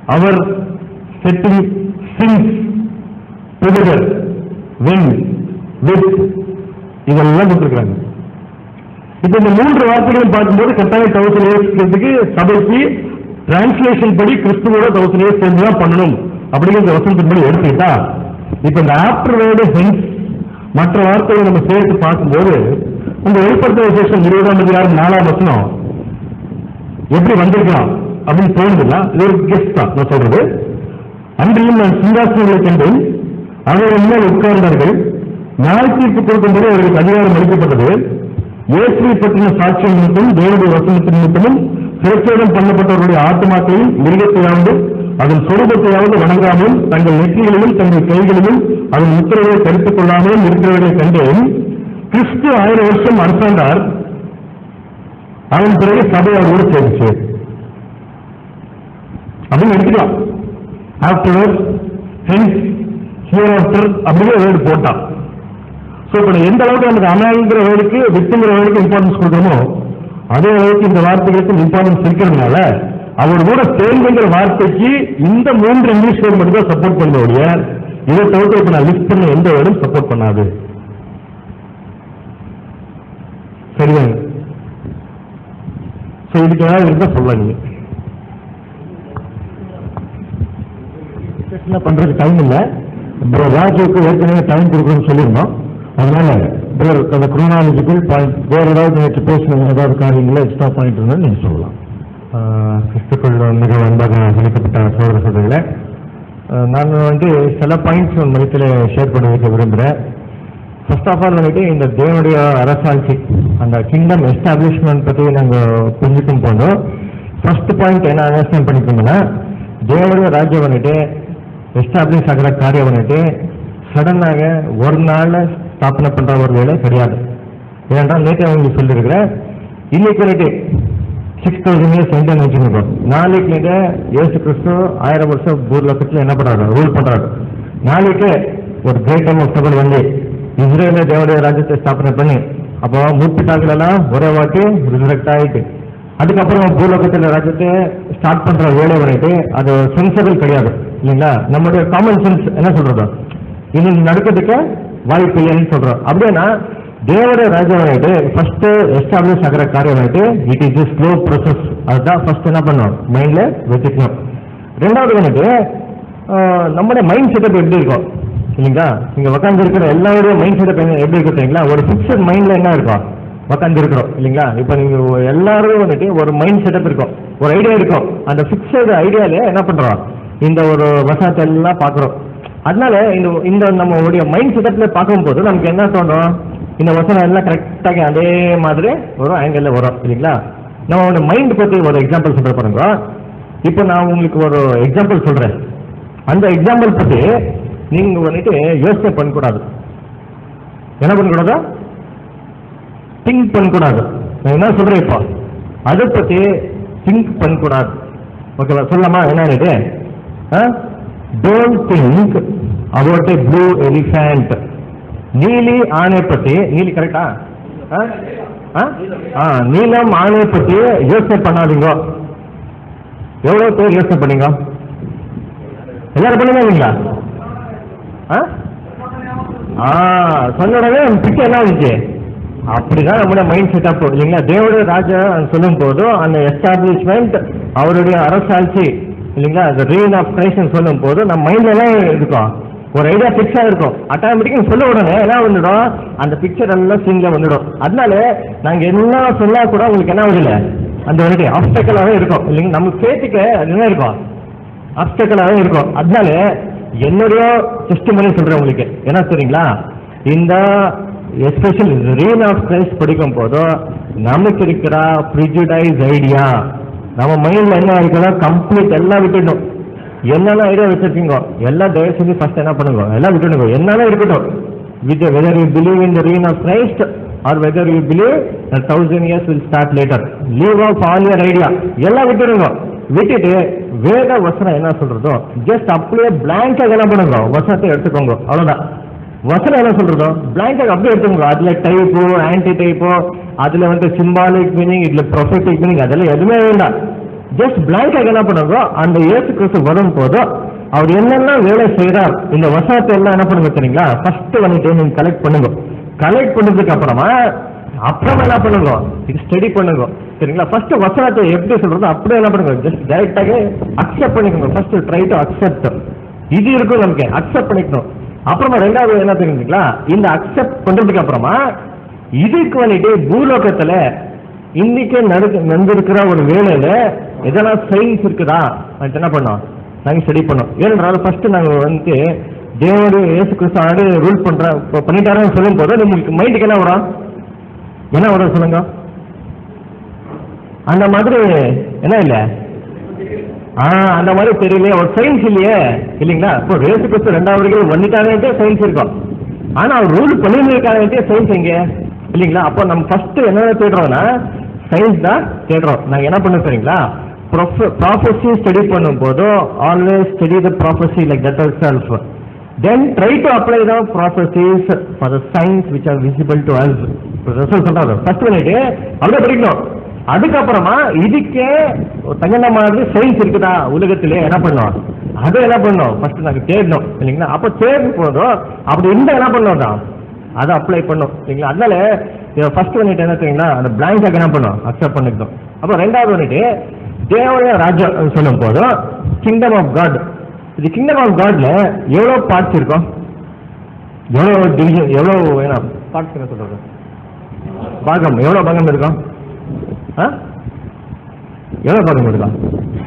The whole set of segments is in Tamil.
Our setting sings together when with இதெல்லாம் கொடுத்துருக்காங்க இப்ப இந்த மூன்று வார்த்தைகளும் பார்க்கும்போது கட்டாயம் தௌசண்ட் இயர்ஸ்க்கு சபைக்கு டிரான்ஸ்லேஷன் படி கிறிஸ்துவோட தௌசண்ட் இயர்ஸ் சேர்ந்து தான் பண்ணணும் அப்படிங்கிற வசனத்தின்படி எடுத்துக்கிட்டா இப்ப இந்த ஆஃப்டர் வேர்டு ஹென்ஸ் மற்ற வார்த்தைகளை நம்ம சேர்த்து பார்க்கும்போது இந்த வெளிப்படுத்த விசேஷம் இருபதாம் அதிகாரம் நாலாம் வசனம் எப்படி வந்திருக்கலாம் அப்படின்னு தோணுதுன்னா இது ஒரு கெஸ்ட் தான் நான் சொல்றது அன்றையும் நான் சிங்காசனங்களை கண்டேன் அவர்கள் மேல் உட்கார்ந்தார்கள் நியாய தீர்ப்பு கொடுக்கும்போது அவர்களுக்கு அதிகாரம் அளிக்கப்பட்டது இயேசுவை பற்றின சாட்சியம் நிமித்தம் தேவனுடைய வசனத்தின் நிமித்தமும் சிறச்சேதம் பண்ணப்பட்டவருடைய ஆத்மாக்கையும் மிருகத்தையாவது அதன் சொரூபத்தையாவது வணங்காமலும் தங்கள் நெற்றிகளிலும் தங்கள் கைகளிலும் அதன் முத்திரைகளை தரித்துக் கொள்ளாமலும் இருக்கிறவர்களை கண்டேன் கிறிஸ்து ஆயிரம் வருஷம் அரசாண்டார் அதன் பிறகு சபை அவரோடு சேர்ந்துச்சு அப்படின்னு எடுத்துக்கலாம் ஆஃப்டர் ஹென்ஸ் ஹியர் ஆஃப்டர் அப்படிங்கிற வேர்டு போட்டான் ஸோ இப்போ எந்த அளவுக்கு நமக்கு அனாங்கிற வேர்டுக்கு வித்துங்கிற வேர்டுக்கு இம்பார்ட்டன்ஸ் கொடுக்குறோமோ அதே அளவுக்கு இந்த வார்த்தைகளுக்கு இம்பார்ட்டன்ஸ் இருக்கிறதுனால அவர் கூட சேர்ந்துங்கிற வார்த்தைக்கு இந்த மூன்று இங்கிலீஷ் வேர்டு மட்டும் தான் சப்போர்ட் பண்ண ஒழிய இதை தவிர்த்து இப்போ நான் லிஸ்ட் பண்ண எந்த வேர்டும் சப்போர்ட் பண்ணாது சரிதாங்க ஸோ இதுக்கு ஏதாவது இருந்தால் சொல்லலாம் நீங்க டிஸ்கஷன் பண்றதுக்கு டைம் இல்ல ப்ரோ ராஜுக்கு ஏற்கனவே டைம் கொடுக்கணும்னு சொல்லியிருந்தோம் அதனால ப்ரோ அந்த குரோனாலஜிக்கல் பாயிண்ட் வேற ஏதாவது நேற்று பேசணும் ஏதாவது காரியங்கள எக்ஸ்ட்ரா பாயிண்ட் இருந்தால் நீங்க சொல்லலாம் கிறிஸ்துக்குள் மிக அன்பாக அழைக்கப்பட்ட சோதர சோதரிகளை நான் வந்து சில பாயிண்ட்ஸ் உங்க மதியத்தில் ஷேர் பண்ணி வைக்க விரும்புகிறேன் ஃபர்ஸ்ட் ஆஃப் ஆல் வந்துட்டு இந்த தேவனுடைய அரசாட்சி அந்த கிங்டம் எஸ்டாப்ளிஷ்மெண்ட் பற்றி நாங்கள் புரிஞ்சுக்கும் போதும் ஃபர்ஸ்ட் பாயிண்ட் என்ன அண்டர்ஸ்டாண்ட் பண்ணிக்கோங்கன்னா தேவனுடைய ராஜ்யம் வந்துட்டு எஸ்டாப்ளிஷ் ஆகிற காரியம் வந்துட்டு சடனாக ஒரு நாள்ல ஸ்தாபனை பண்ற ஒரு வேலை கிடையாது ஏனென்றால் நேற்று உங்களுக்கு சொல்லியிருக்கிறேன் இன்னைக்கு வந்துட்டு சிக்ஸ் தௌசண்ட் இயர்ஸ் எந்த நினைச்சுருக்கோம் நாளைக்கு நீங்க இயேசு கிறிஸ்து ஆயிரம் வருஷம் பூர்லோகத்தில் என்ன பண்றாரு ரூல் பண்றாரு நாளைக்கு ஒரு கிரேட் டைம் ஆஃப் ட்ரபிள் வந்து இஸ்ரேல தேவடைய ராஜ்யத்தை ஸ்தாபனை பண்ணி அப்போ முற்பிட்டாக்கள் எல்லாம் ஒரே வாட்டி ரிசரக்ட் ஆயிட்டு அதுக்கப்புறம் பூலோகத்தில் ராஜ்யத்தை ஸ்டார்ட் பண்ற வேலை வந்துட்டு அது சென்சபிள் கிடையாது இல்லைங்களா நம்மளுடைய காமன் சென்ஸ் என்ன சொல்றது இது நடக்கிறதுக்கு வாய்ப்பு இல்லைன்னு சொல்றோம் அப்படின்னா தேவடைய ராஜ்யம் வந்துட்டு ஃபர்ஸ்ட் எஸ்டாப்ளிஷ் ஆகிற காரியம் வந்துட்டு இட் இஸ் ஸ்லோ ப்ரொசஸ் அதுதான் ஃபர்ஸ்ட் என்ன பண்ணணும் மைண்ட்ல வச்சுக்கணும் ரெண்டாவது வந்துட்டு ஆஹ், நம்முடைய மைண்ட் செட்டப் எப்படி இருக்கும் இல்லைங்களா இங்க உட்காந்து இருக்கிற எல்லாருடைய மைண்ட் செட்டப் எப்படி இருக்கும் தெரியுங்களா ஒரு ஃபிக்ஸட் மைண்ட்ல என்ன இருக்கும் உட்காந்து இருக்கிறோம் இல்லைங்களா இப்போ நீங்க எல்லாரும் வந்துட்டு ஒரு மைண்ட் செட்டப் இருக்கும் ஒரு ஐடியா இருக்கும் அந்த ஃபிக்ஸட் ஐடியால என்ன பண்றோம் இந்த ஒரு வசனத்தை எல்லாம் பார்க்குறோம் அதனால இந்த இந்த நம்மளுடைய மைண்ட் செட்டப்ல பார்க்கும்போது நமக்கு என்ன தோணும் இந்த வசனம் எல்லாம் கரெக்டாக அதே மாதிரி ஒரு ஆங்கிள் வரும் இல்லைங்களா நம்ம மைண்ட் பத்தி ஒரு எக்ஸாம்பிள் சொல்ற பாருங்க இப்போ நான் உங்களுக்கு ஒரு எக்ஸாம்பிள் சொல்றேன் அந்த எக்ஸாம்பிள் பத்தி நீங்க வந்துட்டு யோசனை பண்ணக்கூடாது என்ன பண்ணக்கூடாது திங்க் பண்ணக்கூடாது நான் என்ன சொல்றேன் இப்போ அதை பத்தி திங்க் பண்ணக்கூடாது ஓகேவா சொல்லலாமா என்னன்னு don't think about a blue elephant நீலி ஆணை பத்தி நீலி கரெக்டா நீலம் ஆணை பத்தி யோசனை பண்ணாதீங்க எவ்வளவு பேர் யோசனை பண்ணீங்க எல்லாரும் பண்ணுங்க இல்லைங்களா ஆ? ஆ சொன்ன உடனே பிக்சர் என்ன வந்துச்சு அப்படிதான் நம்முடைய மைண்ட் செட்டப் இல்லைங்களா தேவடைய ராஜா சொல்லும் போது அந்த எஸ்டாப்ளிஷ்மெண்ட் அவருடைய அரசாட்சி இல்லைங்களா அந்த ரீன் ஆஃப் கிரைஸ்ட் சொல்லும் போது நம்ம மைண்ட்ல எல்லாம் இருக்கும் ஒரு ஐடியா பிக்ஸ் ஆயிருக்கும் ஆட்டோமேட்டிக்கா சொல்ல உடனே என்ன வந்துடும் அந்த பிக்சர் எல்லாம் சீன்ல வந்துடும் அதனால நாங்க என்ன சொன்னா கூட உங்களுக்கு என்ன ஆகுதுல அந்த வந்துட்டு ஆப்ஸ்டக்கலாவே இருக்கும் இல்லைங்க நம்ம சேர்த்துக்க அது என்ன இருக்கும் ஆப்ஸ்டக்கலாவே இருக்கும் அதனால என்னுடைய டெஸ்ட் பண்ணி சொல்றேன் உங்களுக்கு என்ன சரிங்களா இந்த எஸ்பெஷல் ரீன் ஆஃப் கிரைஸ்ட் படிக்கும் போதும் நமக்கு இருக்கிற ப்ரிஜுடைஸ் ஐடியா நம்ம மைண்ட்ல என்ன இருக்குதோ கம்ப்ளீட் எல்லாம் விட்டுடணும் என்னென்ன ஐடியா வச்சிருக்கீங்க எல்லாம் தயவு செஞ்சு ஃபர்ஸ்ட் என்ன பண்ணுங்க எல்லாம் விட்டுடுங்க என்னென்ன இருக்கட்டும் with whether you believe in the reign of Christ or whether you believe thousand years will start later leave of all your idea எல்லாம் விட்டுடுங்க விட்டுட்டு வேத வசனம் என்ன சொல்றதோ ஜஸ்ட் அப்படியே பிளாங்கா என்ன பண்ணுங்க வசனத்தை எடுத்துக்கோங்க அவ்வளவுதான் வசனம் என்ன சொல்றதோ பிளாங்கா அப்படியே எடுத்துக்கோங்க அதுல டைப்போ ஆன்டி டைப்போ அதுல வந்து சிம்பாலிக் மீனிங் இதுல ப்ரொஃபட்டிக் மீனிங் அதெல்லாம் எதுவுமே வேண்டாம் ஜஸ்ட் பிளாங்காக என்ன பண்ணுங்க அந்த இயேசு கிறிஸ்து வரும் போது அவர் என்னென்ன வேலை செய்றார் இந்த வசனத்தை எல்லாம் என்ன பண்ணுங்க தெரியுங்களா ஃபர்ஸ்ட் வந்துட்டு நீங்க கலெக்ட் பண்ணுங்க கலெக்ட் பண்ணதுக்கு அப்புறமா அப்புறமா என்ன பண்ணுங்க ஸ்டடி பண்ணுங்க சரிங்களா ஃபர்ஸ்ட் வசனத்தை எப்படி சொல்றது அப்படியே என்ன பண்ணுங்க ஜஸ்ட் டைரக்டாக அக்செப்ட் பண்ணிக்கோங்க ஃபர்ஸ்ட் ட்ரை டு அக்செப்ட் இது இருக்கும் நமக்கு அக்செப்ட் பண்ணிக்கணும் அப்புறமா ரெண்டாவது என்ன தெரியுங்களா இந்த அக்செப்ட் பண்றதுக்கு அப்புறமா இதுக்கு வந்துட்டு பூலோகத்துல இன்னைக்கு நடு நடந்திருக்கிற ஒரு வேலையில எதனா சயின்ஸ் இருக்குதா அது என்ன பண்ணோம் நாங்க ஸ்டடி பண்ணோம் ஏனென்றால் ஃபர்ஸ்ட் நாங்க வந்து தேவனுடைய இயேசு கிறிஸ்து ஆடு ரூல் பண்ற இப்ப பண்ணிட்டாருன்னு சொல்லும் போது உங்களுக்கு மைண்டுக்கு என்ன வரும் என்ன வரும் சொல்லுங்க அந்த மாதிரி என்ன இல்ல ஆ அந்த மாதிரி தெரியலையே ஒரு சயின்ஸ் இல்லையே இல்லைங்களா இப்போ ரேசு கிறிஸ்து ரெண்டாவது வந்துட்டாங்கன்ட்டே சயின்ஸ் இருக்கும் ஆனா அவர் ரூல் பண்ணியிருக்காங்கன்ட்டே சயின்ஸ் எங்க இல்லைங்களா அப்போ நம்ம ஃபர்ஸ்ட் என்ன தேடுறோம்னா சயின்ஸ் தான் தேடுறோம் நாங்க என்ன பண்ண தெரியுங்களா ப்ராஃபஸி ஸ்டடி பண்ணும் போது always study the prophecy like that itself then try to apply the processes for the science which are visible to us result சொல்றாரு ஃபர்ஸ்ட் பண்ணிட்டு அப்படியே படிக்கணும் அதுக்கப்புறமா இதுக்கே தகுந்த மாதிரி சயின்ஸ் இருக்குதா உலகத்திலே என்ன பண்ணோம் அதை என்ன பண்ணோம் ஃபர்ஸ்ட் நாங்க தேடணும் இல்லைங்களா அப்போ தேடும் போதும் அப்படி இருந்தா என்ன பண்ணோம் தான் அதை அப்ளை பண்ணும் சரிங்களா அதனால ஃபர்ஸ்ட் வந்துட்டு என்ன தெரியுங்களா அந்த பிளாங்காக என்ன பண்ணும் அக்செப்ட் பண்ணிக்கணும் அப்புறம் ரெண்டாவது வந்துட்டு தேவனுடைய ராஜ்யம் சொல்லும் போதும் கிங்டம் ஆஃப் காட் இது கிங்டம் ஆஃப் காட்ல எவ்வளோ பார்ட்ஸ் இருக்கும் எவ்வளோ டிவிஷன் எவ்வளோ என்ன பார்ட்ஸ் என்ன சொல்றது பாகம் எவ்வளோ பாகம் இருக்கும் ஆ எவ்வளோ பாகம் இருக்கும்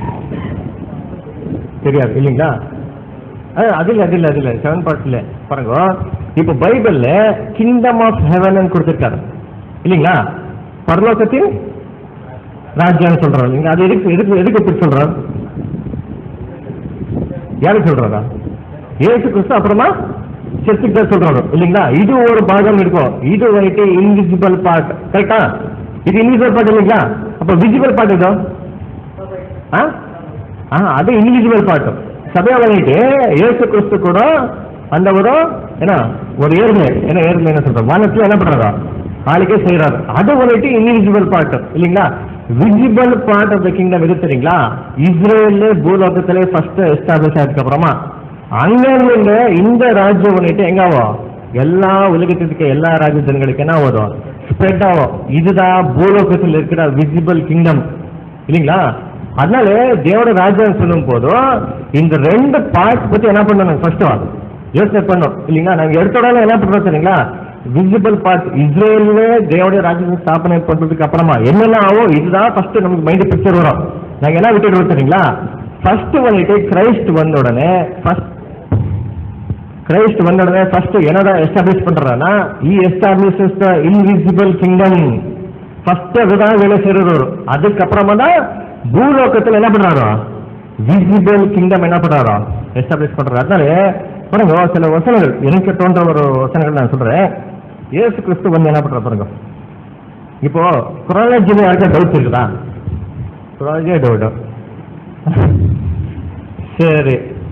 தெரியாது இல்லைங்களா அது அது இல்லை அது இல்லை அது இல்லை செவன் பார்ட்ஸ் இல்லை பாருங்க இப்போ பைபிள்ல கிங்டம் ஆஃப் ஹெவன் கொடுத்துருக்காரு இல்லைங்களா பரலோகத்தின் ராஜ்யம் சொல்றாரு இல்லைங்களா அது எதுக்கு எதுக்கு எதுக்கு எப்படி சொல்றாரு யாரு சொல்றாரா ஏசு கிறிஸ்து அப்புறமா செத்துக்கு தான் சொல்றாரு இல்லைங்களா இது ஒரு பாகம் இருக்கும் இது வந்துட்டு இன்விசிபிள் பார்ட் கரெக்டா இது இன்விசிபிள் பார்ட் இல்லைங்களா அப்ப விசிபிள் பார்ட் இதோ ஆ ஆ அது இன்விசிபிள் பார்ட் சபையா வந்துட்டு ஏசு கிறிஸ்து கூட அந்த ஒரு என்ன ஒரு ஏர்மை என்ன ஏர்மை என்ன சொல்றோம் வானத்துல என்ன பண்றாரா ஆளுக்கே செய்யறாரு அது வந்துட்டு இன்விசிபிள் பார்ட் இல்லைங்களா visible part of the kingdom எது தெரியுங்களா இஸ்ரேல்ல பூலோகத்திலே ஃபர்ஸ்ட் எஸ்டாப்ளிஷ் ஆனதுக்கு அப்புறமா அங்க இருந்து இந்த ராஜ்யம் வந்துட்டு எங்க ஆகும் எல்லா உலகத்துக்கு எல்லா ராஜ்ய ஜனங்களுக்கு என்ன ஆகும் ஸ்ப்ரெட் ஆகும் இதுதான் பூலோகத்தில் இருக்கிற விசிபிள் கிங்டம் இல்லைங்களா அதனால தேவோட ராஜ்யம் சொல்லும் போதும் இந்த ரெண்டு பார்ட்ஸ் பத்தி என்ன பண்ணணும் ஃபர்ஸ்ட் யோசனை பண்ணும் இல்லைங்களா நாங்க எடுத்த உடனே என்ன பண்றோம் தெரியுங்களா விசிபிள் பார்ட் இஸ்ரேல்ல தேவோடைய ராஜ்யத்தை ஸ்தாபனை பண்றதுக்கு அப்புறமா என்னென்ன ஆகும் இதுதான் ஃபர்ஸ்ட் நமக்கு மைண்ட் பிக்சர் வரும் நாங்க என்ன விட்டுட்டு தெரியுங்களா ஃபர்ஸ்ட் வந்துட்டு கிரைஸ்ட் வந்த உடனே ஃபர்ஸ்ட் கிரைஸ்ட் வந்த உடனே ஃபர்ஸ்ட் என்னதான் எஸ்டாப்ளிஷ் பண்றாருன்னா இ establishes the invisible kingdom first அதுதான் வேலை செய்யறது வரும் அதுக்கப்புறமா தான் பூலோகத்துல என்ன பண்றாரோ விசிபிள் கிங்டம் என்ன பண்றாரோ எஸ்டாப்ளிஷ் பண்றாரு அதனால பாருங்க சில வசனங்கள் எனக்கு தோன்ற ஒரு வசனங்கள் நான் சொல்றேன் இயேசு கிறிஸ்து வந்து என்ன பண்ற பாருங்க இப்போ குராலஜில யாருக்கா டவுட் இருக்குதா குராலஜியே டவுட் சரி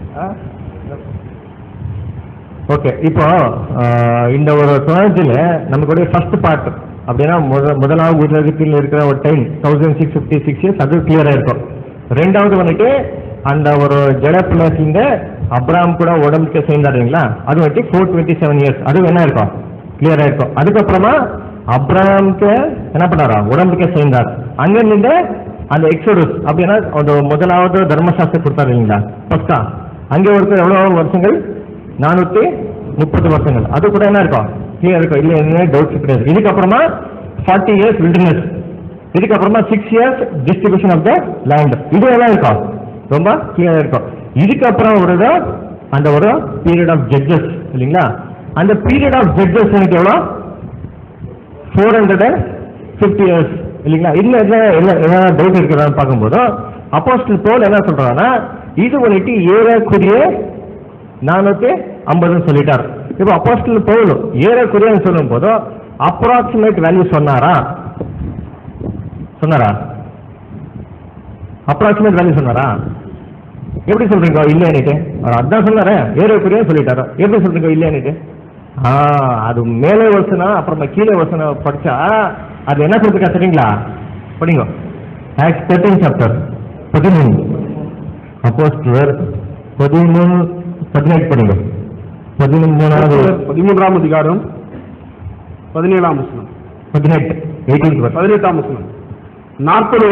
ஓகே இப்போ ஆஹ், இந்த ஒரு குராலஜில நமக்கு ஃபர்ஸ்ட் பார்ட் அப்படின்னா முத முதலாவது உலகத்தில் இருக்கிற ஒரு time thousand six fifty six years அது கிளியரா இருக்கும் ரெண்டாவது வந்துட்டு அந்த ஒரு ஜட பிளஸ்ல அப்ராம் கூட உடம்புக்கு சேர்ந்தாரு இல்லைங்களா அது வந்துட்டு ஃபோர் டுவெண்ட்டி செவன் இயர்ஸ் அது என்ன இருக்கும் கிளியரா இருக்கும் அதுக்கப்புறமா அப்ராம்க்கு என்ன பண்ணாரா உடம்புக்கு சேர்ந்தார் அங்க இருந்து அந்த எக்ஸோடஸ் அப்படின்னா அந்த முதலாவது தர்மசாஸ்திரம் கொடுத்தாரு இல்லைங்களா ஃபர்ஸ்டா அங்கே ஒருத்தர் எவ்வளவு வருஷங்கள் நானூத்தி முப்பது வருஷங்கள் அது கூட என்ன இருக்கும் கிளியர் இருக்கும் இல்ல என்ன டவுட்ஸ் கிடையாது இதுக்கப்புறமா ஃபார்ட்டி இயர்ஸ் வில்டர்னஸ் இதுக்கப்புறமா six years distribution of the land இது எல்லாம் இருக்கும் ரொம்ப கிளியரா இருக்கும் இதுக்கப்புறம் ஒரு அந்த ஒரு பீரியட் ஆஃப் ஜட்ஜஸ் இல்லைங்களா அந்த பீரியட் ஆஃப் ஜட்ஜஸ் எனக்கு எவ்வளோ four hundred and fifty years இல்லைங்களா இதுல என்ன என்ன என்ன டவுட் இருக்குதான்னு பார்க்கும்போது அப்போஸ்டல் போல் என்ன சொல்றாங்கன்னா இது வந்துட்டு ஏறக்குரிய நானூத்தி ஐம்பதுன்னு சொல்லிட்டார் இப்போ அப்போஸ்டல் பவுல் ஏறக்குறையன்னு சொல்லும் போது அப்ராக்சிமேட் வேல்யூ சொன்னாரா சொன்னாரா அப்ராக்சிமேட் வேல்யூ சொன்னாரா எப்படி சொல்றீங்க இல்லைன்னுட்டு அவர் அதான் சொன்னாரே ஏறக்குறைய சொல்லிட்டாரு எப்படி சொல்றீங்க இல்லைன்னுட்டு ஆ அது மேலே வசனம் அப்புறமா கீழே வசனம் படிச்சா அது என்ன சொல்றதுக்கா தெரியுங்களா படிங்க ஆக்ஸ் தேர்ட்டீன் சாப்டர் பதிமூணு அப்போஸ்தலர் பதிமூணு பதினெட்டு படிங்க பதிமூணாவது பதிமூன்றாம் அதிகாரம் பதினேழாம் வசனம் பதினெட்டு எயிட்டீன் பதினெட்டாம் வசனம் நாற்பது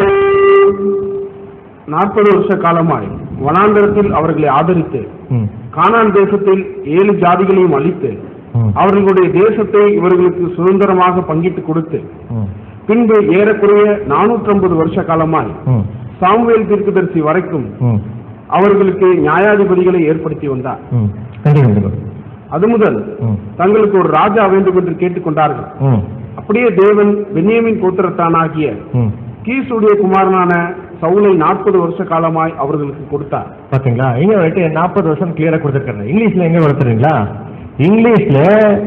நாற்பது வருஷ காலமாய் வனாந்தரத்தில் அவர்களை ஆதரித்து ம் கானான் தேசத்தில் ஏழு ஜாதிகளையும் அழித்து ம் அவர்களுடைய தேசத்தை இவர்களுக்கு சுதந்திரமாக பங்கிட்டு கொடுத்து ம் பின்பு ஏறக்குறைய நானூற்றம்பது வருஷ காலமாய் ம் சாமுவேல் தீர்க்கதரிசி வரைக்கும் ம் அவர்களுக்கு நியாயாதிபதிகளை ஏற்படுத்தி வந்தார் ம் கண்டினியூ பண்ணுங்க அது முதல் ம் தங்களுக்கு ஒரு ராஜா வேண்டும் என்று கேட்டுக்கொண்டார்கள் ம் அப்படியே தேவன் பென்யாமின் கோத்திரத்தானாகிய ம் கீசுடைய குமாரனான சவுலை நாற்பது வருஷ காலமாய் அவர்களுக்கு கொடுத்தார் பாத்தீங்களா இங்க வந்துட்டு நாற்பது வருஷம் கிளியரா கொடுத்துருக்காங்க இங்கிலீஷ்ல எங்க கொடுத்துறீங்களா இங்கிலீஷ்ல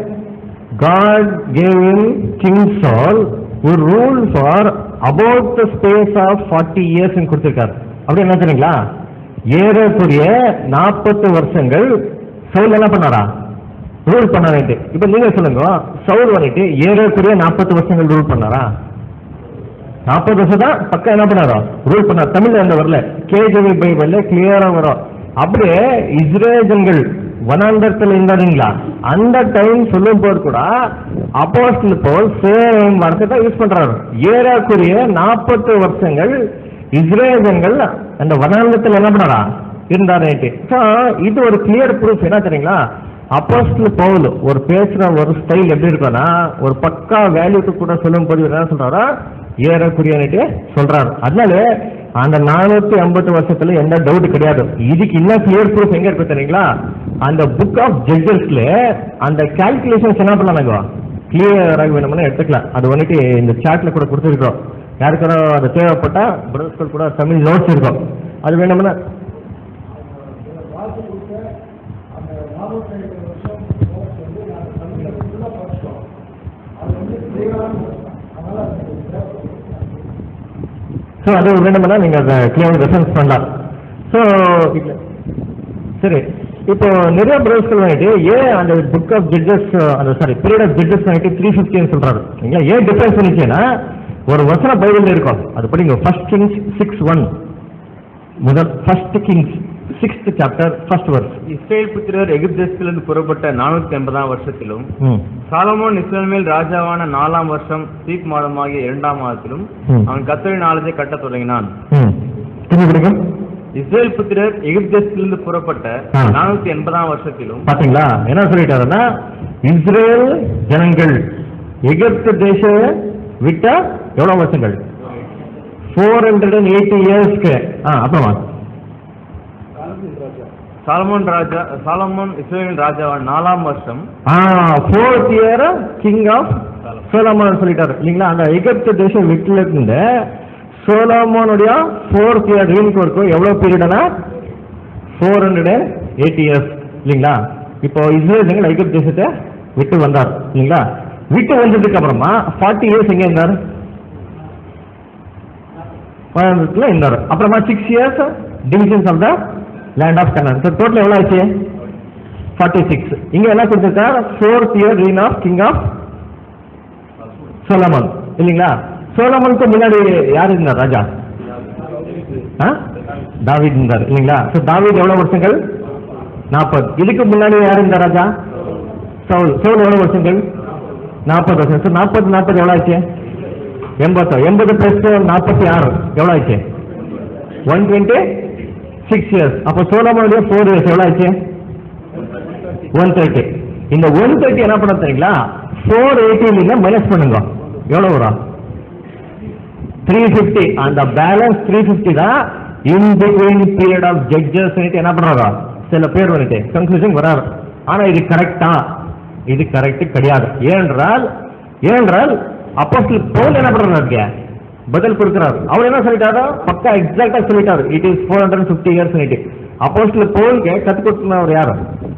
காட் கேவ் இன் கிங் சால் ஒரு rule for about the space of forty years கொடுத்துருக்காரு அப்படி என்ன தெரியுங்களா ஏறக்குரிய நாற்பத்து வருஷங்கள் சவுல் என்ன பண்ணாரா ரூல் பண்ணாரு இப்ப நீங்க சொல்லுங்க சவுல் வந்துட்டு ஏறக்குரிய நாற்பது வருஷங்கள் ரூல் பண்ணாரா நாற்பது வருஷம் தான் பக்கம் என்ன பண்ணாரோ ரூல் பண்ணார் தமிழ்ல எந்த வரல கேஜவி பைபிள்ல கிளியரா வரும் அப்படியே இஸ்ரேஜன்கள் வனாந்தரத்தில் இருந்தாருங்களா அந்த டைம் சொல்லும் போது கூட அப்போஸ்டல் போல் சேம் வார்த்தை தான் யூஸ் பண்றாரு ஏறக்குரிய நாற்பது வருஷங்கள் இஸ்ரேஜன்கள் அந்த வனாந்தரத்தில் என்ன பண்ணாரா இருந்தாரு ஸோ இது ஒரு கிளியர் ப்ரூஃப் என்ன தெரியுங்களா அப்போஸ்டல் பவுல் ஒரு பேசுற ஒரு ஸ்டைல் எப்படி இருக்கும்னா ஒரு பக்கா வேல்யூக்கு கூட சொல்லும் போது என்ன சொல்றாரா ஏறக்குரியன்னுட்டு சொல்றாரு அதனால அந்த நானூத்தி ஐம்பது வருஷத்துல எந்த டவுட் கிடையாது இதுக்கு இன்னும் கிளியர் ப்ரூஃப் எங்க இருக்கு தெரியுங்களா அந்த புக் ஆஃப் ஜட்ஜஸ்ல அந்த கால்குலேஷன்ஸ் என்ன பண்ணலாங்க கிளியராக வேணும்னா எடுத்துக்கலாம் அது வந்துட்டு இந்த சாட்ல கூட கொடுத்துருக்கோம் யாருக்காரோ அது தேவைப்பட்டா பிரதர்ஸ்கள் கூட தமிழ் நோட்ஸ் இருக்கும் அது வேணும்னா ஸோ அது வேணும்னா நீங்க அதை கிளியர் ரெஃபரன்ஸ் பண்ணலாம் ஸோ சரி இப்போ நிறைய பிரதர்ஸ்கள் வந்துட்டு ஏன் அந்த புக் ஆஃப் ஜட்ஜஸ் அந்த சாரி பீரியட் ஆஃப் ஜட்ஜஸ் வந்துட்டு த்ரீ ஃபிஃப்டின்னு சொல்றாரு இல்லைங்களா ஏன் டிஃபரன்ஸ் பண்ணிச்சுன்னா ஒரு வசன பைபிள் இருக்கும் அது படிங்க ஃபர்ஸ்ட் கிங்ஸ் சிக்ஸ் ஒன் முதல் first Kings sixth chapter first verse Israel புத்திரர் எகிப்தேசத்திலிருந்து புறப்பட்ட நானூத்தி ஐம்பதாம் வருஷத்திலும் ம் சாலமோன் இஸ்ரேல் மேல் ராஜாவான நாலாம் வருஷம் சீப் மாதமாகிய இரண்டாம் மாதத்திலும் ம். அவன் கத்தரின் ஆலயத்தை கட்டத் தொடங்கினான் ம் திரும்பி பிடிக்கும் இஸ்ரேல் புத்திரர் எகிப்தேசத்திலிருந்து புறப்பட்ட ஆ. நானூத்தி எண்பதாம் வருஷத்திலும் பாத்தீங்களா என்ன சொல்லிட்டாருன்னா இஸ்ரேல் ஜனங்கள் எகிப்து தேச விட்ட எவ்வளவு வருஷங்கள் ஃபோர் ஹண்ட்ரட் அண்ட் எயிட்டி இயர்ஸ்க்கு ஆ அப்புறமா சாலமோன் ராஜா சாலமோன் இஸ்ரேலின் ராஜாவான நாலாம் வருஷம் ஆ fourth year king of Solomon சொல்லிட்டாரு இல்லைங்களா அந்த எகிப்து தேசம் விட்டுல இருந்து சோலமோனுடைய ஃபோர்த் இயர் ரீனுக்கு வரைக்கும் எவ்வளவு பீரியட்னா four hundred and eighty years இல்லைங்களா இப்போ இஸ்ரேல் ஜனங்கள் எகிப்து தேசத்தை விட்டு வந்தார் இல்லைங்களா விட்டு வந்ததுக்கு அப்புறமா ஃபார்ட்டி இயர்ஸ் எங்க இருந்தார் கோயம்புத்தூர்ல இருந்தார் அப்புறமா six years divisions of the land of Canaan so total எவ்வளோ ஆச்சு ஃபார்ட்டி சிக்ஸ் இங்க என்ன கொடுத்துருக்கார் fourth year reign of king of Solomon இல்லைங்களா சோலமனுக்கு முன்னாடி யார் இருந்தார் ராஜா ஆ? தாவீத் இருந்தார் இல்லைங்களா ஸோ தாவீத் எவ்வளவு வருஷங்கள் நாற்பது இதுக்கு முன்னாடி யார் இருந்தார் ராஜா சவுல் சவுல் எவ்வளவு வருஷங்கள் நாற்பது வருஷம் ஸோ நாற்பது நாற்பது எவ்வளோ ஆச்சு எண்பத்தோ எண்பது பிளஸ் நாற்பத்தி ஆறு எவ்வளோ ஆச்சு ஒன் டுவெண்ட்டி சிக்ஸ் இயர்ஸ் அப்போ சோலமனுடைய ஃபோர் இயர்ஸ் எவ்வளோ ஆச்சு ஒன் தேர்ட்டி இந்த ஒன் தேர்ட்டி என்ன பண்ண தெரியுங்களா ஃபோர் எயிட்டில மைனஸ் பண்ணுங்க எவ்வளவு வரும் த்ரீ ஃபிஃப்டி அந்த பேலன்ஸ் த்ரீ ஃபிஃப்டி தான் in between period of judges என்ன பண்றாரோ சில பேர் வந்துட்டு கன்ஃபியூஷன் வராது ஆனா இது கரெக்டா இது கரெக்ட் கிடையாது ஏனென்றால் ஏனென்றால் அப்போஸ்டல் பவுல் என்ன பண்றாரு பதில் கொடுக்கிறார் அவர் என்ன சொல்லிட்டாரோ பக்கா எக்ஸாக்டா சொல்லிட்டாரு it is four hundred fifty years apostle பவுலுக்கு கத்து கொடுத்தவர் யாரு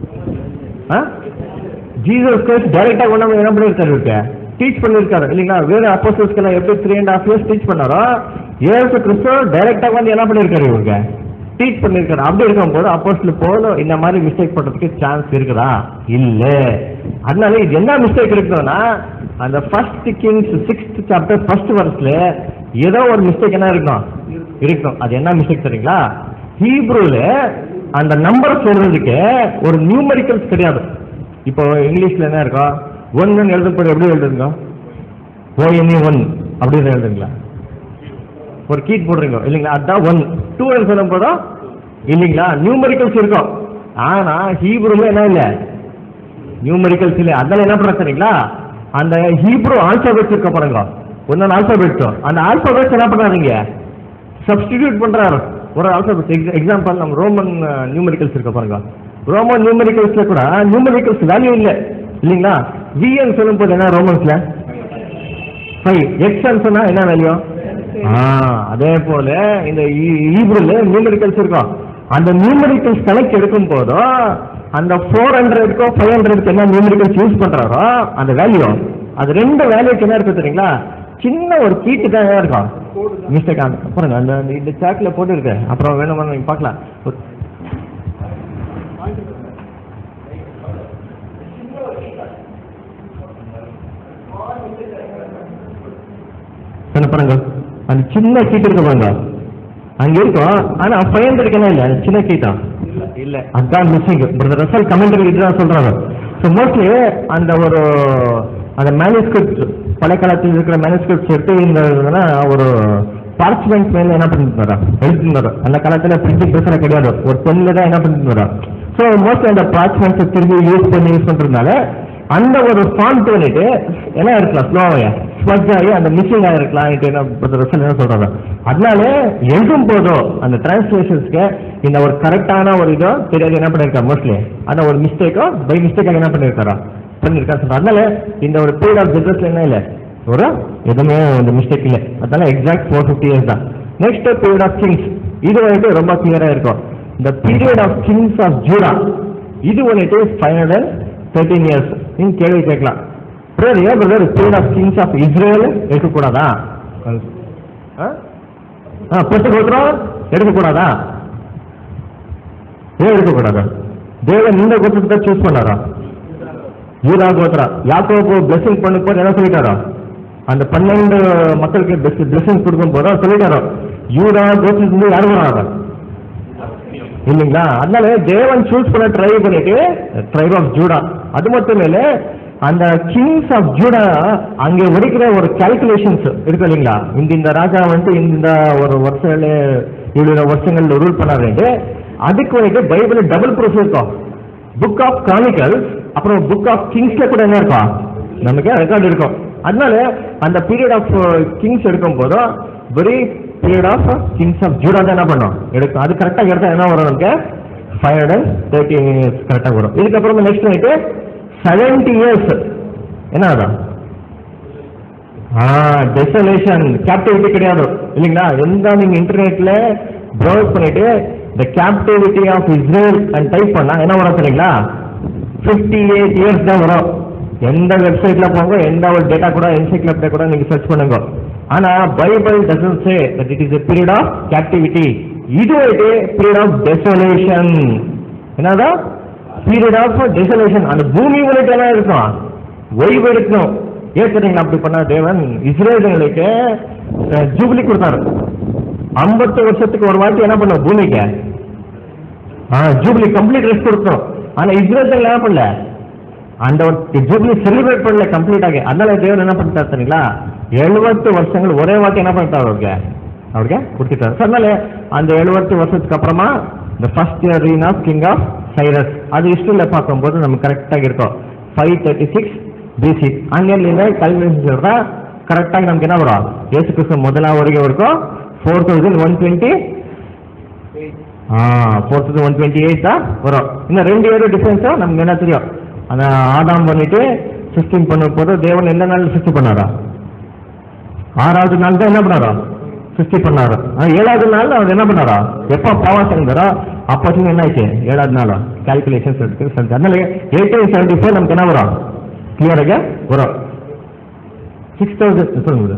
ஜீசஸ் கிரைஸ்ட் டைரக்டா கொண்டு வந்து என்ன பண்ணிருக்காரு இவருக்கு டீச் பண்ணிருக்காரு இல்லைங்களா வேற அப்போஸ்டல்ஸ்க்கு எல்லாம் எப்படி three and half years teach பண்ணாரோ ஏசு கிறிஸ்து டைரக்டா வந்து என்ன பண்ணிருக்காரு இவருக்கு டீச் பண்ணிருக்காரு அப்படி இருக்கும்போது அப்போஸ்டல் போல இந்த மாதிரி மிஸ்டேக் பண்றதுக்கு சான்ஸ் இருக்குதா இல்ல அதனால இது என்ன மிஸ்டேக் இருக்குதுன்னா அந்த first Kings sixth chapter first வருஷத்துல ஏதோ ஒரு மிஸ்டேக் என்ன இருக்கும் இருக்கும் அது என்ன மிஸ்டேக் தெரியுங்களா ஹீப்ரூல அந்த நம்பர் சொல்றதுக்கு ஒரு நியூமரிக்கல்ஸ் கிடையாது இப்போ இங்கிலீஷ்ல என்ன இருக்கும் ஒன்னு எழுதும்போது எப்படி எழுதுங்க ஓஎன்இ ஒன் அப்படின்னு எழுதுங்களா ஒரு கீட் போடுறீங்க இல்லைங்களா அதான் ஒன் டூ சொல்லும் போதும் இல்லைங்களா நியூமரிக்கல்ஸ் இருக்கும் ஆனா ஹீப்ரூல என்ன இல்லை நியூமரிக்கல்ஸ் இல்லை அதனால என்ன பண்ண தெரியுங்களா அந்த ஹீப்ரூ ஆல்பாபெட்ஸ் இருக்க பாருங்க ஒன்னொன்று ஆல்பாபெட்ஸ் அந்த ஆல்பாபெட்ஸ் என்ன பண்ணாதீங்க சப்ஸ்டிடியூட் பண்றாரு ஒரு ஆல்பாபெட் எக்ஸாம்பிள் நம்ம ரோமன் நியூமரிக்கல்ஸ் இருக்க பாருங்க ரோமன் நியூமரிக்கல்ஸ்ல கூட நியூமரிக்கல்ஸ் வேல்யூ இல்லை இல்லைங்களா விஎன் சொல்லும் போது என்ன ரோமன்ஸ்ல ஃபைவ் எக்ஸ் சொன்னா என்ன வேல்யூ ஆ அதே போல இந்த ஈப்ரூல நியூமரிக்கல்ஸ் இருக்கும் அந்த நியூமரிக்கல்ஸ் கணக்கு எடுக்கும் போதும் அந்த ஃபோர் ஹண்ட்ரட்க்கோ ஃபைவ் ஹண்ட்ரட்க்கு என்ன நியூமரிக்கல்ஸ் யூஸ் பண்றாரோ அந்த வேல்யூ அது ரெண்டு வேல்யூக்கு என்ன இருக்கு தெரியுங்களா சின்ன ஒரு கீட்டு தான் என்ன இருக்கும் மிஸ்டேக் ஆகும் பாருங்க அந்த அந்த இந்த சாட்ல போட்டு இருக்கு அப்புறம் வேணுமா நீங்க பார்க்கலாம் ஒரு- என்ன பாருங்க அந்த சின்ன கீட்டு இருக்கு பாருங்க அங்க இருக்கும் ஆனா ஃபைவ் ஹண்ட்ரட் என்ன இல்ல அந்த சின்ன கீட்டா இல்ல அதான் மிஸ்ஸிங் பிரதர் ரசல் கமெண்டரி இதுதான் சொல்றாங்க ஸோ மோஸ்ட்லி அந்த ஒரு அந்த மேனுஸ்கிரிப்ட் பழைய காலத்தில் இருக்கிற மேனுஸ்கிரிப்ட்ஸ் எடுத்து இந்த இதுனா ஒரு பார்ச்மெண்ட் மேல என்ன பண்ணிட்டு வரா எழுதிட்டு அந்த காலத்துல பிரிண்டிங் பிரச்சனை கிடையாது ஒரு பெண்ணில் தான் என்ன பண்ணிட்டு வரா ஸோ மோஸ்ட்லி அந்த பார்ச்மெண்ட்ஸை திரும்பி யூஸ் பண்ணி யூஸ் பண்றதுனால அந்த ஒரு ஃபாண்ட் பண்ணிட்டு என்ன இருக்கலாம் ஸ்லோவையா ஸ்மஜ் ஆகி அந்த மிஸ்ஸிங் ஆகிருக்கலாம் என்ன ரிசல்ட் என்ன சொல்றாங்க அதனால எழுதும் போதும் அந்த டிரான்ஸ்லேஷன்ஸ்க்கு இந்த ஒரு கரெக்டான ஒரு இதோ தெரியாது என்ன பண்ணிருக்கா மோஸ்ட்லி அந்த ஒரு மிஸ்டேக்கோ பை மிஸ்டேக்காக என்ன பண்ணிருக்காரா பண்ணிருக்கா சொல்றேன் அதனால இந்த ஒரு பீரியட் ஆஃப் ஜென்ரஸ்ல என்ன இல்லை ஒரு எதுவுமே இந்த மிஸ்டேக் இல்லை அதனால எக்ஸாக்ட் ஃபோர் ஃபிஃப்டி இயர்ஸ் தான் நெக்ஸ்ட் பீரியட் ஆஃப் கிங்ஸ் இது வந்துட்டு ரொம்ப கிளியரா இருக்கும் இந்த period of kings of Judah இது வந்துட்டு ஃபைவ் ஹண்ட்ரட் தேர்ட்டீன் இயர்ஸ் நீங்க கேள்வி கேட்கலாம் பிரதர் ஏன் brother period of kings of Israel எடுக்கக்கூடாதா பத்து கோத்திரம் எடுக்கக்கூடாதா ஏன் எடுக்கக்கூடாதா தேவன் இந்த கோத்திரத்தை தான் சூஸ் பண்ணாரா யூதா கோத்ரா யாக்கோபு பிளஸிங் பண்ண போது என்ன சொல்லிட்டாரோ அந்த பன்னெண்டு மக்களுக்கு பிளஸிங் கொடுக்கும் போது அவர் சொல்லிட்டாரோ யூதா கோத்திரத்துலேருந்து யாரும் வராங்க இல்லைங்களா அதனால தேவன் சூஸ் பண்ண ட்ரை பண்ணிட்டு ட்ரைப் ஆஃப் ஜூடா அது மட்டும் இல்ல அந்த கிங்ஸ் ஆஃப் ஜூடா அங்கே ஒடுக்கிற ஒரு கால்குலேஷன்ஸ் இருக்கு இல்லைங்களா இந்த இந்த ராஜா வந்துட்டு இந்த ஒரு வருஷத்துல இவ்வளவு வருஷங்கள்ல ரூல் பண்ணாரு அதுக்கு வந்துட்டு பைபிள் டபுள் ப்ரூஃப் இருக்கும் புக் ஆஃப் கானிக்கல்ஸ் அப்புறம் புக் ஆஃப் கிங்ஸ்ல கூட என்ன இருக்கும் நமக்கு ரெக்கார்ட் இருக்கும் அதனால அந்த பீரியட் ஆஃப் கிங்ஸ் எடுக்கும் போதும் very period of kings of Judah தான் என்ன பண்ணும் எடுக்கும் அது கரெக்டாக எடுத்தா என்ன வரும் நமக்கு ஃபைவ் ஹண்ட்ரட் தேர்ட்டி இயர்ஸ் கரெக்டாக வரும் இதுக்கப்புறம் நெக்ஸ்ட் நைட்டு செவன்டி இயர்ஸ் என்ன ஆகும் ஆ டெசலேஷன் கேப்டிவிட்டி கிடையாது இல்லைங்களா எந்த நீங்க இன்டர்நெட்ல ப்ரௌஸ் பண்ணிட்டு the captivity of Israel and type பண்ணா என்ன வரும் தெரியுங்களா ஃபிஃப்டி எயிட் இயர்ஸ் தான் வரும் எந்த வெப்சைட்ல போங்க எந்த ஒரு டேட்டா கூட என்சைக்ளோபீடியா கூட நீங்க சர்ச் பண்ணுங்க ஆனா Bible doesn't say that it is a period of captivity இது ஒரு பீரியட் ஆஃப் டெசலேஷன் என்னதான் பீரியட் ஆஃப் டெசலேஷன் அந்த பூமி வந்துட்டு என்ன இருக்கும் ஓய்வு எடுக்கணும் ஏன் தெரியுங்களா அப்படி பண்ண தேவன் இஸ்ரேலுங்களுக்கு ஜூபிலி கொடுத்தாரு ஐம்பத்து வருஷத்துக்கு ஒரு வாட்டி என்ன பண்ண பூமிக்கு ஜூபிலி கம்ப்ளீட் ரெஸ்ட் கொடுத்தோம் ஆனா இஸ்ரேல் என்ன பண்ணல அந்த ஒரு ஜூபிலி செலிப்ரேட் பண்ணல கம்ப்ளீட் ஆகி அதனால தேவன் என்ன பண்ணிட்டார் தெரியுங்களா எழுபத்து வருஷங்கள் ஒரே வாட்டி என்ன பண்ணிட்டார் அவருக்கு அவருக்கு கொடுத்துட்டார் So, அதனால அந்த எழுபத்து வருஷத்துக்கு அப்புறமா இந்த first year reign of king of Cyrus அது ஹிஸ்டரியில் பார்க்கும்போது நமக்கு கரெக்டாக இருக்கும் ஃபைவ் தேர்ட்டி சிக்ஸ் பிசி அங்கிருந்து கல்வியேஷன் சொல்றா கரெக்டாக நமக்கு என்ன வரும் ஏசு கிறிஸ்து முதலாம் வரைக்கும் இருக்கும் four thousand one twenty four thousand one twenty eight தான் வரும் இன்னும் ரெண்டு இயர் டிஃபரன்ஸா நமக்கு என்ன தெரியும் அந்த ஆதாம் பண்ணிட்டு சிஸ்டம் பண்ணும் போது தேவன் எந்த நாள் சிருஷ்டி பண்ணாரா ஆறாவது நாள் தான் என்ன பண்ணாரா சிருஷ்டி பண்ணாரு ஆனா ஏழாவது நாள் அவர் என்ன பண்ணாரா எப்ப பாவம் செஞ்சாரோ அப்போ என்ன ஆச்சு ஏழாவது நாளா கால்குலேஷன்ஸ் எடுத்து செஞ்சு அதனால எயிட்டீன் செவன்டி ஃபோர் நமக்கு என்ன வரும் கிளியராக வரும் சிக்ஸ் தௌசண்ட் சொல்லுங்க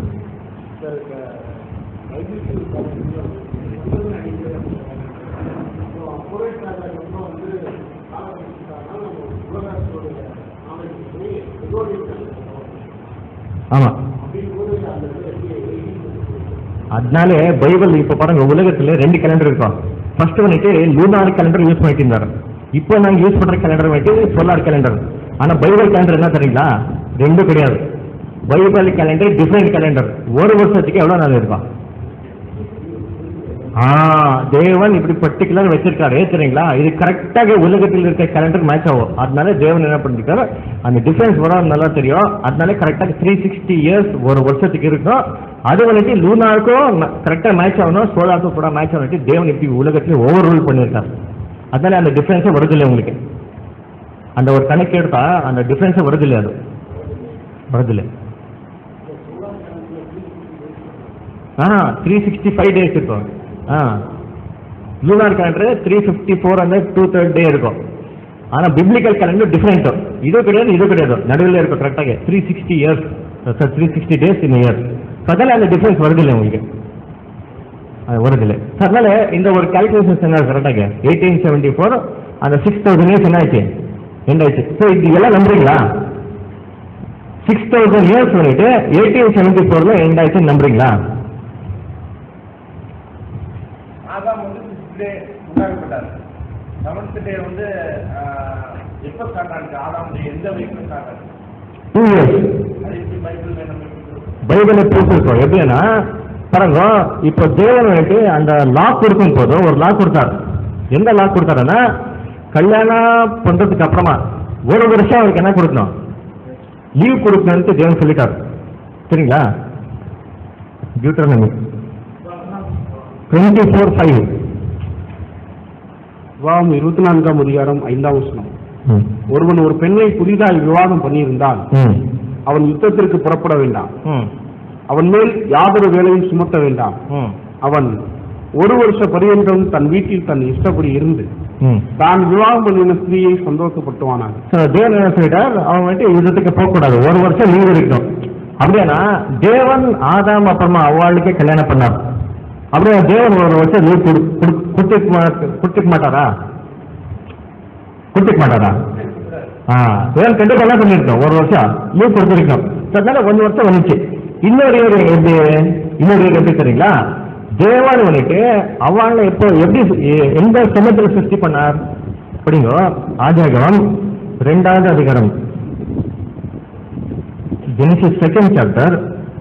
ஆமா அதனாலே பைபிள் இப்ப பாருங்க உலகத்துல ரெண்டு கேலண்டர் இருக்கும் ஃபர்ஸ்ட் வந்துட்டு லூனார் கேலண்டர் யூஸ் பண்ணிட்டு இருந்தாரு இப்போ நாங்க யூஸ் பண்ற கேலண்டர் வந்துட்டு சோலார் கேலண்டர் ஆனா பைபிள் கேலண்டர் என்ன தெரியுங்களா ரெண்டும் கிடையாது பைபிள் கேலண்டர் டிஃபரெண்ட் கேலண்டர் ஒரு வருஷத்துக்கு எவ்வளவு நாள் இருக்கும் ஆ தேவன் இப்படி பர்டிகுலர் வச்சிருக்காரு சரிங்களா இது கரெக்டாக உலகத்தில் இருக்க கேலண்டர் மேட்ச் ஆகும் அதனால தேவன் என்ன பண்ணிருக்காரு அந்த டிஃபரன்ஸ் வரும் நல்லா தெரியும் அதனால கரெக்டாக த்ரீ சிக்ஸ்டி இயர்ஸ் ஒரு வருஷத்துக்கு இருக்கும் அது வந்துட்டு லூனாருக்கும் கரெக்டாக மேட்ச் ஆகணும் சோலாருக்கும் கூட மேட்ச் ஆகணும் தேவன் இப்படி உலகத்துல ஓவர் ரூல் பண்ணியிருக்காரு அதனால அந்த டிஃபரன்ஸே வருதில்லை உங்களுக்கு அந்த ஒரு கணக்கு எடுத்தா அந்த டிஃபரன்ஸே வருதில்லை அது வருதில்லை ஆ த்ரீ சிக்ஸ்டி ஃபைவ் டேஸ் இருக்கும் ஆ lunar calendar three fifty four அந்த டூ தேர்ட் டே இருக்கும் ஆனால் பிப்ளிக்கல் கேலண்டர் டிஃப்ரெண்ட் இது கிடையாது இது கிடையாது நடுவில் இருக்கும் கரெக்டாக three sixty years sir three sixty days in year அதனால அந்த டிஃப்ரென்ஸ் வருதில்லை உங்களுக்கு அது வருதில்லை So, அதனால இந்த ஒரு கால்குலேஷன்ஸ் என்ன கரெக்டாக எயிட்டீன் செவன்டி ஃபோர் அந்த சிக்ஸ் தௌசண்ட் இயர்ஸ் என்ன ஆயிடுச்சு எண்ட் ஆயிடுச்சு ஸோ இது எல்லாம் நம்புறீங்களா சிக்ஸ் தௌசண்ட் இயர்ஸ் வந்துட்டு எயிட்டீன் செவன்டி ஃபோர்ல எண்ட் ஆயிடுச்சுன்னு நம்புறீங்களா ஆதாம் வந்து சிக்ஸ்த் டே உண்டாக்கப்பட்டார் செவன்த் டே வந்து ஆஹ், எப்போ ஸ்டார்ட் ஆனிச்சு ஆதாம் டே எந்த வயசுல ஸ்டார்ட் ஆச்சு டூ இயர்ஸ் அது எப்படி பைபிள் நம்ம பைபிளை ப்ரூஃப் இருக்கும் எப்படின்னா பாருங்க இப்போ தேவன் வந்துட்டு அந்த லாக் கொடுக்கும் போது ஒரு லாக் கொடுத்தாரு எந்த லாக் கொடுத்தாருன்னா கல்யாணம் பண்றதுக்கு அப்புறமா ஒரு வருஷம் அவருக்கு என்ன கொடுக்கணும் லீவ் கொடுக்கணும்னு தேவன் சொல்லிட்டாரு சரிங்களா டியூட்டர்னமி டுவெண்ட்டி ஃபோர் ஃபைவ் விவாகம் இருபத்தி நான்காம் அதிகாரம் ஐந்தாம் வசனம் ஒருவன் ஒரு பெண்ணை புதிதாய் விவாகம் பண்ணியிருந்தால் ம் அவன் யுத்தத்திற்கு புறப்பட வேண்டாம் ம் அவன் மேல் யாதொரு வேலையும் சுமத்த வேண்டாம் ம் அவன் ஒரு வருஷ பரியந்தம் தன் வீட்டில் தன் இஷ்டப்படி இருந்து ம் தான் விவாகம் பண்ணின ஸ்திரீயை சந்தோஷப்பட்டுவானாக ஸோ தேவன் என்ன சொல்லிட்டார் அவன் வந்துட்டு யுத்தத்துக்கு போகக்கூடாது ஒரு வருஷம் லீவ் இருக்கணும் அப்படியானா தேவன் ஆதாம் அப்புறமா அவளுக்கே கல்யாணம் பண்ணார் அப்படியே தேவன் ஒரு வருஷம் லீவ் கொடுத்துக்க மா- கொடுத்துக்க மாட்டாரா கொடுத்துக்க மாட்டாரா ஆ தேவன் கண்டிப்பா என்ன பண்ணிருக்கோம் ஒரு வருஷம் லீவ் கொடுத்துருக்கோம் So, அதனால ஒரு வருஷம் வந்துச்சு இன்னொரு ஒரு எப்படி இன்னொரு ஒரு எப்படி தெரியுங்களா தேவன் வந்துட்டு அவளை இப்போ எப்படி எ- எந்த சமயத்தில் சிருஷ்டி பண்ணார் அப்படிங்க ஆதியாகமம் ரெண்டாவது அதிகாரம் Genesis second chapter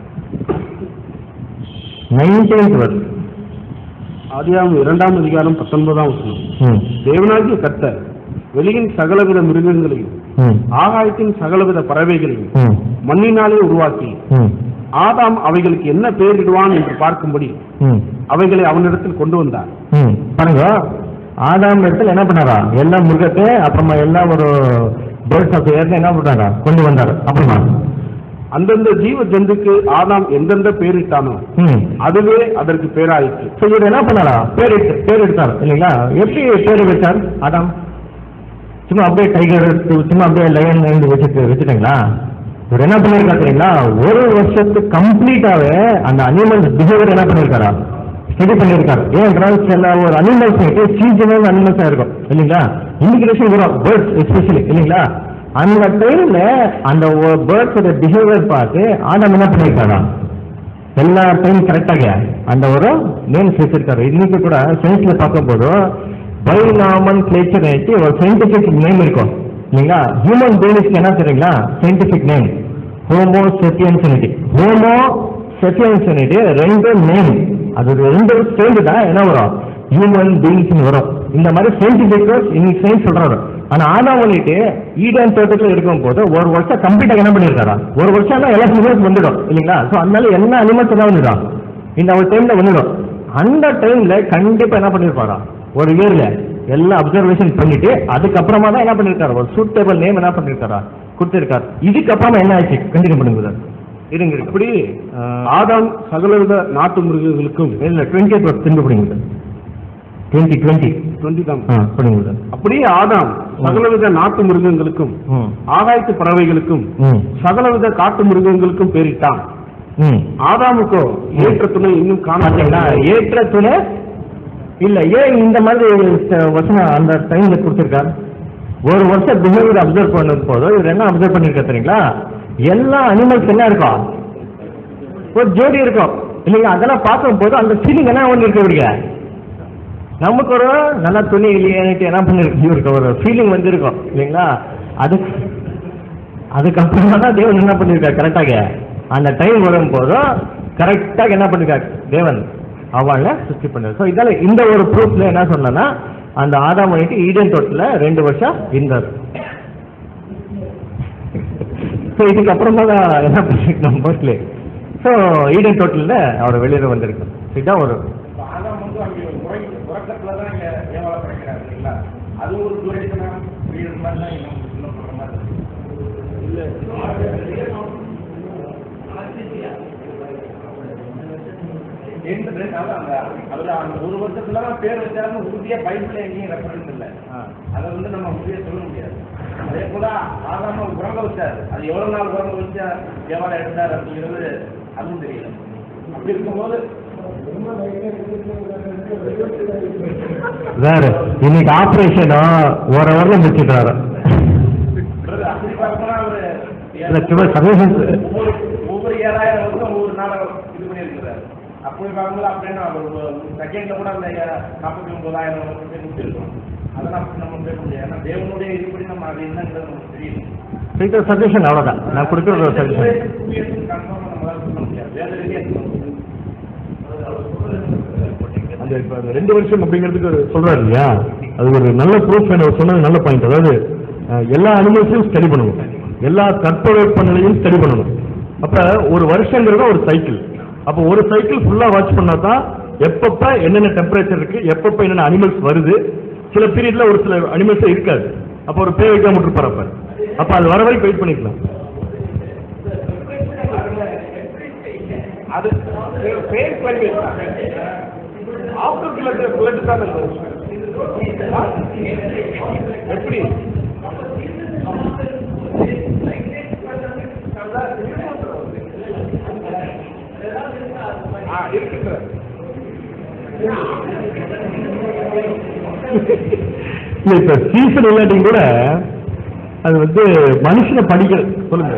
nineteenth verse ஆதியாம் இரண்டாம் அதிகாரம் பத்தொன்பதாம் வசனம் ம் தேவனாகிய கர்த்தர் வெளியின் சகலவித மிருகங்களையும் ம் ஆகாயத்தின் சகலவித பறவைகளையும் ம் மண்ணினாலே உருவாக்கி ம் ஆதாம் அவைகளுக்கு என்ன பெயரிடுவான் என்று பார்க்கும்படி ம் அவைகளை அவனிடத்தில் கொண்டு வந்தார் ம் பாருங்க ஆதாம் இடத்துல என்ன பண்ணாரா எல்லா மிருகத்தை அப்புறமா எல்லா ஒரு பேர்ட்ஸ் ஆஃப் ஏர்ல என்ன பண்ணாரா கொண்டு வந்தாரு அப்புறமா அந்தந்த ஜீவ ஜந்துக்கு ஆதாம் எந்தெந்த பெயரிட்டானோ ம் அதுவே அதற்கு பேராயிற்று ஸோ இவர் என்ன பண்ணாரா பேர் எடுத்து பேர் எடுத்தார் இல்லைங்களா எப்படி பேர் வச்சார் ஆதாம் சும்மா அப்படியே டைகர் சும்மா அப்படியே லயன் வச்சுட்டு வச்சுட்டீங்களா இவர் என்ன பண்ணிருக்காரு தெரியுங்களா ஒரு வருஷத்துக்கு கம்ப்ளீட்டாவே அந்த அனிமல்ஸ் பிஹேவியர் என்ன பண்ணிருக்காரா ஸ்டடி பண்ணிருக்காரு ஏன் சில ஒரு அனிமல்ஸ் சீசனல் அனிமல்ஸா இருக்கும் இல்லைங்களா இமிகிரேஷன் வரும் பேர்ட்ஸ் எஸ்பெஷலி இல்லைங்களா அந்த டைம்ல அந்த பேர்ட்ஸோட பிஹேவியர் பார்த்து ஆதாம் என்ன பண்ணிருக்காரா எல்லா டைம் கரெக்டாக அந்த ஒரு நேம்ஸ் வச்சிருக்காரு இன்னைக்கு கூட சயின்ஸ்ல பார்க்கும்போது பைநாமன் கிளேச்சர் ஒரு சயின்டிபிக் நேம் இருக்கும் இல்லைங்களா ஹியூமன் பீயிங்ஸ்க்கு என்ன தெரியுங்களா scientific name homo sapiens homo sapiens ரெண்டு நேம் அது ரெண்டு சேர்ந்து தான் என்ன வரும் ஹியூமன் பீயிங்ஸ் வரும் இந்த மாதிரி சயின்டிபிக் இன்னைக்கு சயின்ஸ் சொல்றாரு ஆனா ஆனா வந்துட்டு ஈடன் தோட்டத்தில் இருக்கும் போது ஒரு வருஷம் கம்ப்ளீட்டா என்ன பண்ணிருக்காரா ஒரு வருஷம் தான் எல்லா அனிமல்ஸ் வந்துடும் இல்லைங்களா ஸோ அதனால என்ன அனிமல்ஸ் தான் வந்துடும் இந்த ஒரு டைம்ல வந்துடும் அந்த டைம்ல கண்டிப்பா என்ன பண்ணிருப்பாரா ஒரு இயர்ல எல்லாம் அப்சர்வேஷன் பண்ணிட்டு அதுக்கப்புறமா தான் என்ன பண்ணிருக்காரு ஒரு சூட்டபிள் நேம் என்ன பண்ணிருக்காரா கொடுத்திருக்காரு இதுக்கப்புறமா என்ன ஆச்சு கண்டினியூ பண்ணுங்க சார் இருங்க இருங்க. இப்படி ஆஹ், ஆதாம் சகலவித நாட்டு மிருகங்களுக்கும் இல்ல டுவெண்ட்டி எயிட் திரும்ப படிங்க சார் டுவெண்ட்டி டுவெண்ட்டி டுவெண்ட்டி தான் ஆ படிங்க சார் அப்படியே ஆதாம் சகலவித நாட்டு மிருகங்களுக்கும் ம் ஆகாயத்து பறவைகளுக்கும் ம் சகலவித காட்டு மிருகங்களுக்கும் பேரிட்டான் ம் ஆதாமுக்கோ ஏற்ற துணை இன்னும் பாத்தீங்களா காணப்படவில்லை. ஏற்ற துணை இல்ல ஏன் இந்த மாதிரி ச- வசனம் அந்த டைம்ல கொடுத்திருக்காரு ஒரு வருஷம் பிஹேவியர் அப்சர்வ் பண்ணும் போது இவர் என்ன அப்சர்வ் பண்ணிருக்க தெரியுங்களா எல்லா அனிமல்ஸ் என்ன இருக்கும் ஒரு ஜோடி இருக்கும் இல்லைங்க அதெல்லாம் பார்க்கும்போது அந்த ஃபீலிங் என்ன ஒன்று இருக்க விடுங்க நமக்கு ஒரு நல்லா துணி இல்லையான்ட்டு என்ன பண்ணிருக்கு இவருக்கு ஒரு ஃபீலிங் வந்திருக்கும் இல்லைங்களா அதுக்கு அதுக்கப்புறமா தான் தேவன் என்ன பண்ணியிருக்காரு கரெக்டாக அந்த டைம் வரும்போதும் கரெக்டாக என்ன பண்ணிருக்காரு தேவன் அவளை சுத்தி பண்ணார் ஸோ இதால இந்த ஒரு ப்ரூஃப்ல என்ன சொன்னேன்னா அந்த ஆதாம் பண்ணிட்டு ஈடன் தோட்டத்தில் ரெண்டு வருஷம் இருந்தார் ஸோ இதுக்கப்புறமா தான் என்ன பண்ணிருக்கோம் மோஸ்ட்லி ஸோ ஈடன் தோட்டலில் அவர் வெளியில் வந்திருக்கு இதுதான் ஒரு இப்ப ஆதாம் வந்து அங்கே உரை உறக்கத்துல தான் இங்க ஏவாள படைக்கிறாரு இல்லைங்களா அது ஒரு துரைத்தனா வீடு மாதிரி தான் இன்னும் இன்னும் சொல்ற மாதிரி இருக்கு. என்று அதான் அந்த அதுல அந்த ஒரு வருஷத்துல தான் பேர் வச்சாருன்னு உறுதியா பைபிள்ல எங்கேயும் ரெஃபரன்ஸ் இல்லை அதை வந்து நம்ம உறுதியா சொல்ல முடியாது அதே போல ஆதாம உறங்க வச்சாரு அது எவ்வளவு நாள் உறங்க வச்சா எவ்வளவு எடுத்தார் அப்படிங்கிறது அதுவும் தெரியல அப்படி இருக்கும்போது வேற இன்னைக்கு ஆப்ரேஷனும் ஒரு ஹவர்ல முடிச்சிட்டாரு brother, அப்படி பார்க்கணும்னா அவரு இல்ல, சும்மா சமீபம் ஒவ்வொரு ஒவ்வொரு ஏழாயிரம் வருஷம் ஒவ்வொரு நாளை இது பண்ணியிருக்கிறாரு அப்படி பார்க்கும்போது அப்படின்னா அவர் செகண்ட்ல கூட அந்த நாற்பத்தி ஒன்பதாயிரம் வருஷத்தை முடிச்சிருக்கோம் அதெல்லாம் அப்படி நம்ம பேச முடியாது ஏன்னா தேவனுடைய இதுபடி நம்ம அது என்னங்கிறது நமக்கு தெரியும் இது சஜஷன் அவ்வளவுதான் நான் கொடுக்குற ஒரு சஜஷன் கன்ஃபார்மாக நம்மளால சொல்ல முடியாது வேற ரீதியாக சொல்ல முடியாது அந்த இப்ப அந்த ரெண்டு வருஷம் அப்படிங்கிறதுக்கு சொல்றாரு இல்லையா அது ஒரு நல்ல ப்ரூஃப் அவர் சொன்னது நல்ல பாயிண்ட் அதாவது அஹ், எல்லா அனிமல்ஸையும் ஸ்டடி பண்ணணும் எல்லா தட்பவெப்ப நிலையும் ஸ்டடி பண்ணணும் அப்ப ஒரு வருஷங்கிறது ஒரு சைக்கிள் அப்ப ஒரு சைக்கிள் ஃபுல்லா வாட்ச் பண்ணா தான் எப்பப்ப என்னென்ன டெம்பரேச்சர் இருக்கு எப்பப்ப என்னென்ன அனிமல்ஸ் வருது சில பீரியட்ல ஒரு சில அனிமல்ஸே இருக்காது அப்ப ஒரு பேர் வைக்காம விட்டுருப்பாரு அப்ப அப்ப அது வர வரைக்கும் வெயிட் பண்ணிக்கலாம் அது பேர் கிளைமேட் ஆஃப்டர் பிளட் பிளட் தான் இருக்கும். ஆ? எப்படி ஆ இருக்கு சார் இல்ல இப்ப சீசன் இல்லாட்டியும் கூட அது வந்து மனுஷனை படிக்க சொல்லுங்க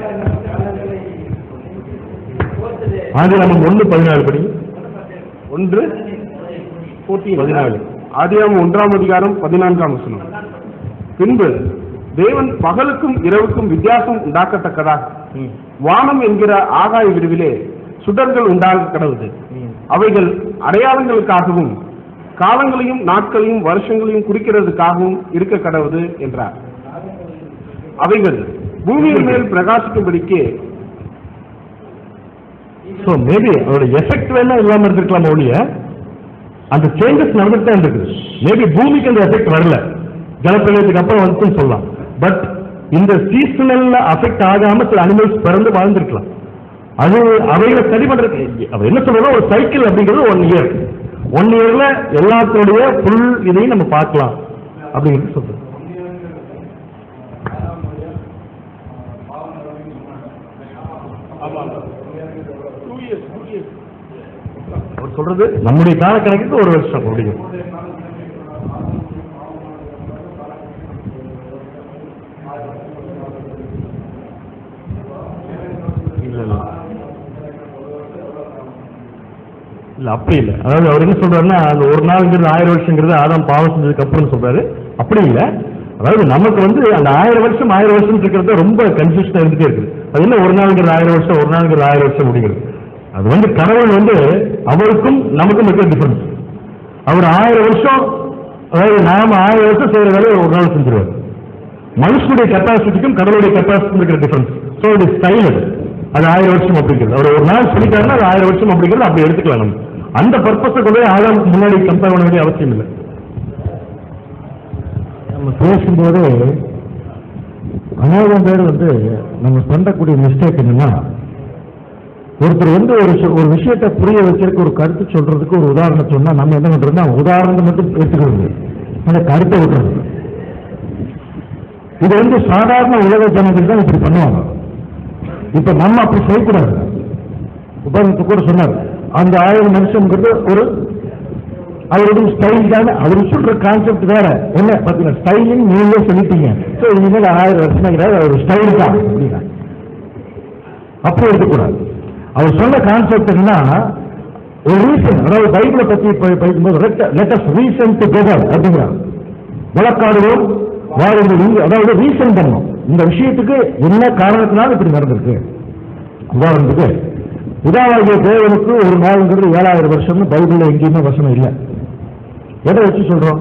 ஆதி நம்ம ஒண்ணு பதினாலு படி ஒன்று பதினாலு ஆதியாமம் ஒன்றாம் அதிகாரம் பதினான்காம் வசனம் பின்பு தேவன் பகலுக்கும் இரவுக்கும் வித்தியாசம் உண்டாக்கத்தக்கதாக வானம் என்கிற ஆகாய விரிவிலே சுடர்கள் உண்டாக கடவுது அவைகள் அடையாளங்களுக்காகவும் காலங்களையும் நாட்களையும் வருஷங்களையும் குறிக்கிறதுக்காகவும் இருக்க கடவுது என்றார் அவைகள் பூமியின் மேல் பிரகாசிக்கும்படிக்கு ஸோ மேபி அதோட எஃபெக்ட் வேணா இல்லாம இருந்திருக்கலாம் ஒழிய அந்த சேஞ்சஸ் நடந்துட்டு தான் இருக்குது மேபி பூமிக்கு அந்த எஃபெக்ட் வரல ஜலப்பிரளயத்துக்கு அப்புறம் வந்துன்னு சொல்லலாம் பட் இந்த சீசனல்ல அஃபெக்ட் ஆகாம சில அனிமல்ஸ் பிறந்து வாழ்ந்திருக்கலாம் அது அவைகளை சரி பண்றதுக்கு அவ என்ன சொல்றோம் ஒரு சைக்கிள் அப்படிங்கிறது ஒன் இயர் ஒன் இயர்ல எல்லாத்துடைய ஃபுல் இதையும் நம்ம பார்க்கலாம் அப்படிங்கிறது சொல்றோம் அவர் சொல்றது நம்முடைய கால கணக்குக்கு ஒரு வருஷம் அப்படிங்கிறது இல்ல இல்ல இல்ல அப்படி இல்ல அதாவது அவர் என்ன சொல்றாருன்னா அந்த ஒரு நாள்ங்கிறது ஆயிரம் வருஷங்கிறது ஆதாம் பாவம் செஞ்சதுக்கு அப்புறம் சொல்றாரு அப்படி இல்ல அதாவது நமக்கு வந்து அந்த ஆயிரம் வருஷம் ஆயிரம் வருஷம் இருக்கிறது ரொம்ப கன்ஃபியூஷன் இருந்துட்டே இருக்குது அது என்ன ஒரு நாளுங்கிறது ஆயிரம் வருஷம் ஒரு நாளுங்கிறது ஆயிரம் வருஷம் அப்படிங்கிறது அது வந்து கடவுள் வந்து அவருக்கும் நமக்கும் இருக்கிற டிஃபரன்ஸ் அவர் ஆயிரம் வருஷம் அதாவது நாம ஆயிரம் வருஷம் செய்யற வேலையை ஒரு நாள் செஞ்சிருவார் மனுஷனுடைய கெப்பாசிட்டிக்கும் கடவுளுடைய கெப்பாசிட்டிக்கும் இருக்கிற டிஃபரன்ஸ் ஸோ இது ஸ்டைல் அது அது ஆயிரம் வருஷம் அப்படிங்கிறது அவர் ஒரு நாள் சொல்லிட்டாருன்னா அது ஆயிரம் வருஷம் அப்படிங்கிறது அப்படி எடுத்துக்கலாம் நம்ம அந்த பர்பஸை கொண்டு போய் ஆதாமுக்கு முன்னாடி கம்பேர் பண்ண வேண்டிய அவசியம் இல்லை நம்ம பேசும்போது அநேகம் பேர் வந்து நம்ம பண்ணக்கூடிய மிஸ்டேக் என்னன்னா ஒருத்தர் வந்து ஒரு விஷ- ஒரு விஷயத்தை புரிய வச்சிருக்க ஒரு கருத்து சொல்றதுக்கு ஒரு உதாரணம் சொன்னா நம்ம என்ன பண்றோம்னா உதாரணத்தை மட்டும் எடுத்துக்கிறது அந்த கருத்தை விட்டுறது இது வந்து சாதாரண உலக ஜனங்கள் தான் இப்படி பண்ணுவாங்க இப்ப நம்ம அப்படி செய்யக்கூடாது உதாரணத்துக்கு கூட சொன்னார் அந்த ஆயிரம் நிமிஷம்ங்கிறது ஒரு அவருடைய ஸ்டைல் தானே அவர் சொல்ற கான்செப்ட் வேற என்ன பாத்தீங்கன்னா ஸ்டைலிங் நீங்களே சொல்லிட்டீங்க சோ இனிமேல் ஆயிரம் வருஷம் கிடையாது ஒரு ஸ்டைல் தான் அப்படின்னா அப்படி இருக்கக்கூடாது அவர் சொன்ன கான்செப்ட் என்னன்னா ஒரு ரீசன் அதாவது பைபிளை பத்தி ப- படிக்கும்போது லெட்டஸ் ரீசன் டுகெதர் அப்படிங்கிறார் வழக்காடுவோம் வாருங்கள் அதாவது ரீசன் பண்ணணும் இந்த விஷயத்துக்கு என்ன காரணத்தினால இப்படி நடந்திருக்கு உதாரணத்துக்கு பிதாவாகிய தேவனுக்கு ஒரு நாளுங்கிறது ஏழாயிரம் வருஷம்னு பைபிள்ல எங்கேயுமே வசனம் இல்லை எதை வச்சு சொல்றோம்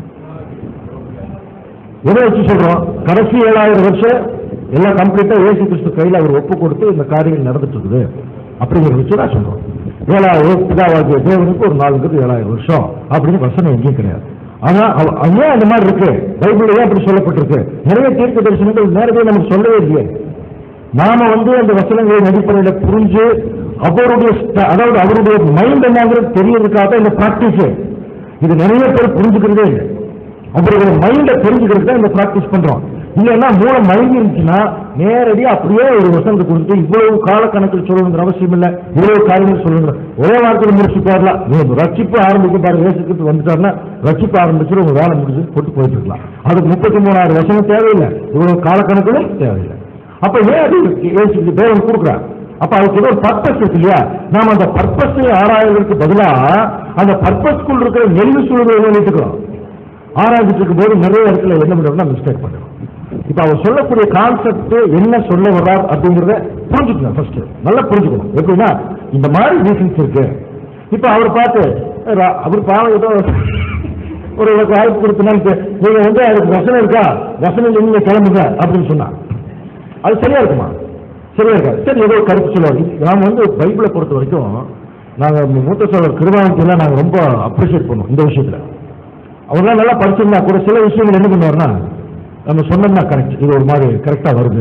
எதை வச்சு சொல்றோம் கடைசி ஏழாயிரம் வருஷம் எல்லாம் கம்ப்ளீட்டா இயேசு கிறிஸ்து கையில அவர் ஒப்பு கொடுத்து இந்த காரியங்கள் நடந்துட்டு இருக்குது அப்படிங்கிற வச்சு தான் சொல்றோம் ஏழாயிரம் பிதாவாகிய தேவனுக்கு ஒரு நாளுங்கிறது ஏழாயிரம் வருஷம் அப்படின்னு வசனம் எங்கேயும் கிடையாது ஆனா அவ- அது ஏன் அந்த மாதிரி இருக்கு பைபிள்ல ஏன் அப்படி சொல்லப்பட்டிருக்கு நிறைய தீர்க்க தரிசனங்கள் நேரடியாக நமக்கு சொல்லவே இல்லையே நாம வந்து அந்த வசனங்களின் அடிப்படையில புரிஞ்சு அவருடைய ஸ்ட- அதாவது அவருடைய மைண்ட் என்னங்கிறது தெரியறதுக்காக தான் இந்த பிராக்டிஸ் இது நிறைய பேர் புரிஞ்சுக்கிறதே இல்லை அவருடைய மைண்டை தெரிஞ்சுக்கிறதுக்கு தான் இந்த பிராக்டிஸ் பண்றோம் இல்லைன்னா மூளை மைண்ட் இருந்துச்சுன்னா நேரடியா அப்படியே ஒரு வசனத்தை கொடுத்து இவ்வளவு காலக்கணக்கில் சொல்லணுங்கிற அவசியம் இல்லை இவ்வளவு காரியங்கள் சொல்லணுங்கிற ஒரே வாரத்தில் முடிச்சு போயிடலாம் நீங்க ரட்சிப்பு ஆரம்பிக்க பாருங்க இயேசுக்கு வந்துட்டாருன்னா ரட்சிப்பு ஆரம்பிச்சு உங்க வேலை முடிச்சு போட்டு போயிட்டு இருக்கலாம் அதுக்கு முப்பத்தி மூணாயிரம் வசனம் தேவையில்லை இவ்வளவு காலக்கணக்கிலும் தேவையில்லை அப்ப ஏன் அது இயேசுக்கு தேவன் கொடுக்குறார் அப்ப அதுக்கு ஏதோ ஒரு பர்பஸ் இருக்கு இல்லையா நாம அந்த பர்பஸை ஆராய்வதற்கு பதிலா அந்த பர்பஸ்க்குள் இருக்கிற நெல்லு சூழ்நிலை நினைத்துக்கிறோம் ஆராய்ச்சிட்டு இருக்கும் போது நிறைய இடத்துல என்ன பண்றோம்னா மிஸ்டேக் பண்றோம் இப்ப அவர் சொல்லக்கூடிய கான்செப்ட் என்ன சொல்ல வர்றார் அப்படிங்கறத புரிஞ்சுக்கணும் ஃபர்ஸ்ட் நல்லா புரிஞ்சுக்கணும் எப்படின்னா இந்த மாதிரி ரீசன்ஸ் இருக்கு இப்ப அவர் பார்த்து ர- அவர் பாவம் ஏதோ ஒரு வாய்ப்பு கொடுத்தனா நீங்க வந்து அதுக்கு வசனம் இருக்கா வசனம் இல்லை, நீங்க கிளம்புங்க அப்படின்னு சொன்னா அது சரியா இருக்குமா சரியா இருக்கா சரி ஏதோ ஒரு கருத்து சொல்லுவார் நாம வந்து பைபிளை பொறுத்த வரைக்கும் நாங்க மூத்த சோழர் கிருபானத்தில் நாங்க ரொம்ப அப்ரிஷியேட் பண்ணுவோம் இந்த விஷயத்துல அவங்களாம் நல்லா படிச்சிருந்தா கூட சில விஷயங்கள் என்ன பண்ணுவார்னா நம்ம சொன்னோம்னா கரெக்ட் இது ஒரு மாதிரி கரெக்டா வருது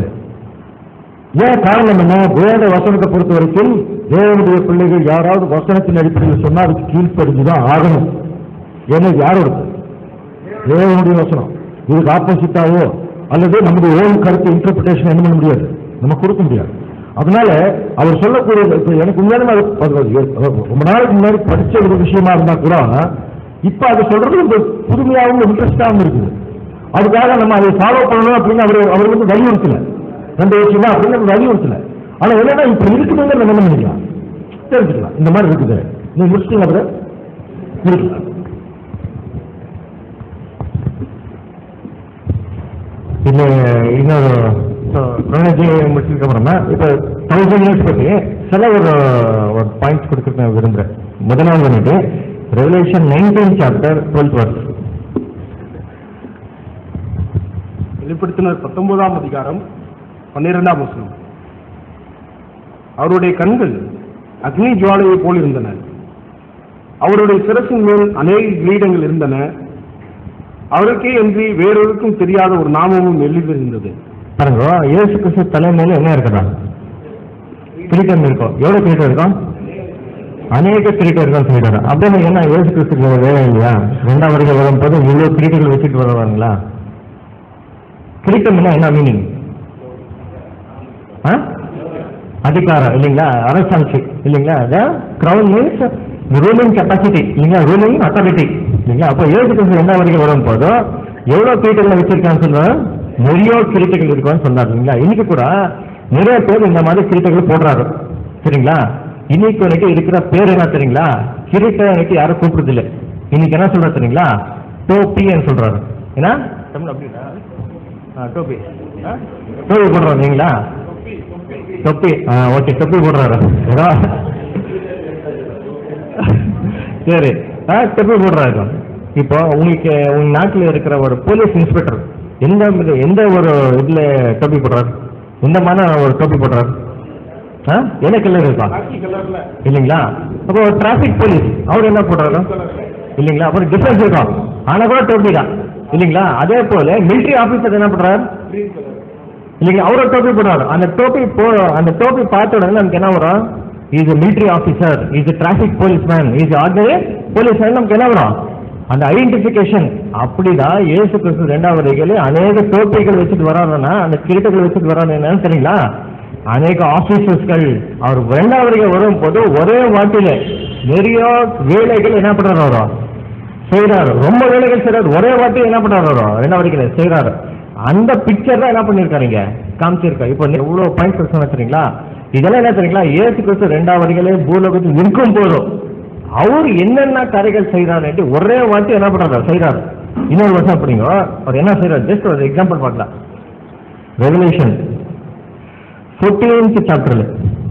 ஏன் காரணம் என்ன வேத வசனத்தை பொறுத்த வரைக்கும் தேவனுடைய பிள்ளைகள் யாராவது வசனத்தின் அடிப்படையில் சொன்னா அதுக்கு கீழ்ப்படிஞ்சுதான் ஆகணும் ஏன்னா இது யாரோடது தேவனுடைய வசனம் இதுக்கு ஆப்போசிட்டாவோ அல்லது நம்முடைய ஓன் கருத்து இன்டர்பிரேஷன் என்ன பண்ண முடியாது நம்ம கொடுக்க முடியாது அதனால அவர் சொல்லக்கூடிய இப்ப எனக்கு உண்மையான அது அது ரொம்ப நாளைக்கு முன்னாடி படிச்ச ஒரு விஷயமா இருந்தா கூட இப்ப அதை சொல்றது ரொம்ப புதுமையாகவும் இன்ட்ரெஸ்டாகவும் இருக்குது அதுக்காக நம்ம அதை ஃபாலோ பண்ணணும் அப்படின்னு அவர் அவர் வந்து வலியுறுத்தல ரெண்டு விஷயமா அப்படின்னு நம்ம வலியுறுத்தல ஆனா என்னன்னா இப்ப இருக்குதுங்க நம்ம என்ன பண்ணிக்கலாம் தெரிஞ்சுக்கலாம் இந்த மாதிரி இருக்குது நீங்க முடிச்சிட்டீங்க அவரை இருக்கலாம் இல்லை இன்னொரு குரோனாலஜி முடிச்சதுக்கு அப்புறமா இப்போ தௌசண்ட் இயர்ஸ் பற்றி சில ஒரு ஒரு பாயிண்ட்ஸ் கொடுக்க நான் விரும்புகிறேன் முதலாவது வந்துட்டு Revelation nineteen chapter twelfth verse வெளிப்படுத்தினர் பத்தொன்பதாம் அதிகாரம் பன்னிரெண்டாம் வசனம் அவருடைய கண்கள் அக்னி ஜுவாலையைப் போல் இருந்தன அவருடைய சிரசின் மேல் அநேக கிரீடங்கள் இருந்தன அவருக்கே என்று வேறொருக்கும் தெரியாத ஒரு நாமமும் எழுதியிருந்தது பாருங்க இயேசு கிறிஸ்து தலைமையில என்ன இருக்குதா கிரீட்டம் இருக்கும் எவ்வளவு கிரீட்டம் இருக்கும் அநேக கிரீட்டம் இருக்கும் சொல்லிட்டாரு அப்படின்னு என்ன இயேசு கிறிஸ்துக்கு ஒரு வேலை இல்லையா ரெண்டாம் வருகை வரும் போது இவ்வளவு கிரீட்டங்கள் வச்சுட்டு வருவாங்களா கிரீட்டம்னா என்ன மீனிங் அதிகாரம் இல்லைங்களா அரசாட்சி இல்லைங்களா கிரௌன் மீன்ஸ் ரூலிங் கெப்பாசிட்டி இல்லைங்களா ரூலிங் அத்தாரிட்டி இல்லைங்களா அப்போ ஏழு கிறிஸ்து ரெண்டாம் வரைக்கும் வரும் போதோ எவ்வளவு கிரீட்டங்களை வச்சிருக்கான்னு சொல்லுவேன் நிறைய கிரீட்டுகள் இருக்குன்னு சொன்னார் இல்லைங்களா இன்னைக்கு கூட நிறைய பேர் இந்த மாதிரி கிரீட்டுகள் போடுறாரு சரிங்களா இன்னைக்கு எனக்கு இருக்கிற பேர் என்ன தெரியுங்களா கிரீட்டை எனக்கு யாரும் கூப்பிடுறது இல்லை இன்னைக்கு என்ன சொல்றாரு தெரியுங்களா டோப்பின்னு சொல்றாரு ஏன்னா தமிழ் அப்படின்னா ஆ, டோப்பி ஆ? டோப்பி போடுறாரு இல்லைங்களா தொப்பி ஆ ஓகே தொப்பி போடுறாரு ஏதோ சரி ஆ தொப்பி போடுறாரு இப்போ உங்களுக்கு உங்க நாட்டில் இருக்கிற ஒரு போலீஸ் இன்ஸ்பெக்டர் எந்த வித- எந்த ஒரு இதுல தொப்பி போடுறாரு எந்த மாதிரி ஒரு தொப்பி போடுறாரு ஆ என்ன கலர் இருக்கா இல்லைங்களா அப்போ டிராபிக் போலீஸ் அவர் என்ன போடுறாரு இல்லைங்களா அப்புறம் டிஃபரன்ஸ் இருக்கும் ஆனா கூட டோப்பி தான் இல்லைங்களா அதே போல மிலிட்டரி ஆபீசர் என்ன பண்றாரு இல்லைங்களா அவரோட டோப்பி போடுறாரு அந்த டோப்பி போ அந்த டோப்பி பார்த்த உடனே நமக்கு என்ன வரும் is military officer is traffic policeman is ordinary policeman நமக்கு என்ன வரும் அந்த ஐடென்டிபிகேஷன் அப்படிதான் இயேசு கிறிஸ்து ரெண்டாவது வரைக்கும் அநேக டோப்பிகள் வச்சுட்டு வராருன்னா அந்த கிரீட்டங்கள் வச்சுட்டு வராரு என்னன்னு தெரியுங்களா அநேக ஆபீசர்ஸ்கள் அவர் ரெண்டாவது வரைக்கும் வரும் போது ஒரே வாட்டில நிறைய வேலைகள் என்ன பண்றாரு அவரும் செய்யறாரு ரொம்ப வேலைகள் செய்யறாரு ஒரே வாட்டி என்ன பண்றாரு அவரு என்ன வரைக்கும் செய்யறாரு அந்த பிக்சர் தான் என்ன பண்ணிருக்காருங்க காமிச்சிருக்கா இப்போ எவ்வளவு பாயிண்ட்ஸ் சொன்ன தெரியுங்களா இதெல்லாம் என்ன தெரியுங்களா ஏசு கிறிஸ்து ரெண்டாம் வரிகளே பூலோகத்தில் நிற்கும் போதும் அவர் என்னென்ன காரியங்கள் செய்யறாரு ஒரே வாட்டி என்ன பண்றாரு செய்யறாரு இன்னொரு வருஷம் அப்படிங்க அவர் என்ன செய்யறாரு ஜஸ்ட் ஒரு எக்ஸாம்பிள் பார்க்கலாம் ரெவலேஷன் ஃபோர்டீன்த் சாப்டர்ல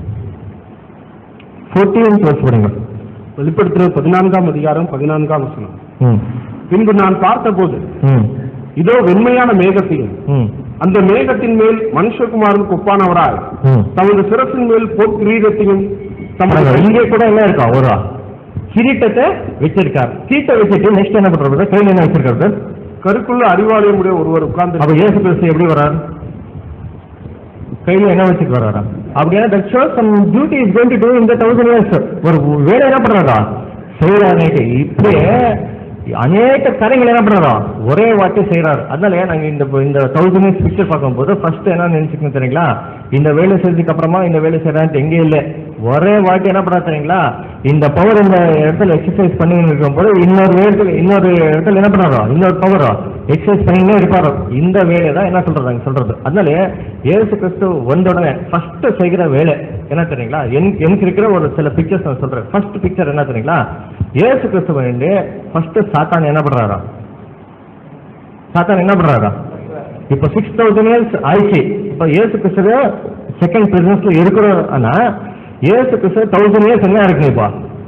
ஃபோர்டீன்த் வருஷம் படிங்க வெளிப்படுத்துறது பதினான்காம் அதிகாரம் பதினான்காம் வசனம் ம் பின்பு நான் பார்த்தபோது ம் இதோ வெண்மையான மேகத்தையும் ம் அந்த மேகத்தின் மேல் மனுஷகுமாரனுக்கு ஒப்பானவராய் ம் தமது சிரசின் மேல் பொற்கிரீடத்தையும் தமது பாருங்க, இங்கே கூட என்ன இருக்கா ஒரு கிரீட்டத்தை வச்சிருக்கார் கிரீட்டை வச்சுட்டு நெக்ஸ்ட் என்ன பண்றது கையில என்ன வச்சிருக்காரு கருக்குள்ள அறிவாலயம் உடைய ஒருவர் உட்கார்ந்து அப்ப இயேசு கிறிஸ்து எப்படி வரார் கையில என்ன வச்சுட்டு வராரா அப்படின்னா that shows some duty is going to do இந்த தௌசண்ட் இயர்ஸ் ஒரு வேலை என்ன பண்றாரா செய்யறாரு இப்படியே அநேக காரியங்கள் என்ன பண்றாரா ஒரே வாட்டி செய்யறாரு அதனால நாங்க இந்த இந்த தௌசண்ட் இயர்ஸ் பிக்சர் பார்க்கும்போது ஃபர்ஸ்ட் என்ன நினைச்சுக்கணும் தெரியுங்களா இந்த வேலை செஞ்சதுக்கு அப்புறமா இந்த வேலை செய்யறான்னு எங்கே இல்லை ஒரே வாட்டி என்ன பண்றா தெரியுங்களா இந்த பவர் இந்த இடத்துல எக்ஸசைஸ் பண்ணி இருக்கும் போது இன்னொரு இடத்துல இன்னொரு இடத்துல என்ன பண்றாரோ இன்னொரு பவரோ எக்ஸசைஸ் பண்ணினே இருப்பாரோ இந்த வேலை தான் என்ன சொல்றாங்க சொல்றது அதனால இயேசு கிறிஸ்து வந்த உடனே ஃபர்ஸ்ட் செய்கிற வேலை என்ன தெரியுங்களா என்- எனக்கு இருக்கிற ஒரு சில பிக்சர்ஸ் நான் சொல்றேன் ஃபர்ஸ்ட் பிக்சர் என்ன தெரியுங்களா இயேசு கிறிஸ்து வந்து ஃபர்ஸ்ட் சாத்தான் என்ன பண்றாரா சாத்தான் என்ன பண்றாரா இப்போ சிக்ஸ் தௌசண்ட் இயர்ஸ் ஆயிடுச்சு இப்போ இயேசு கிறிஸ்து செகண்ட் பிரசன்ஸ்ல இருக்கிறோம்னா இயேசு கிறிஸ்து தௌசண்ட் இயர்ஸ் என்ன இருக்கு இப்போ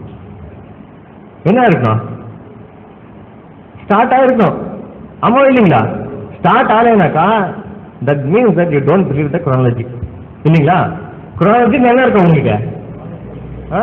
என்ன இருக்கும் ஸ்டார்ட் ஆயிருக்கும் ஆமா இல்லைங்களா ஸ்டார்ட் ஆகலைனாக்கா that means that you don't believe the chronology இல்லைங்களா குரானலஜி என்ன இருக்கும் உங்களுக்கு ஆ?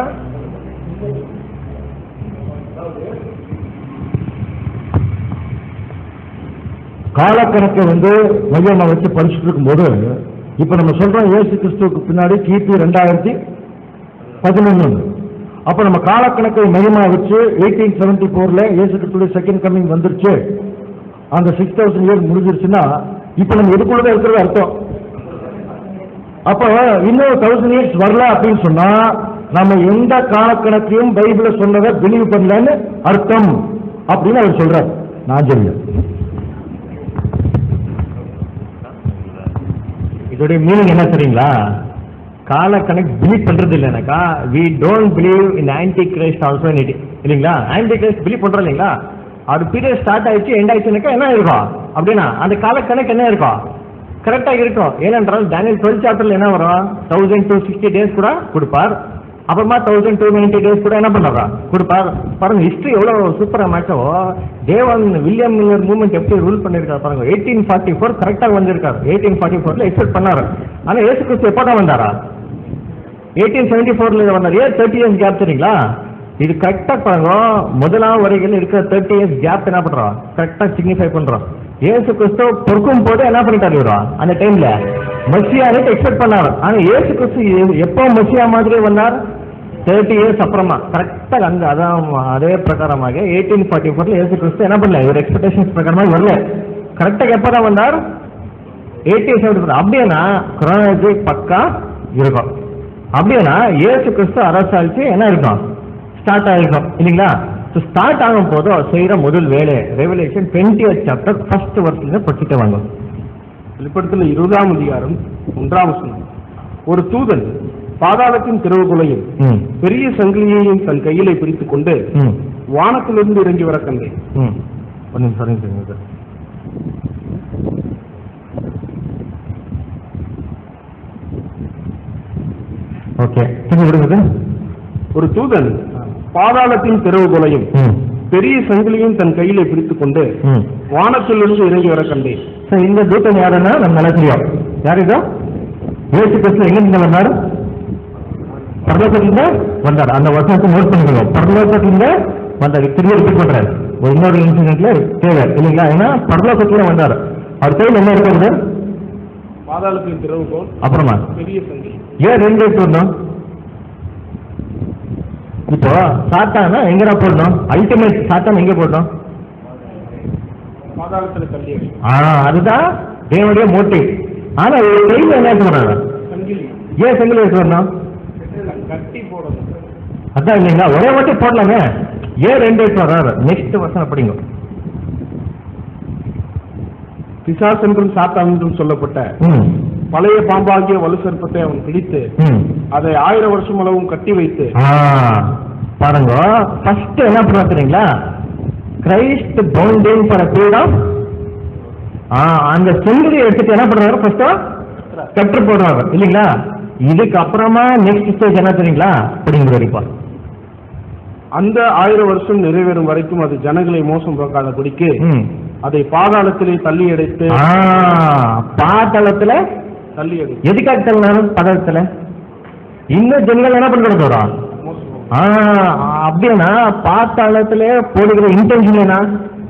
காலக்கணக்கை வந்து மையமா வச்சு படிச்சுட்டு இருக்கும்போது இப்ப நம்ம சொல்றோம் இயேசு கிறிஸ்துவுக்கு பின்னாடி கிபி ரெண்டாயிரத்தி பதினொன்னு அப்ப நம்ம காலக்கணக்கை மையமா வச்சு எயிட்டீன் செவன்டி போர்ல இயேசு கிறிஸ்துடைய செகண்ட் கமிங் வந்துருச்சு அந்த சிக்ஸ் தௌசண்ட் இயர் முடிஞ்சிருச்சுன்னா இப்ப நம்ம எதுக்குள்ளதான் இருக்கிறது அர்த்தம் அப்ப இன்னும் தௌசண்ட் இயர்ஸ் வரல அப்படின்னு சொன்னா நம்ம எந்த காலக்கணக்கையும் பைபிள சொன்னதை பிலீவ் பண்ணலன்னு அர்த்தம் அப்படின்னு அவர் சொல்றார் நான் சொல்லுங்க இதோடைய மீனிங் என்ன தெரியுங்களா கால கணக்கு பிலீவ் பண்றது இல்லைனாக்கா we don't believe in antichrist also it இல்லைங்களா ஆன்டி கிரைஸ்ட் பிலீவ் பண்றோம் இல்லைங்களா அவர் பீரியட் ஸ்டார்ட் ஆயிடுச்சு எண்ட் ஆயிடுச்சுனாக்கா என்ன இருக்கும் அப்படின்னா அந்த கால கணக்கு என்ன இருக்கும் கரெக்டா இருக்கும் ஏனென்றால் டேனியல் டுவெல் சாப்டர்ல என்ன வரும் தௌசண்ட் டூ சிக்ஸ்டி டேஸ் கூட கொடுப்பார் அப்புறமா தௌசண்ட் டூ நைன்டி டேஸ் கூட என்ன பண்றாரா கொடுப்பார் பாருங்க ஹிஸ்டரி எவ்வளவு சூப்பரா மேட்சோ தேவன் வில்லியம் மில்லர் மூவ்மெண்ட் எப்படி ரூல் பண்ணிருக்காரு பாருங்க எயிட்டீன் ஃபார்ட்டி ஃபோர் கரெக்டா வந்திருக்காரு எயிட்டீன் ஃபார்ட்டி ஃபோர்ல எக்ஸ்பெக்ட் பண்ணாரு ஆனா ஏசு கிறிஸ்து எப்போ தான் வந்தாரா எயிட்டீன் செவன்டி ஃபோர்ல வந்தார் ஏன் தேர்ட்டி இயர்ஸ் கேப் தெரியுங்களா இது கரெக்டா பாருங்க முதலாம் வரைகள் இருக்கிற தேர்ட்டி இயர்ஸ் கேப் என்ன பண்றோம் கரெக்டா சிக்னிஃபை பண்றோம் ஏசு கிறிஸ்து பொறுக்கும் போது என்ன பண்ணிட்டாரு இவரா அந்த டைம்ல மசியான்னு எக்ஸ்பெக்ட் பண்ணாரு ஆனா ஏசு கிறிஸ்து எ- எப்போ மசியா மாதிரி வந்தார் தேர்ட்டி இயர்ஸ் அப்புறமா கரெக்டா அந்த அதான் அதே பிரகாரமாக எயிட்டீன் ஃபார்ட்டி ஃபோர்ல ஏசு கிறிஸ்து என்ன பண்ணல இவர் எக்ஸ்பெக்டேஷன்ஸ் பிரகாரமாக வரல கரெக்டா எப்போ தான் வந்தார் எயிட்டீன் செவன்டி அப்படின்னா குரானஜி பக்கா இருக்கும் அப்படின்னா ஏசு கிறிஸ்து அரசாட்சி என்ன இருக்கும் ஸ்டார்ட் ஆகிருக்கும் இல்லைங்களா ஸோ ஸ்டார்ட் ஆகும் போது அவர் செய்யற முதல் வேலை ரெவலேஷன் டுவெண்ட்டி சாப்டர் ஃபர்ஸ்ட் வருஷத்துல படிச்சுட்டு வாங்க வெளிப்படுத்தல இருபதாம் அதிகாரம் ஒன்றாம் வசனம் ஒரு தூதன் பாதாளத்தின் திறவுகோலையும் ம் பெரிய சங்கிலியையும் தன் கையிலே பிடித்துக் கொண்டு ம் வானத்திலிருந்து இறங்கி வர கண்டேன் ம் ஒரு நிமிஷம் ஒரு நிமிஷம் சார் ஓகே திரும்பி விடுங்க சார் ஒரு தூதன் பாதாளத்தின் திறவுகோலையும் ம் பெரிய சங்கிலியும் தன் கையிலே பிடித்துக் கொண்டு ம் வானத்திலிருந்து இறங்கி வர கண்டேன் சார் இந்த தூத்தன் யாருன்னா நம்ம நல்லா தெரியும் யார் இதோ ஏசு கிறிஸ்து எங்க இருந்து வந்தார் பரலோகத்திலிருந்து வந்தார் அந்த வசனத்தை நோட் பண்ணிக்கணும் பரலோகத்திலிருந்து வந்தார் திரும்ப ரிப்பீட் பண்றாரு ஒரு இன்னொரு இன்சிடென்ட்ல தேவை இல்லைங்களா ஏன்னா பரலோகத்துல வந்தார் அவர் கையில் என்ன இருக்கிறது பாதாளத்தின் திறவுகோல் அப்புறமா பெரிய சங்கிலி ஏன் ரெண்டு எடுத்து வரணும் இப்போ சாத்தானா எங்கடா போடணும் அல்டிமேட் சாத்தான் எங்க போடணும் பாதாளத்துல தள்ளி அடி. ஆ அதுதான் தேவனுடைய மோட்டிவ் ஆனா இவர் கையில் என்ன சொல்றாங்க சங்கிலி ஏன் செங்கல் எடுத்து வரணும் கட்டி போடணும் அதான் இல்லைங்களா ஒரே வாட்டி போடலாமே ஏன் ரெண்டு எடுத்து வர்றாரு நெக்ஸ்ட் வருஷம் அப்படிங்க பிசாஸ் என்றும் சாத்தான் என்றும் சொல்லப்பட்ட ம் பழைய பாம்பாகிய வலு சர்ப்பத்தை அவன் பிடித்து ம் அதை ஆயிரம் வருஷம் அளவும் கட்டி வைத்து ஆ, பாருங்க ஃபர்ஸ்ட் என்ன பண்ணுவா தெரியுங்களா Christ bounding for period of அந்த செங்கடி எடுத்துட்டு என்ன பண்றாரு ஃபர்ஸ்ட் கற்று போடுறாரு இல்லைங்களா இதுக்கு அப்புறமா நெக்ஸ்ட் ஸ்டேஜ் என்ன தெரியுங்களா அப்படிங்கிறாரு இப்போ அந்த ஆயிரம் வருஷம் நிறைவேறும் வரைக்கும் அது ஜனங்களை மோசம் போக்காதபடிக்கு ம் அதை பாதாளத்திலே தள்ளி அடைத்து ஆ, பாதாளத்துல தள்ளி அடைத்து எதுக்காக தள்ளினாரு பாதாளத்துல இன்னும் ஜனங்கள் என்ன பண்றது வரும் ஆ, அப்படின்னா பாத்தாளத்துல போடுகிற இன்டென்ஷன் என்ன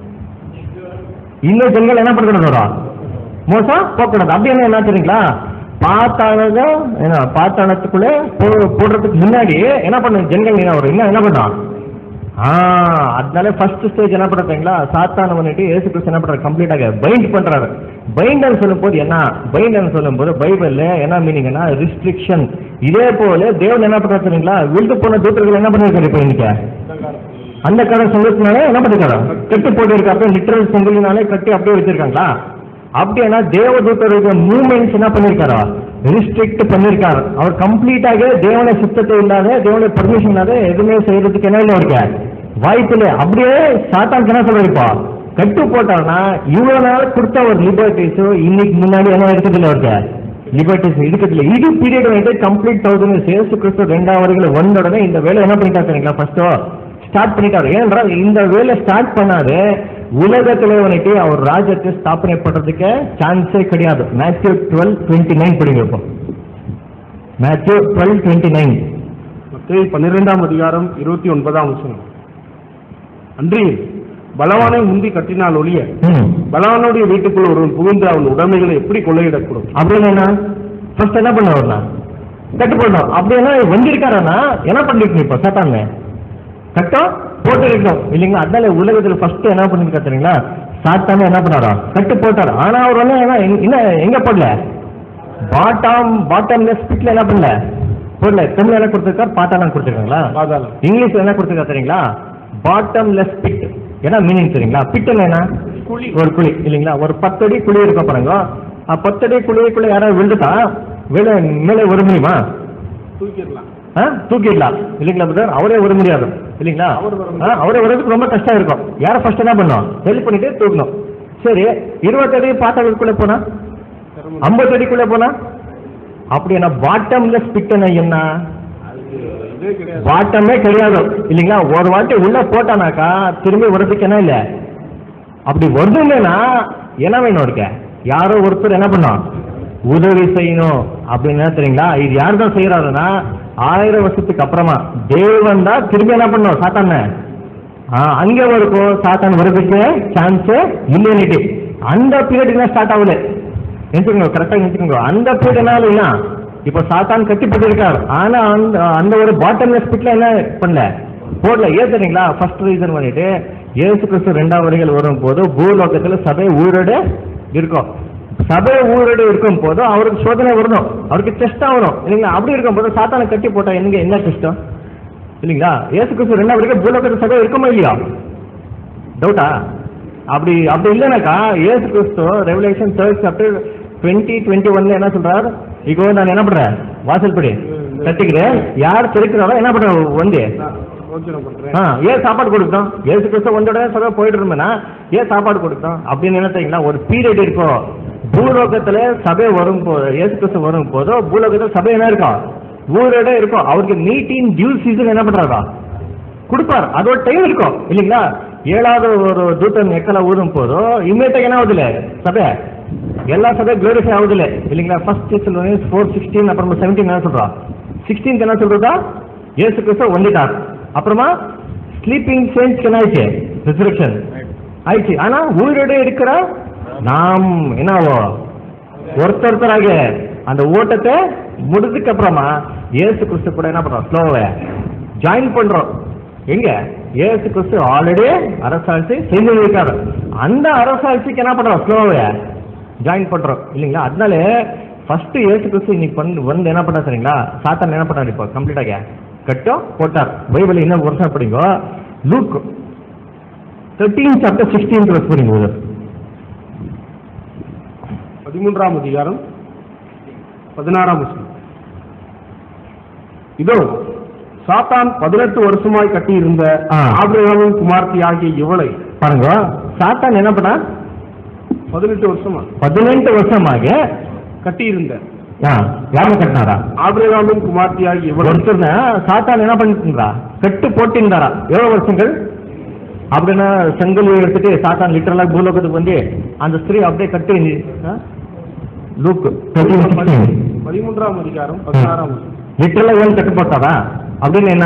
இன்னும் ஜனங்கள் என்ன பண்றது வரும் மோசம் போக்கூடாது அப்படின்னா என்ன தெரியுங்களா பாத்தாளத என்ன பாத்தாளத்துக்குள்ள போ- போடுறதுக்கு முன்னாடி என்ன பண்ணு ஜனங்கள் என்ன வரும் என்ன என்ன பண்ணும் ஆ அதனால ஃபர்ஸ்ட் ஸ்டேஜ் என்ன பண்றீங்களா சாத்தான பண்ணிட்டு ஏசு கிறிஸ்து என்ன பண்றாரு கம்ப்ளீட்டாக பைண்ட் பண்றாரு பைண்டன்னு சொல்லும்போது என்ன பைண்டன்னு சொல்லும்போது பைபிள்ல என்ன மீனிங்னா ரிஸ்ட்ரிக்ஷன் இதே போல தேவன் என்ன பண்றாரு தெரியுங்களா விழுந்து போன தூத்தர்கள் என்ன பண்ணிருக்காரு இப்போ இன்னைக்கு அந்த கடை சொந்தத்தினாலே என்ன பண்ணிருக்காரு கட்டு போட்டு இருக்கு அப்படியே லிட்டரல் செங்கலினாலே கட்டி அப்படியே வச்சிருக்காங்களா அப்படின்னா தேவதூத்தருடைய மூமெண்ட்ஸ் என்ன பண்ணிருக்காரா ரிஸ்ட்ரிக்ட் பண்ணிருக்காரு அவர் கம்ப்ளீட்டாக தேவனை சுத்தத்தை இல்லாத தேவனுடைய பர்மிஷன் இல்லாத எதுவுமே செய்யறதுக்கு என்ன இல்லை அவருக்கு வாய்ப்பு இல்லை அப்படியே சாத்தானுக்கு என்ன சொல்றாரு இப்போ கட்டு போட்டாருன்னா இவ்வளவு நாள் கொடுத்த ஒரு லிபர்ட்டிஸ் இன்னைக்கு முன்னாடி என்ன இருக்குது இல்லை அவருக்கு லிபர்ட்டிஸ் இருக்கிறதுல இது பீரியட் வந்து கம்ப்ளீட் தௌசண்ட் சேசு கிறிஸ்து ரெண்டாம் வருகிற வந்த உடனே இந்த வேலை என்ன பண்ணிட்டாரு தெரியுங்களா ஃபர்ஸ்ட் ஸ்டார்ட் பண்ணிட்டாரு ஏனென்றால் இந்த வேலை ஸ்டார்ட் பண்ணாது உலகத்திலே வந்துட்டு அவர் ராஜ்யத்தை ஸ்தாபனை பண்றதுக்கு சான்ஸே கிடையாது மேத்யூ டுவெல் டுவெண்ட்டி நைன் படிங்க இப்போ மேத்யூ டுவெல் டுவெண்ட்டி நைன் மத்தேயு பன்னிரெண்டாம் அதிகாரம் இருபத்தி ஒன்பதாம் வசனம் அன்றி பலவானை முந்தி கட்டினால் ஒழிய ம் பலவானுடைய வீட்டுக்குள் ஒருவன் புகுந்து அவன் உடைமைகளை எப்படி கொள்ளையிடக்கூடும் அப்படின்னு என்ன ஃபர்ஸ்ட் என்ன பண்ணவர்னா கட்டு போடணும் அப்படின்னா வந்திருக்காரனா என்ன பண்ணிருக்கீங்க இப்போ சட்டான்னு கட்டம் போட்டு இருக்கணும் இல்லைங்களா அதனால உலகத்துல ஃபர்ஸ்ட் என்ன பண்ணிருக்கா தெரியுங்களா சாத்தானே என்ன பண்ணாரா கட்டு போட்டாரு ஆனா அவர் வந்து என்ன என்ன எங்க போடல பாட்டம் பாட்டம்லெஸ் பிட்ல என்ன பண்ணல போடல தமிழ்ல என்ன கொடுத்துருக்காரு பாட்டாலாம் கொடுத்துருக்காங்களா பாதாளம் இங்கிலீஷ்ல என்ன கொடுத்துருக்கா தெரியுங்களா பாட்டம்லெஸ் பிட் என்ன மீனிங் தெரியுங்களா பிட்டுன்னு என்ன குழி. ஒரு குழி இல்லைங்களா ஒரு பத்தடி குழி இருக்க பாருங்க ஆ, பத்தடி குழிக்குள்ள யாராவது விழுந்துட்டா விழ மேலே வர முடியுமா தூக்கிடலாம் ஆ? தூக்கிடலாம் இல்லைங்களா பிரதர் அவரே வர முடியாது இல்லைங்களா அவர் வர ஆ, அவரே வர்றதுக்கு ரொம்ப கஷ்டம் இருக்கும் யாரை ஃபர்ஸ்ட் என்ன பண்ணணும் ஹெல்ப் பண்ணிட்டு தூக்கணும் சரி இருபத்தடி பாத்தாளுக்குள்ள போனா ஐம்பது அடிக்குள்ள போனா அப்படின்னா பாட்டம்லெஸ் பிட்டுன்னா என்ன இதே கிடையாது வாட்டமே கிடையாது இல்லைங்களா ஒரு வாட்டி உள்ள போட்டானாக்கா திரும்பி வர்றதுக்கு என்ன இல்ல அப்படி வருதுன்னா என்ன வேணும் இருக்க யாரோ ஒருத்தர் என்ன பண்ணும் உதவி செய்யணும் அப்படின்னு என்ன தெரியுங்களா இது யார் தான் செய்யறாருன்னா ஆயிரம் வருஷத்துக்கு அப்புறமா தேவன் தான் திரும்பி என்ன பண்ணும் சாத்தான அங்க வரைக்கும் சாத்தான் வர்றதுக்கு சான்ஸ் இல்லைன்னுட்டு அந்த பீரியட் ஸ்டார்ட் ஆகல நினைச்சுக்கோங்க கரெக்டா நினைச்சுக்கோங்க அந்த பீரியட் என்ன இல்லைன்னா இப்ப சாத்தான் கட்டிப்பட்டு இருக்கார் ஆனா அந்த அந்த ஒரு பாட்டம் ஸ்பிட்ல என்ன பண்ணல போடல ஏன் தெரியுங்களா ஃபர்ஸ்ட் ரீசன் பண்ணிட்டு இயேசு கிறிஸ்து ரெண்டாம் வரைகள் வரும் போது பூலோகத்துல சபை உயிரோடு இருக்கும் சபை உயிரோடு இருக்கும் போது அவருக்கு சோதனை வரணும் அவருக்கு டெஸ்ட் ஆகணும் இல்லைங்களா அப்படி இருக்கும் போது சாத்தானை கட்டி போட்டா எனக்கு என்ன டெஸ்டம் இல்லைங்களா இயேசு கிறிஸ்து ரெண்டாம் வரைக்கும் பூலோகத்துல சபை இருக்குமா இல்லையா டவுட்டா அப்படி அப்படி இல்லைனாக்கா இயேசு கிறிஸ்து Revelation third chapter twenty twenty ஒன்ல என்ன சொல்றார் இப்போ நான் என்ன பண்றேன் வாசல் படி தட்டிக்கிறேன் யார் திறக்கிறாரோ என்ன பண்ற வந்து நான் யோசனை பண்றேன் ஆ, ஏன் சாப்பாடு கொடுத்தோம் ஏசு கிறிஸ்து வந்த உடனே சபை போயிட்டு இருந்தோம்னா ஏன் சாப்பாடு கொடுத்தோம் அப்படின்னு என்ன தெரியுங்களா ஒரு பீரியட் இருக்கும் பூலோகத்துல சபை வரும் போது ஏசு கிறிஸ்து வரும் போதோ பூலோகத்துல சபை என்ன இருக்கும் ஊரோட இருக்கும் அவருக்கு மீட்டிங் டியூ சீசன் என்ன பண்றாரா கொடுப்பார் அதோட டைம் இருக்கும் இல்லைங்களா ஏழாவது ஒரு தூத்தன் எக்கல ஊதும் போதோ இம்மீடியட்டா என்ன ஆகுதுல சபை எல்லா சபை குளோரிஃபை ஆகுதுல இல்லைங்களா ஃபர்ஸ்ட் சொல்லுவாங்க ஃபோர் சிக்ஸ்டீன் அப்புறமா செவன்டீன் என்ன சொல்றா சிக்ஸ்டீன் என்ன சொல்றதா இயேசு கிறிஸ்து வந்துட்டார் அப்புறமா ஸ்லீப்பிங் சேஞ்ச் என்ன ஆயிடுச்சு ரிசரக்ஷன் ஆயிடுச்சு ஆனா உயிரோட இருக்கிற நாம் என்னவோ ஒருத்தொருத்தராக அந்த ஓட்டத்தை முடிஞ்சதுக்கு அப்புறமா இயேசு கிறிஸ்து கூட என்ன பண்றோம் ஸ்லோவை ஜாயின் பண்றோம் எங்க இயேசு கிறிஸ்து ஆல்ரெடி அரசாட்சி செஞ்சு இருக்காரு அந்த அரசாட்சிக்கு என்ன பண்றோம் ஸ்லோவை ஜாயின் பண்றோம் இல்லைங்களா அதனால ஃபர்ஸ்ட் இயேசு கிறிஸ்து இன்னைக்கு பண்ணு வந்து என்ன பண்ணா சரிங்களா சாத்தான் என்ன பண்ணாரு இப்போ கம்ப்ளீட்டாக கட்டோ போட்டார் பைபிள் இன்னும் வருஷம் படிங்க Luke thirteen chapter sixteen plus படிங்க பதிமூன்றாம் அதிகாரம் பதினாறாம் வசனம் இதோ சாத்தான் பதினெட்டு வருஷமாய் கட்டியிருந்த ஆ. ஆபிரகாமின் குமார்த்தி ஆகிய இவளை பாருங்க சாத்தான் என்ன பண்ணா பதினெட்டு வருஷமா பதினெட்டு வருஷமாக கட்டியிருந்த ஆ, யாருமே கட்டினாரா ஆபிரகாமின் குமார்த்தி ஆகிய இவளை ஒருத்தர் சாத்தான் என்ன பண்ணிட்டு இருந்தா கட்டு போட்டிருந்தாரா எவ்வளவு வருஷங்கள் அப்படின்னா செங்கல் எடுத்துட்டு சாத்தான் லிட்டரலா பூலோகத்துக்கு வந்து அந்த ஸ்திரீ அப்படியே கட்டி லூக் பதிமூன்றாம் அதிகாரம் பதினாறாம் வசனம் லிட்டரலா ஏன் கட்டு போட்டாரா அப்படின்னு என்ன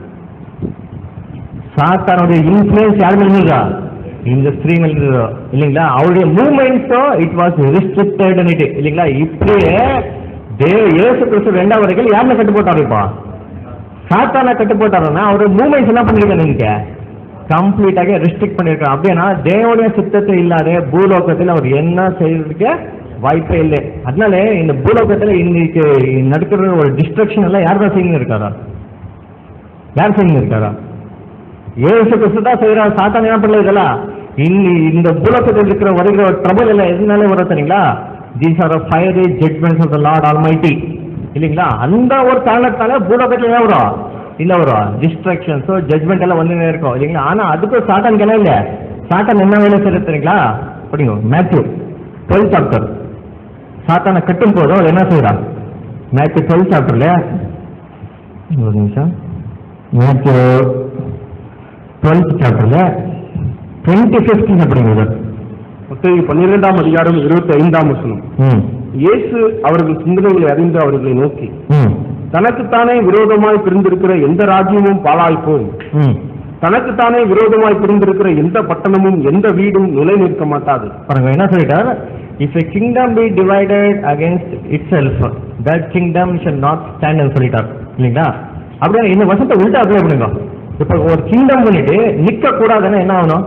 சாத்தானுடைய இன்ஃபுளுன்ஸ் யார் மேல இருந்ததா இந்த ஸ்திரீ மேல இருந்ததோ இல்லைங்களா அவருடைய மூமெண்ட்ஸோ இட் வாஸ் ரெஸ்ட்ரிக்டட் இல்லைங்களா இப்படியே தேவ இயேசு கிறிஸ்து ரெண்டாவது வரைக்கும் யாருமே கட்டு போட்டாரு இப்போ சாத்தான கட்டு போட்டாருன்னா அவருடைய மூமெண்ட்ஸ் என்ன பண்ணிருக்காங்க நீங்க கம்ப்ளீட்டாக ரெஸ்ட்ரிக்ட் பண்ணிருக்காங்க அப்படின்னா தேவனுடைய சித்தத்தை இல்லாத பூலோகத்தில் அவர் என்ன செய்யறதுக்கு வாய்ப்பே இல்லை அதனால இந்த பூலோகத்தில் இன்னைக்கு நடக்கிற ஒரு டிஸ்ட்ரக்ஷன் எல்லாம் யார் தான் செய்யுங்க இருக்காரா யார் செய்யுங்க இருக்காரா ஏசு கிறிஸ்து தான் செய்யறாரு சாத்தான் என்ன பண்ணல இதெல்லாம் இன்னி இந்த பூலோகத்தில் இருக்கிற வருகிற ட்ரபிள் எல்லாம் எதுனால வரும் தெரியுங்களா these are fiery judgments of the Lord Almighty இல்லைங்களா அந்த ஒரு காரணத்தால பூலோகத்தில் என்ன வரும் இல்ல வரும் டிஸ்ட்ராக்ஷன்ஸோ ஜட்மெண்ட் எல்லாம் வந்து இருக்கும் இல்லைங்களா ஆனா அதுக்கும் சாத்தான் என்ன இல்லை சாத்தான் என்ன வேலை செய்யறது தெரியுங்களா படிங்க மேத்யூ டுவெல் சாப்டர் சாத்தானை கட்டும் போதும் அவர் என்ன செய்யறான் மேத்யூ டுவெல் சாப்டர்ல ஒரு நிமிஷம் மேத்யூ டுவெல்த் சாப்டர்ல டுவெண்ட்டி ஃபிஃப்த் அப்படிங்கிறது மத்தேயு பன்னிரெண்டாம் அதிகாரம் இருபத்தி ஐந்தாம் வசனம் ம் இயேசு அவர்கள் சிந்தனைகளை அறிந்து அவர்களை நோக்கி ம் தனக்குத்தானே விரோதமாய் பிரிந்திருக்கிற எந்த ராஜ்யமும் பாழாய்ப்போம் ம் தனக்குத்தானே விரோதமாய் பிரிந்திருக்கிற எந்த பட்டணமும் எந்த வீடும் நிலை நிற்க மாட்டாது பாருங்க என்ன சொல்லிட்டார் if a kingdom be divided against itself that kingdom shall not stand சொல்லிட்டார் இல்லைங்களா அப்படியே இந்த வருஷத்தை உள்டா அப்ளை பண்ணுங்க இப்போ ஒரு கிங்டம் பண்ணிட்டு நிக்க கூடாதுன்னா என்ன ஆகணும்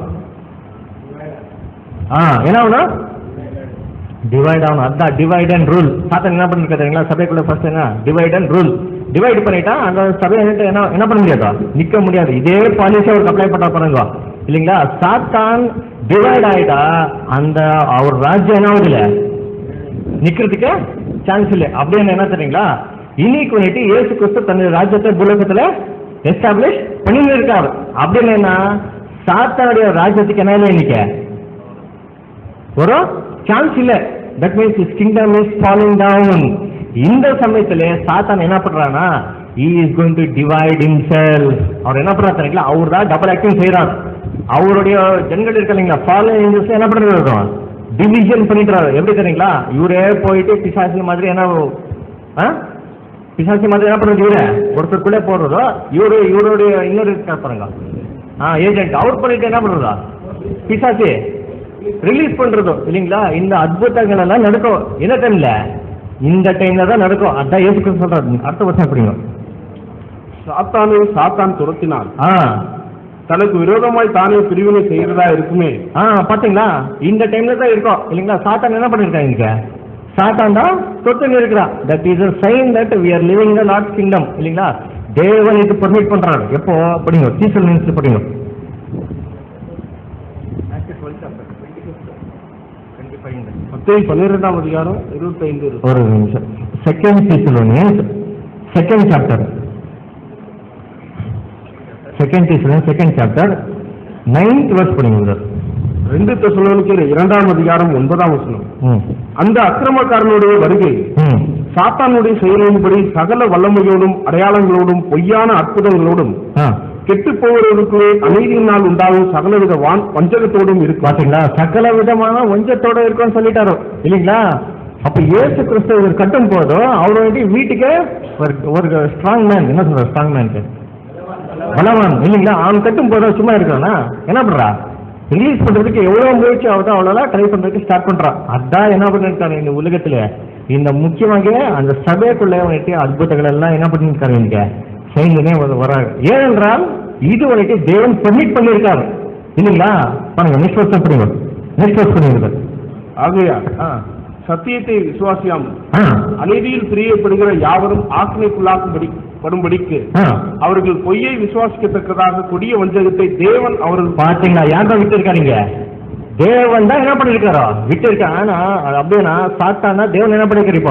ஆ என்ன ஆகணும் டிவைட் ஆகணும் அதான் டிவைட் அண்ட் ரூல் சாத்தன் என்ன பண்ணிருக்க தெரியுங்களா சபைக்குள்ள ஃபர்ஸ்ட் என்ன டிவைட் அண்ட் ரூல் டிவைட் பண்ணிட்டா அந்த சபை என்ன என்ன பண்ண முடியாதா நிக்க முடியாது இதே பாலிசி அவருக்கு அப்ளை பண்ண பாருங்க இல்லைங்களா சாத்தான் டிவைட் ஆயிட்டா அந்த அவர் ராஜ்யம் என்ன ஆகுதுல நிக்கிறதுக்கு சான்ஸ் இல்லை அப்படின்னு என்ன தெரியுங்களா இன்னைக்கு வந்துட்டு இயேசு கிறிஸ்து தன்னுடைய ராஜ்யத்தை பூலோகத்துல எஸ்டாப்ளிஷ் பண்ணி இருக்காரு அப்படின்னு என்ன சாத்தானுடைய ராஜ்யத்துக்கு என்ன இல்லை இன்னைக்கு ஒரு சான்ஸ் இல்ல that means is kingdom is following down இந்த சமயத்துல சாத்தான் என்ன பண்றானா he is going to divide himself அவர் என்ன பண்றாரு தெரியுங்களா அவர் தான் டபுள் ஆக்டிங் செய்யறார் அவருடைய ஜனங்கள் இருக்க இல்லைங்களா ஃபாலோ ஏஞ்சல்ஸ் என்ன பண்றாரு டிவிஷன் பண்ணிட்டுறாரு எப்படி தெரியுங்களா இவரே போயிட்டு பிசாசி மாதிரி என்ன ஆ? பிசாசி மாதிரி என்ன பண்றது இவரே ஒருத்தருக்குள்ளே போடுறதோ இவரு இவருடைய இன்னொரு இருக்கார் பாருங்க ஆ ஏஜென்ட் அவர் பண்ணிட்டு என்ன பண்றதா பிசாசி ரிலீஸ் பண்றதோ இல்லைங்களா இந்த அற்புதங்கள் எல்லாம் நடக்கும் என்ன டைம்ல இந்த டைம்ல தான் நடக்கும் அதான் ஏசு கிறிஸ்து சொல்றாரு அடுத்த வருஷம் எப்படிங்க சாத்தானை சாத்தான் துரத்தினான் ஆ தனக்கு விரோதமாய் தானே பிரிவினை செய்கிறதா இருக்குமே ஆ பாத்தீங்களா இந்த டைம்ல தான் இருக்கும் இல்லைங்களா சாத்தான் என்ன பண்ணிருக்காங்க இங்க சாத்தான் தான் தொட்டு இருக்கிறான் that is a sign that we are living in the Lord kingdom இல்லைங்களா தேவன் இது பெர்மிட் பண்றாரு எப்போ படிங்க டீசல் மினிஸ்டர் படிங்க மத்தேயு பன்னிரெண்டாம் அதிகாரம் இருபத்தி ஐந்து ஒரு நிமிஷம் second Thessalonians second chapter second Thessalonian second chapter ninth verse படிங்க brother. ரெண்டு தெசலோனிக்கேயர் இரண்டாம் அதிகாரம் ஒன்பதாம் வசனம் ம் அந்த அக்கிரமக்காரனுடைய வருகை ம் சாத்தானுடைய செயலின்படி சகல வல்லமையோடும் அடையாளங்களோடும் பொய்யான அற்புதங்களோடும் ஆ கெட்டு போவதற்கு அநீதியினால் உண்டாகும் சகலவித வான் வஞ்சகத்தோடும் இருக்கும் பாத்தீங்களா சகல விதமான வஞ்சத்தோட இருக்கும்னு சொல்லிட்டாரு இல்லைங்களா அப்ப இயேசு கிறிஸ்து இவர் கட்டும் போதும் அவர் வந்து வீட்டுக்கு ஒரு ஒரு ஸ்ட்ராங் மேன் என்ன சொல்ற ஸ்ட்ராங் மேனுக்கு பலவான் இல்லைங்களா அவன் கட்டும் போதும் சும்மா இருக்கானா என்ன பண்றா ரிலீஸ் பண்றதுக்கு எவ்வளவு முயற்சி ஆகுதோ அவ்வளவு ட்ரை பண்றதுக்கு ஸ்டார்ட் பண்றான் அதான் என்ன பண்ணிருக்காரு இந்த உலகத்துல இந்த முக்கியமாக அந்த சபைக்குள்ள வந்துட்டு அற்புதங்கள் எல்லாம் என்ன பண்ணிருக்காரு இங்க செய்துனே வராங்க ஏனென்றால் இது வந்துட்டு தேவன் பெர்மிட் பண்ணியிருக்காரு இல்லைங்களா பாருங்க நெக்ஸ்ட் வருஷம் படிங்க நெக்ஸ்ட் வருஷம் பண்ணிருக்காரு ஆகையா சத்தியத்தை விசுவாசியாமல் ஆ அநீதியில் பிரியப்படுகிற யாவரும் ஆக்கினைக்குள்ளாக்கும்படி படும்படிக்கு ஆ அவர்கள் பொய்யை விசுவாசிக்கத்தக்கதாக கொடிய வஞ்சகத்தை தேவன் அவர்கள் பாத்தீங்களா யார் தான் விட்டு இருக்காருங்க தேவன் தான் என்ன பண்ணிருக்காரோ விட்டு இருக்கா ஆனா அது அப்படின்னா சாத்தானா தேவன் என்ன பண்ணிருக்காரு இப்போ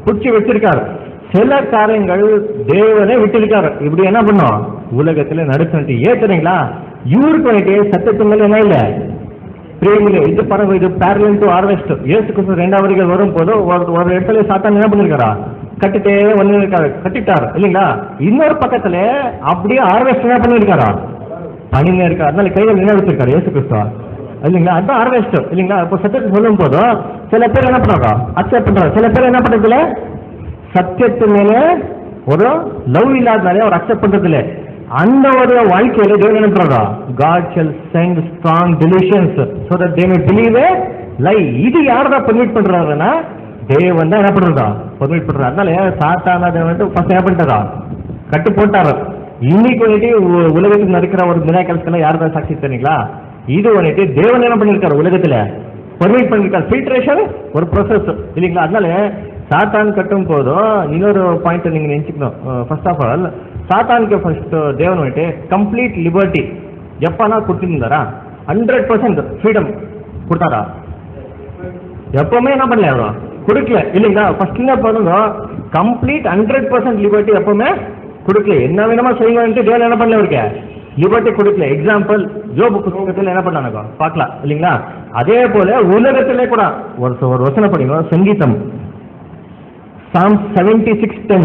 பிடிச்சி வச்சிருக்காரு சில காரியங்கள் தேவனே விட்டிருக்காரு இப்படி என்ன பண்ணும் உலகத்துல நடக்கணும் ஏத்துறீங்களா இவருக்கு வந்துட்டு சத்தத்து மேல என்ன இல்லை பிரியமில்லை இது பாருங்க இது பேரலன் டு ஹார்வெஸ்ட் ஏசு கிறிஸ்து ரெண்டாம் வரைக்கும் வரும் போது ஒரு ஒரு இடத்துல சாத்தான் என்ன பண்ணிருக்காரா கட்டிட்டே வந்து இருக்காரு கட்டிட்டாரு இல்லைங்களா இன்னொரு பக்கத்துல அப்படியே ஹார்வெஸ்ட் என்ன பண்ணிருக்காரா பண்ணினே இருக்காரு அதனால கைகள் என்ன வச்சிருக்காரு ஏசு கிறிஸ்துவா இல்லைங்களா அதான் ஹார்வெஸ்ட் இல்லைங்களா இப்போ சத்தியத்தை சொல்லும் போதும் சில பேர் என்ன பண்றாங்க அக்செப்ட் பண்றாங்க சில பேர் என்ன பண்றதுல சத்தியத்து மேல ஒரு லவ் இல்லாதனாலே அவர் அக்செப்ட் பண்றது இல்ல அந்த ஒரு வாழ்க்கையில தேவன் என்ன பண்றா God shall send strong delusions so that they may believe lie இது யார் தான் பெர்மிட் பண்றாருன்னா தேவன் தான் என்ன பண்றதா பெர்மிட் பண்றாரு அதனால சாத்தான தேவன் வந்து ஃபர்ஸ்ட் என்ன பண்ணிட்டாரா கட்டு போட்டாரு இன்னைக்கு வந்துட்டு உ- உலகத்தில் நடக்கிற ஒரு மிராக்கல்ஸ்க்கெல்லாம் யார் தான் சாட்சி தெரியுங்களா இது வந்துட்டு தேவன் என்ன பண்ணிருக்காரு உலகத்துல பர்மிட் பண்ணிருக்காரு ஃபில்ட்ரேஷன் ஒரு ப்ரொசஸ் இல்லைங்களா அதனால சாத்தான் கட்டும் போதும் இன்னொரு பாயிண்ட் நீங்க நினைச்சுக்கணும் ஃபர்ஸ்ட் ஆஃப் ஆல் சாத்தானுக்கு ஃபர்ஸ்ட் தேவன் வந்துட்டு கம்ப்ளீட் லிபர்ட்டி எப்பனா கொடுத்துருந்தாரா ஹண்ட்ரட் பர்சன்ட் ஃப்ரீடம் கொடுத்தாரா எப்பவுமே என்ன பண்ணல அவரும் கொடுக்கல இல்லைங்களா ஃபர்ஸ்ட் என்ன பண்ணுங்க கம்ப்ளீட் ஹண்ட்ரட் பர்சன்ட் லிபர்ட்டி எப்பவுமே கொடுக்கல என்ன வேணுமா செய்யுங்கன்ட்டு தேவன் என்ன பண்ணல அவருக்கு லிபர்ட்டி கொடுக்கல எக்ஸாம்பிள் ஜோபு புத்தகத்தில் என்ன பண்ணாங்க பார்க்கலாம் இல்லைங்களா அதே போல உலகத்திலே கூட ஒரு ஒரு வசன படிங்க சங்கீதம் Psalm seventy six ten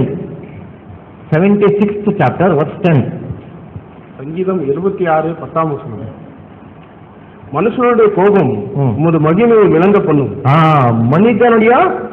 seventy sixth chapter verse ten சங்கீதம் எழுபத்தி ஆறு பத்தாம் வசனம் மனுஷனுடைய கோபம் ம். உமது மகிமையை விளங்க பண்ணும் ஆ மனிதனுடைய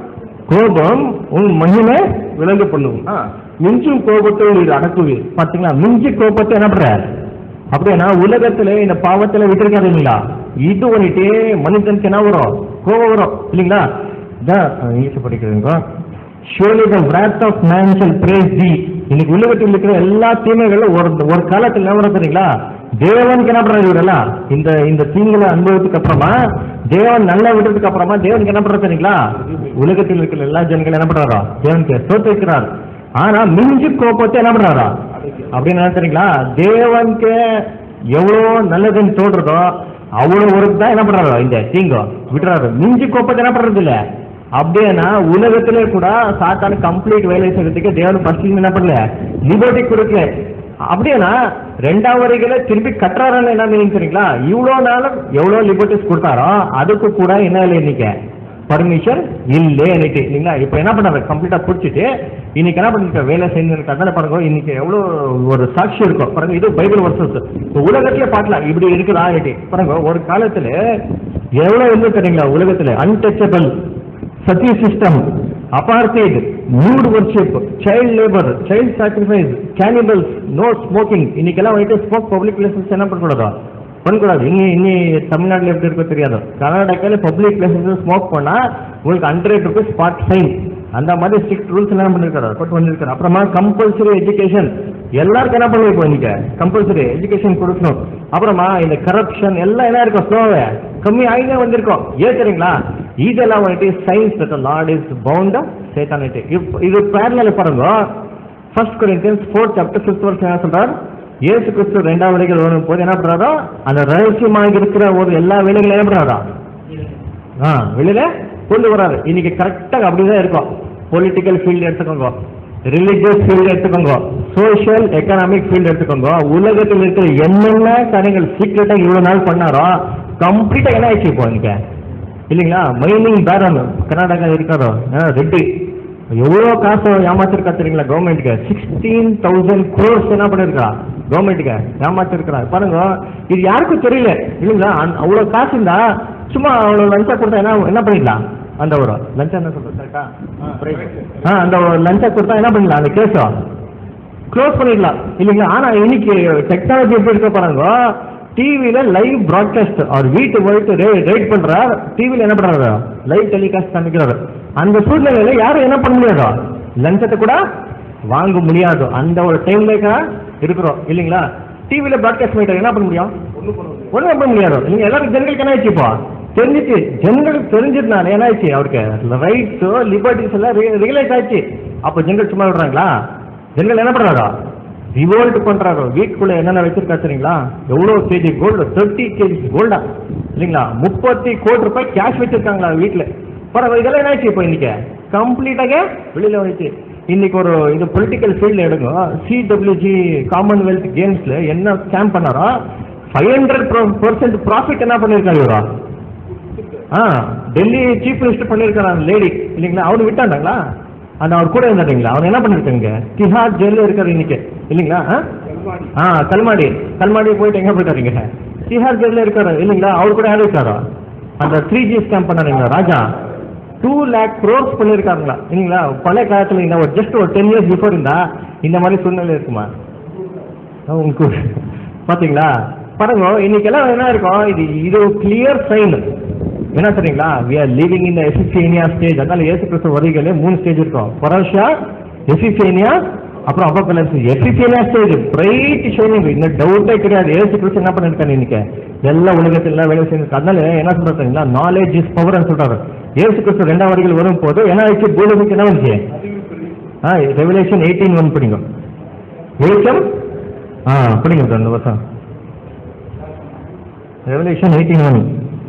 கோபம் உன் மகிமை விளங்க பண்ணும் ஆ மிஞ்சும் கோபத்தை நீர் அடக்குவீர் பாத்தீங்களா மிஞ்சி கோபத்தை என்ன பண்ற அப்படின்னா உலகத்துல இந்த பாவத்துல விட்டுருக்காரு இல்லைங்களா இது வந்துட்டு மனிதனுக்கு என்ன வரும் கோபம் வரும் இல்லைங்களா இதான் இங்கிலீஷ் படிக்கிறீங்க surely the wrath of man shall praise thee இன்னைக்கு உலகத்தில் இருக்கிற எல்லா தீமைகளும் ஒரு ஒரு காலத்துல என்ன வரும் தெரியுங்களா தேவனுக்கு என்ன பண்றாரு இவரெல்லாம் இந்த இந்த தீங்களை அனுபவத்துக்கு அப்புறமா தேவன் நல்லா விட்டதுக்கு அப்புறமா தேவனுக்கு என்ன பண்றாரு தெரியுங்களா உலகத்தில் இருக்கிற எல்லா ஜனங்களும் என்ன பண்றாரோ தேவனுக்கு சோத்திருக்கிறார் ஆனா மிஞ்சி கோபத்தை என்ன பண்றாரா அப்படின்னு நினைக்கிறீங்களா தேவனுக்கு எவ்வளோ நல்லதுன்னு தோன்றதோ அவ்வளோ ஒரு தான் என்ன பண்றாரோ இந்த தீங்கோ விட்டுறாரு மிஞ்சி கோபத்தை என்ன பண்றது இல்ல அப்படின்னா உலகத்திலே கூட சாத்தான கம்ப்ளீட் வேலை செய்யறதுக்கு தேவன் ஃபர்ஸ்ட் என்ன பண்ணல லிபர்ட்டி கொடுக்கல அப்படின்னா ரெண்டாம் வரைகளை திருப்பி கட்டுறாருன்னு என்ன மீனிங் தெரியுங்களா இவ்வளோ நாளும் எவ்வளோ லிபர்ட்டிஸ் கொடுத்தாரோ அதுக்கு கூட என்ன இல்லை இன்னைக்கு பர்மிஷன் இல்லே இன்னைக்கு இல்லைங்களா இப்போ என்ன பண்ணாரு கம்ப்ளீட்டா பிடிச்சிட்டு இன்னைக்கு என்ன பண்ணிருக்க வேலை செஞ்சிருக்க அதனால பாருங்க இன்னைக்கு எவ்வளோ ஒரு சாட்சி இருக்கும் பாருங்க இது பைபிள் வர்சஸ் உலகத்திலே பார்க்கலாம் இப்படி இருக்குதா இன்னைக்கு பாருங்க ஒரு காலத்துல எவ்வளவு இருந்து தெரியுங்களா உலகத்துல untouchable sati system apartheid nude worship child labour child sacrifice cannibals no smoking இன்னைக்கெல்லாம் வந்துட்டு ஸ்மோக் பப்ளிக் பிளேசஸ் என்ன பண்ணக்கூடாதா பண்ணக்கூடாது இனி இனி தமிழ்நாட்டில் எப்படி இருக்கோ தெரியாது கர்நாடகாவில் பப்ளிக் பிளேசஸ் ஸ்மோக் பண்ணா உங்களுக்கு ஹண்ட்ரட் ருபீஸ் ஸ்பாட் ஃபைன் அந்த மாதிரி ஸ்ட்ரிக்ட் ரூல்ஸ் என்ன பண்ணிருக்காரு போட்டு வந்திருக்காரு அப்புறமா கம்பல்சரி எஜுகேஷன் எல்லாருக்கும் என்ன பண்ணுவோம் இப்போ இன்னைக்கு கம்பல்சரி எஜுகேஷன் கொடுக்கணும் அப்புறமா இந்த கரப்ஷன் எல்லாம் என்ன இருக்கும் ஸ்லோவே கம்மி ஆகினே வந்திருக்கோம் ஏன் தெரியுங்களா இதெல்லாம் வந்துட்டு science that Lord is bound சேத்தானிட்டு இது பேரல பாருங்க first Corinthians fourth chapter fifth வருஷம் என்ன சொல்றார் இயேசு கிறிஸ்து ரெண்டாம் வேலைகள் வரும் போது என்ன பண்றாரோ அந்த ரகசியமாக இருக்கிற ஒரு எல்லா வேலைகளும் என்ன பண்றாரா ஆ வெளியில கொண்டு வராரு இன்னைக்கு கரெக்டாக அப்படிதான் இருக்கும் பொலிட்டிக்கல் ஃபீல்டு எடுத்துக்கோங்க ரிலிஜியஸ் ஃபீல்டு எடுத்துக்கோங்க சோஷியல் எக்கனாமிக் ஃபீல்டு எடுத்துக்கோங்க உலகத்தில் இருக்கிற என்னென்ன காரியங்கள் சீக்கிரட்டா இவ்வளவு நாள் பண்ணாரோ கம்ப்ளீட்டா என்ன ஆயிடுச்சு இப்போ இன்னைக்கு இல்லைங்களா மைனிங் பேரன் கர்நாடகா இருக்காரோ ரெட்டி எவ்வளோ காசு ஏமாத்திருக்கா தெரியுங்களா கவர்மெண்ட்டுக்கு சிக்ஸ்டீன் தௌசண்ட் க்ரோர்ஸ் என்ன பண்ணிருக்கா கவர்மெண்ட்டுக்கு ஏமாத்திருக்கிறா பாருங்க இது யாருக்கும் தெரியல இல்லைங்களா அந்த- அவ்வளோ காசு இருந்தா சும்மா அவ்வளோ லஞ்சா கொடுத்தா என்ன என்ன பண்ணிடலாம் அந்த ஒரு லஞ்சம் என்ன சொல்றது கரெக்டா ஆ அந்த லஞ்சா கொடுத்தா என்ன பண்ணிடலாம் அந்த கேஸோ க்ளோஸ் பண்ணிடலாம் இல்லைங்களா ஆனா இன்னைக்கு டெக்னாலஜி எப்படி இருக்க பாருங்க டிவியில லைவ் பிராட்காஸ்ட் அவர் வீட்டு போயிட்டு ரைட் பண்றார் டிவியில என்ன பண்றாரு லைவ் டெலிகாஸ்ட் காமிக்கிறாரு அந்த சூழ்நிலையில யாரும் என்ன பண்ண முடியாது லஞ்சத்தை கூட வாங்க முடியாது அந்த ஒரு டைம்ல இருக்கிறோம் இல்லைங்களா டிவியில பிராட்காஸ்ட் பண்ணிட்டு என்ன பண்ண முடியும் ஒண்ணும் பண்ண முடியாது நீங்க எல்லாரும் ஜனங்களுக்கு என்ன ஆயிடுச்சு இப்போ தெரிஞ்சிச்சு ஜனங்களுக்கு தெரிஞ்சதுனால என்ன ஆயிடுச்சு அவருக்கு ரைட்ஸ் லிபர்ட்டிஸ் எல்லாம் ரியலைஸ் ஆயிடுச்சு அப்போ ஜனங்கள் சும்மா விடுறாங்களா ஜனங்கள் என்ன பண்றாரா ரிவோல்ட் பண்றாரோ வீட்டுக்குள்ள என்னென்ன வச்சிருக்கா தெரியுங்களா எவ்வளவு கேஜி கோல்டு தேர்ட்டி கேஜி கோல்டா இல்லைங்களா முப்பத்தி கோடி ரூபாய் கேஷ் வச்சிருக்காங்களா வீட்டுல பரவாயில்ல இதெல்லாம் என்ன ஆச்சு இப்போ இன்னைக்கு கம்ப்ளீட்டாக வெளியில வந்துச்சு இன்னைக்கு ஒரு இது பொலிட்டிக்கல் ஃபீல்ட்ல எடுங்க சிடபிள்யூஜி காமன்வெல்த் கேம்ஸ்ல என்ன ஸ்கேம் பண்ணாரோ ஃபைவ் ஹண்ட்ரட் பர்சன்ட் ப்ராஃபிட் என்ன பண்ணிருக்காரு இவரா ஆ டெல்லி சீஃப் மினிஸ்டர் பண்ணியிருக்காரு அந்த லேடி இல்லைங்களா அவரு விட்டாண்டாங்களா அந்த அவர் கூட இருந்தாருங்களா அவர் என்ன பண்ணிருக்காங்க திஹார் ஜெயில இருக்காரு இன்னைக்கு இல்லைங்களா ஆ? ஆ கல்மாடி கல்மாடி போயிட்டு எங்க போயிட்டாருங்க திஹார் ஜெயில இருக்காரு இல்லைங்களா அவர் கூட யாரும் இருக்காரா அந்த த்ரீ ஜி ஸ்கேம் பண்ணாருங்களா ராஜா டூ லேக் க்ரோர்ஸ் பண்ணியிருக்காங்களா இல்லைங்களா பழைய காலத்துல இந்த ஒரு ஜஸ்ட் ஒரு டென் இயர்ஸ் பிஃபோர் இருந்தா இந்த மாதிரி சூழ்நிலை இருக்குமா உங்களுக்கு பாத்தீங்களா பாருங்க இன்னைக்கு எல்லாம் என்ன இருக்கும் இது இது கிளியர் சைன் என்ன தெரியுங்களா we are living in epiphania stage அதனால ஏசு கிறிஸ்து வருகையில மூணு ஸ்டேஜ் இருக்கும் பரோஷா எசிஃபேனியா அப்புறம் apocalypse epiphania stage bright shining இந்த டவுட்டே கிடையாது ஏசு கிறிஸ்து என்ன பண்ணிருக்காரு இன்னைக்கு எல்லா உலகத்துல எல்லாம் வேலை செய்யுது அதனால என்ன சொல்றாருங்களா நாலேஜ் இஸ் பவர் சொல்றாரு ஏசு கிறிஸ்து ரெண்டாம் வருகையில் வரும் போது என்ன ஆயிடுச்சு பூலோகத்துக்கு என்ன வந்துச்சு ஆ ரெவலேஷன் எயிட்டீன் ஒன் படிங்க வெளிச்சம் ஆ படிங்க சார் இந்த வருஷம் ரெவலேஷன் எயிட்டீன் ஒன்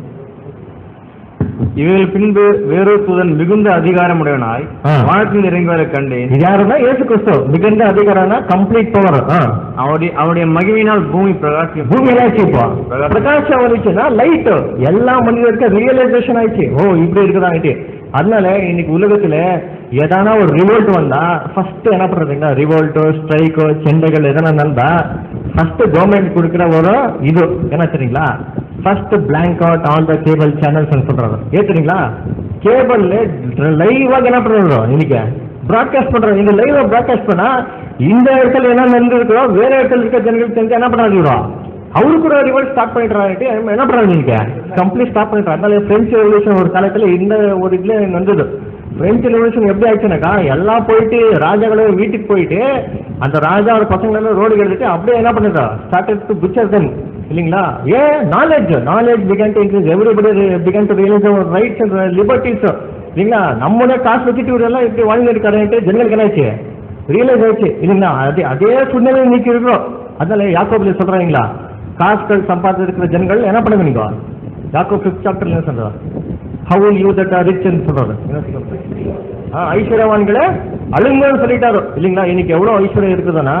இவைகள் பின்பு வேறொரு தூதன் மிகுந்த அதிகாரமுடையவனாய் ஆ. வானத்தில் இறங்கி வர கண்டேன் இது யாருன்னா ஏசு கிறிஸ்து மிகுந்த அதிகாரம்னா கம்ப்ளீட் பவர் அவருடைய அவருடைய மகிமையினால் பூமி பிரகாசி பூமி என்னாச்சு இப்போ பிரகாசம் வந்துச்சுன்னா லைட் எல்லா மனிதருக்கு ரியலைசேஷன் ஆயிடுச்சு ஓ இப்படி இருக்குதாங்கிட்டு அதனால இன்னைக்கு உலகத்துல எதானா ஒரு ரிவோல்ட் வந்தா ஃபர்ஸ்ட் என்ன பண்றதுங்களா ரிவோல்ட்டோ ஸ்ட்ரைக்கோ சண்டைகள் எதனா நடந்தா ஃபர்ஸ்ட் கவர்மெண்ட் கொடுக்குற ஒரு இது என்ன தெரியுங்களா first blank out all the cable channels சொல்றாங்க ஏத்துறீங்களா கேபிள்ல லைவாக என்ன பண்றோம் இன்னைக்கு பிராட்காஸ்ட் பண்றோம் இந்த லைவா பிராட்காஸ்ட் பண்ணா இந்த இடத்துல என்ன நடந்திருக்கோ வேற இடத்துல இருக்க ஜனங்களுக்கு தெரிஞ்சு என்ன பண்ணாங்க அவரு கூட ரிவர்ஸ் ஸ்டார்ட் பண்ணிடுறாரு என்ன பண்றாங்க நீங்க கம்ப்ளீட் ஸ்டாப் பண்ணிடுறாங்க அதனால பிரெஞ்சு ரெவல்யூஷன் ஒரு காலத்துல இந்த ஒரு இதுல நடந்தது பிரெஞ்சு ரெவல்யூஷன் எப்படி ஆயிடுச்சுனாக்கா எல்லாம் போயிட்டு ராஜாக்களும் வீட்டுக்கு போயிட்டு அந்த ராஜாவோட பசங்களெல்லாம் ரோடு எடுத்துட்டு அப்படியே என்ன பண்ணுறா ஸ்டார்டட் டு புச்சர் தன் இல்லைங்களா ஏன் knowledge knowledge began to increase everybody began to realize our rights and liberties இல்லைங்களா நம்மளே காசு வச்சுட்டு இவரெல்லாம் இப்படி வாழ்ந்து இருக்காருன்ட்டு ஜனங்களுக்கு என்னாச்சு ரியலைஸ் ஆயிடுச்சு இல்லைங்களா அதே அதே சூழ்நிலை இன்னைக்கு இருக்கிறோம் அதனால யாக்கோபில் சொல்றாங்களா காசுகள் சம்பாதிச்சு இருக்கிற ஜனங்கள் என்ன பண்ணுங்க நீங்க யாக்கோ ஃபிஃப்த் சாப்டர்ல என்ன சொல்றா how you that are rich சொல்றாரு என்ன சொல்றாரு ஆ, ஐஸ்வர்யவான்களை அழுங்கன்னு சொல்லிட்டாரு இல்லைங்களா இன்னைக்கு எவ்வளவு ஐஸ்வர்யம் இருக்குதுன்னா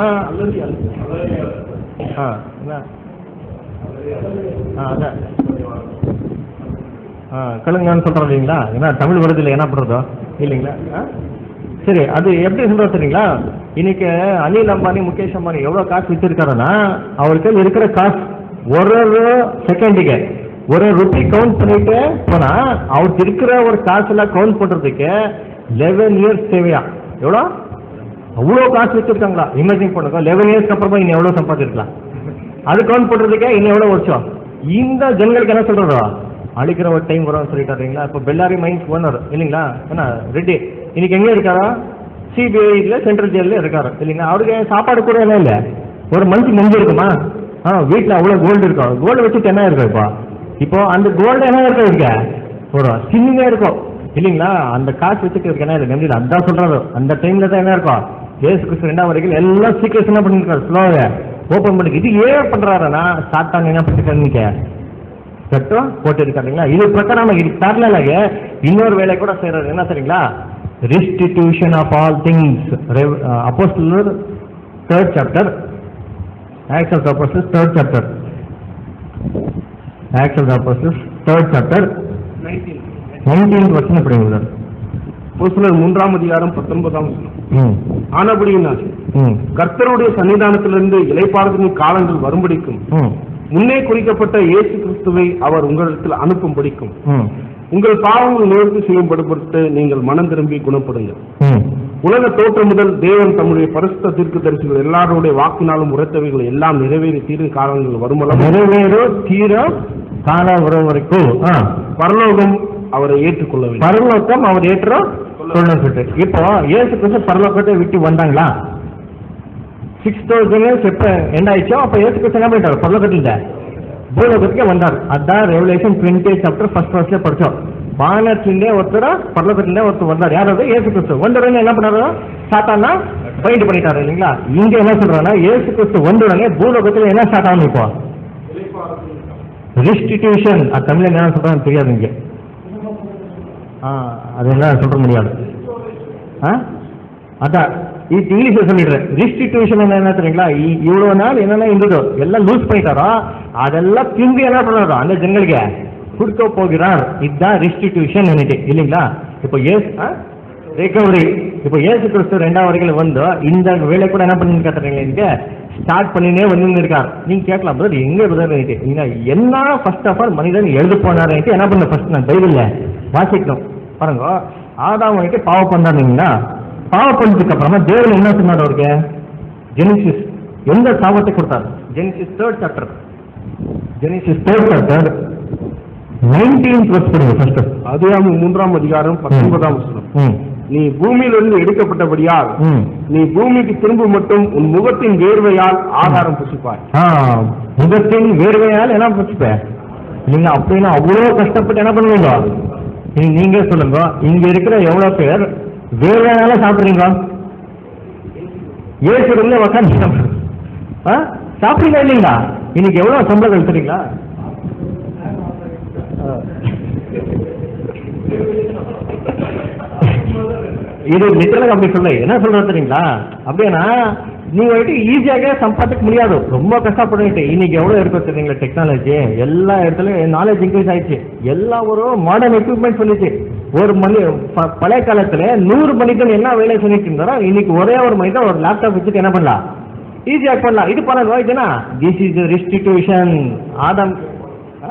ஆ, என்ன? ஆ, அதான் ஆ, கழுங்கன்னு சொல்றோம் இல்லைங்களா ஏன்னா தமிழ் வருதுல என்ன பண்றதோ இல்லைங்களா ஆ? சரி அது எப்படி சொல்றது தெரியுங்களா இன்னைக்கு அனில் அம்பானி முகேஷ் அம்பானி எவ்வளவு காசு வச்சிருக்காருன்னா அவருக்கு இருக்கிற காசு ஒரு ஒரு செகண்டுக்கு ஒரு ருபி கவுண்ட் பண்ணிட்டு போனா அவருக்கு இருக்கிற ஒரு காசு எல்லாம் கவுண்ட் பண்றதுக்கு லெவன் இயர்ஸ் தேவையா எவ்வளோ அவ்வளோ காசு வச்சிருக்காங்களா இமேஜின் பண்ணுங்க லெவன் இயர்ஸ்க்கு அப்புறமா இன்னும் எவ்வளோ சம்பாதிச்சிருக்கலாம் அது கவுண்ட் பண்றதுக்கே இன்னும் எவ்வளோ வருஷம் இந்த ஜனங்களுக்கு என்ன சொல்றதோ அழிக்கிற ஒரு டைம் வரும்னு சொல்லிட்டாருங்களா இப்போ பெல்லாரி மைன்ஸ் ஓனர் இல்லைங்களா என்ன ரெட்டி இன்னைக்கு எங்கே இருக்காரா சிபிஐல சென்ட்ரல் ஜெயிலில் இருக்காரு இல்லைங்களா அவருக்கு சாப்பாடு கூட என்ன இல்லை ஒரு மந்த் நெஞ்சு இருக்குமா ஆ வீட்டில் அவ்வளோ கோல்டு இருக்கும் கோல்டு வச்சுட்டு என்ன இருக்கும் இப்போ இப்போ அந்த கோல்டு என்ன இருக்கும் இருக்க ஒரு சின்னிங்கே இருக்கும் இல்லைங்களா அந்த காசு வச்சுட்டு இருக்க என்ன இருக்கு நம்பியில் அதான் சொல்றாரு அந்த டைம்ல தான் என்ன இருக்கும் ஏசு கிறிஸ்து ரெண்டாம் வரைக்கும் எல்லாம் சீக்கிரம் என்ன பண்ணிருக்காரு ஸ்லோவை ஓப்பன் பண்ணி இது ஏன் பண்றாருன்னா சாத்தான் என்ன பண்ணிருக்காருன்னு கட்டோ போட்டிருக்காருங்களா இது பிரகாரம் இது பேரலாக இன்னொரு வேலை கூட செய்யறாரு என்ன சரிங்களா ரெஸ்டிடியூஷன் ஆஃப் ஆல் திங்ஸ் அப்போஸ்டலர் third chapter Acts of Apostles third chapter Acts of Apostles third chapter nineteen வருஷம் எப்படிங்க அப்போஸ்தலர் மூன்றாம் அதிகாரம் பத்தொன்பதாம் வசனம். ம் ஆனபடியினால் ம் கர்த்தருடைய சன்னிதானத்திலிருந்து இலைப்பாறுதலின் காலங்கள் வரும்படிக்கும் ம் முன்னே குறிக்கப்பட்ட இயேசு கிறிஸ்துவை அவர் உங்களிடத்தில் அனுப்பும்படிக்கும் ம் உங்கள் பாவங்கள் நிவர்த்தி செய்யும்படுபட்டு நீங்கள் மனம் திரும்பி குணப்படுங்கள் ம் உலக தோற்றம் முதல் தேவன் தம்முடைய பரிசுத்த தீர்க்கதரிசிகள் எல்லாருடைய வாக்கினாலும் உரைத்தவைகள் எல்லாம் நிறைவேறி தீரும் காலங்கள் வருமளவு நிறைவேறு தீரம் கால வரும் வரைக்கும் ஆ பரலோகம் அவரை ஏற்றுக்கொள்ளவில்லை பரலோகம் அவர் ஏற்றோம் சொல்லணும் சொல்லிட்டு இப்போ ஏசு கிறிஸ்து பரலோகத்தை விட்டு வந்தாங்களா சிக்ஸ் தௌசண்ட் இயர்ஸ் எப்ப எண்ட் ஆயிடுச்சோ அப்ப ஏசு கிறிஸ்து என்ன பண்ணிட்டாரு பரலோகத்துல பூலோகத்துக்கே வந்தார் அதான் ரெவலேஷன் டுவெண்ட்டி சாப்டர் ஃபர்ஸ்ட் ஃபர்ஸ்ட்ல படிச்சோம் வானத்திலே ஒருத்தர் பரலோகத்திலே ஒருத்தர் வந்தார் யாராவது ஏசு கிறிஸ்து வந்தவுடனே என்ன பண்ணாரு சாத்தானா பைண்ட் பண்ணிட்டாரு இல்லைங்களா இங்க என்ன சொல்றாங்கன்னா ஏசு கிறிஸ்து வந்த உடனே பூலோகத்துல என்ன ஸ்டார்ட் ஆகணும் இப்போ ரெஸ்டிடியூஷன் அது தமிழ்ல என்ன சொல்றாங்க தெரியாது இங்க ஆ, அது என்ன சொல்ற முடியாது ஆ அதான் இது இங்கிலீஷ்ல சொல்லிடுறேன் ரிஸ்டிடியூஷன் என்ன தெரியுங்களா இ- இவ்வளவு நாள் என்னென்ன இருந்ததோ எல்லாம் லூஸ் பண்ணிட்டாரோ அதெல்லாம் திரும்பி என்ன பண்ணாரோ அந்த ஜனங்களுக்கு கொடுக்க போகிறார் இதுதான் ரிஸ்டிடியூஷன் நினைட்டு இல்லைங்களா இப்போ ஏஸ் ரிகவரி இப்போ ஏசு கிறிஸ்து ரெண்டாவது வரைக்கும் வந்து இந்த வேலை கூட என்ன பண்ணி கேட்டுறீங்க நீங்க ஸ்டார்ட் பண்ணினே வந்து இருக்கார் நீங்க கேட்கலாம் பிரதர் எங்க பிரதர் நினைட்டு நீங்க என்ன ஃபர்ஸ்ட் ஆஃப் ஆல் மனிதன் எழுது போனார் என்ன பண்ண ஃபர்ஸ்ட் நான் பைபிள்ல வாசிக்கணும் பாருங்க ஆதாம் வந்துட்டு பாவம் பண்ணாருங்களா பாவம் பண்ணதுக்கு அப்புறமா தேவன் என்ன சொன்னார் அவருக்கு ஜெனிசிஸ் எந்த சாபத்தை கொடுத்தாரு Genesis third chapter Genesis third chapter nineteen plus பண்ணுங்க ஃபர்ஸ்ட் அதிகாரம் மூன்றாம் அதிகாரம் பத்தொன்பதாம் வசனம் ம் நீ பூமியிலிருந்து எடுக்கப்பட்டபடியால் ம் நீ பூமிக்கு திரும்ப மட்டும் உன் முகத்தின் வேர்வையால் ஆகாரம் புசிப்பாய் ஆ முகத்தின் வேர்வையால் என்ன வச்சுப்ப நீங்க அப்படின்னா அவ்வளோ கஷ்டப்பட்டு என்ன பண்ணுவீங்க நீ- நீங்க சொல்லுங்க இங்க இருக்கிற எவ்வளவு பேர் வேர்வையால சாப்பிடுறீங்க ஏசு ரூம்ல உக்காந்து சாப்பிடுறீங்க. ஆ சாப்பிடுறீங்களா இல்லைங்களா இன்னைக்கு எவ்வளவு சம்பளம் எடுத்துறீங்களா இது லிட்டரலாக அப்படி சொல்ல என்ன சொல்றது தெரியுங்களா அப்படின்னா நீங்க வந்துட்டு ஈஸியாக சம்பாதிக்க முடியாது ரொம்ப கஷ்டப்படுறீங்க இன்னைக்கு எவ்வளவு இருக்கு தெரியுங்களா டெக்னாலஜி எல்லா இடத்துலயும் நாலேஜ் இன்க்ரீஸ் ஆயிடுச்சு எல்லா ஒரு மாடர்ன் எக்யூப்மெண்ட் சொல்லிச்சு ஒரு மணி ப- பழைய காலத்துல நூறு மனிதன் என்ன வேலை சொல்லிட்டு இருந்தாரோ இன்னைக்கு ஒரே ஒரு மனிதன் ஒரு லேப்டாப் வச்சுட்டு என்ன பண்ணலாம் ஈஸியாக பண்ணலாம் இது பண்ணலாம் இதுனா திஸ் இஸ் ரெஸ்டிடியூஷன் ஆதம் ஆ?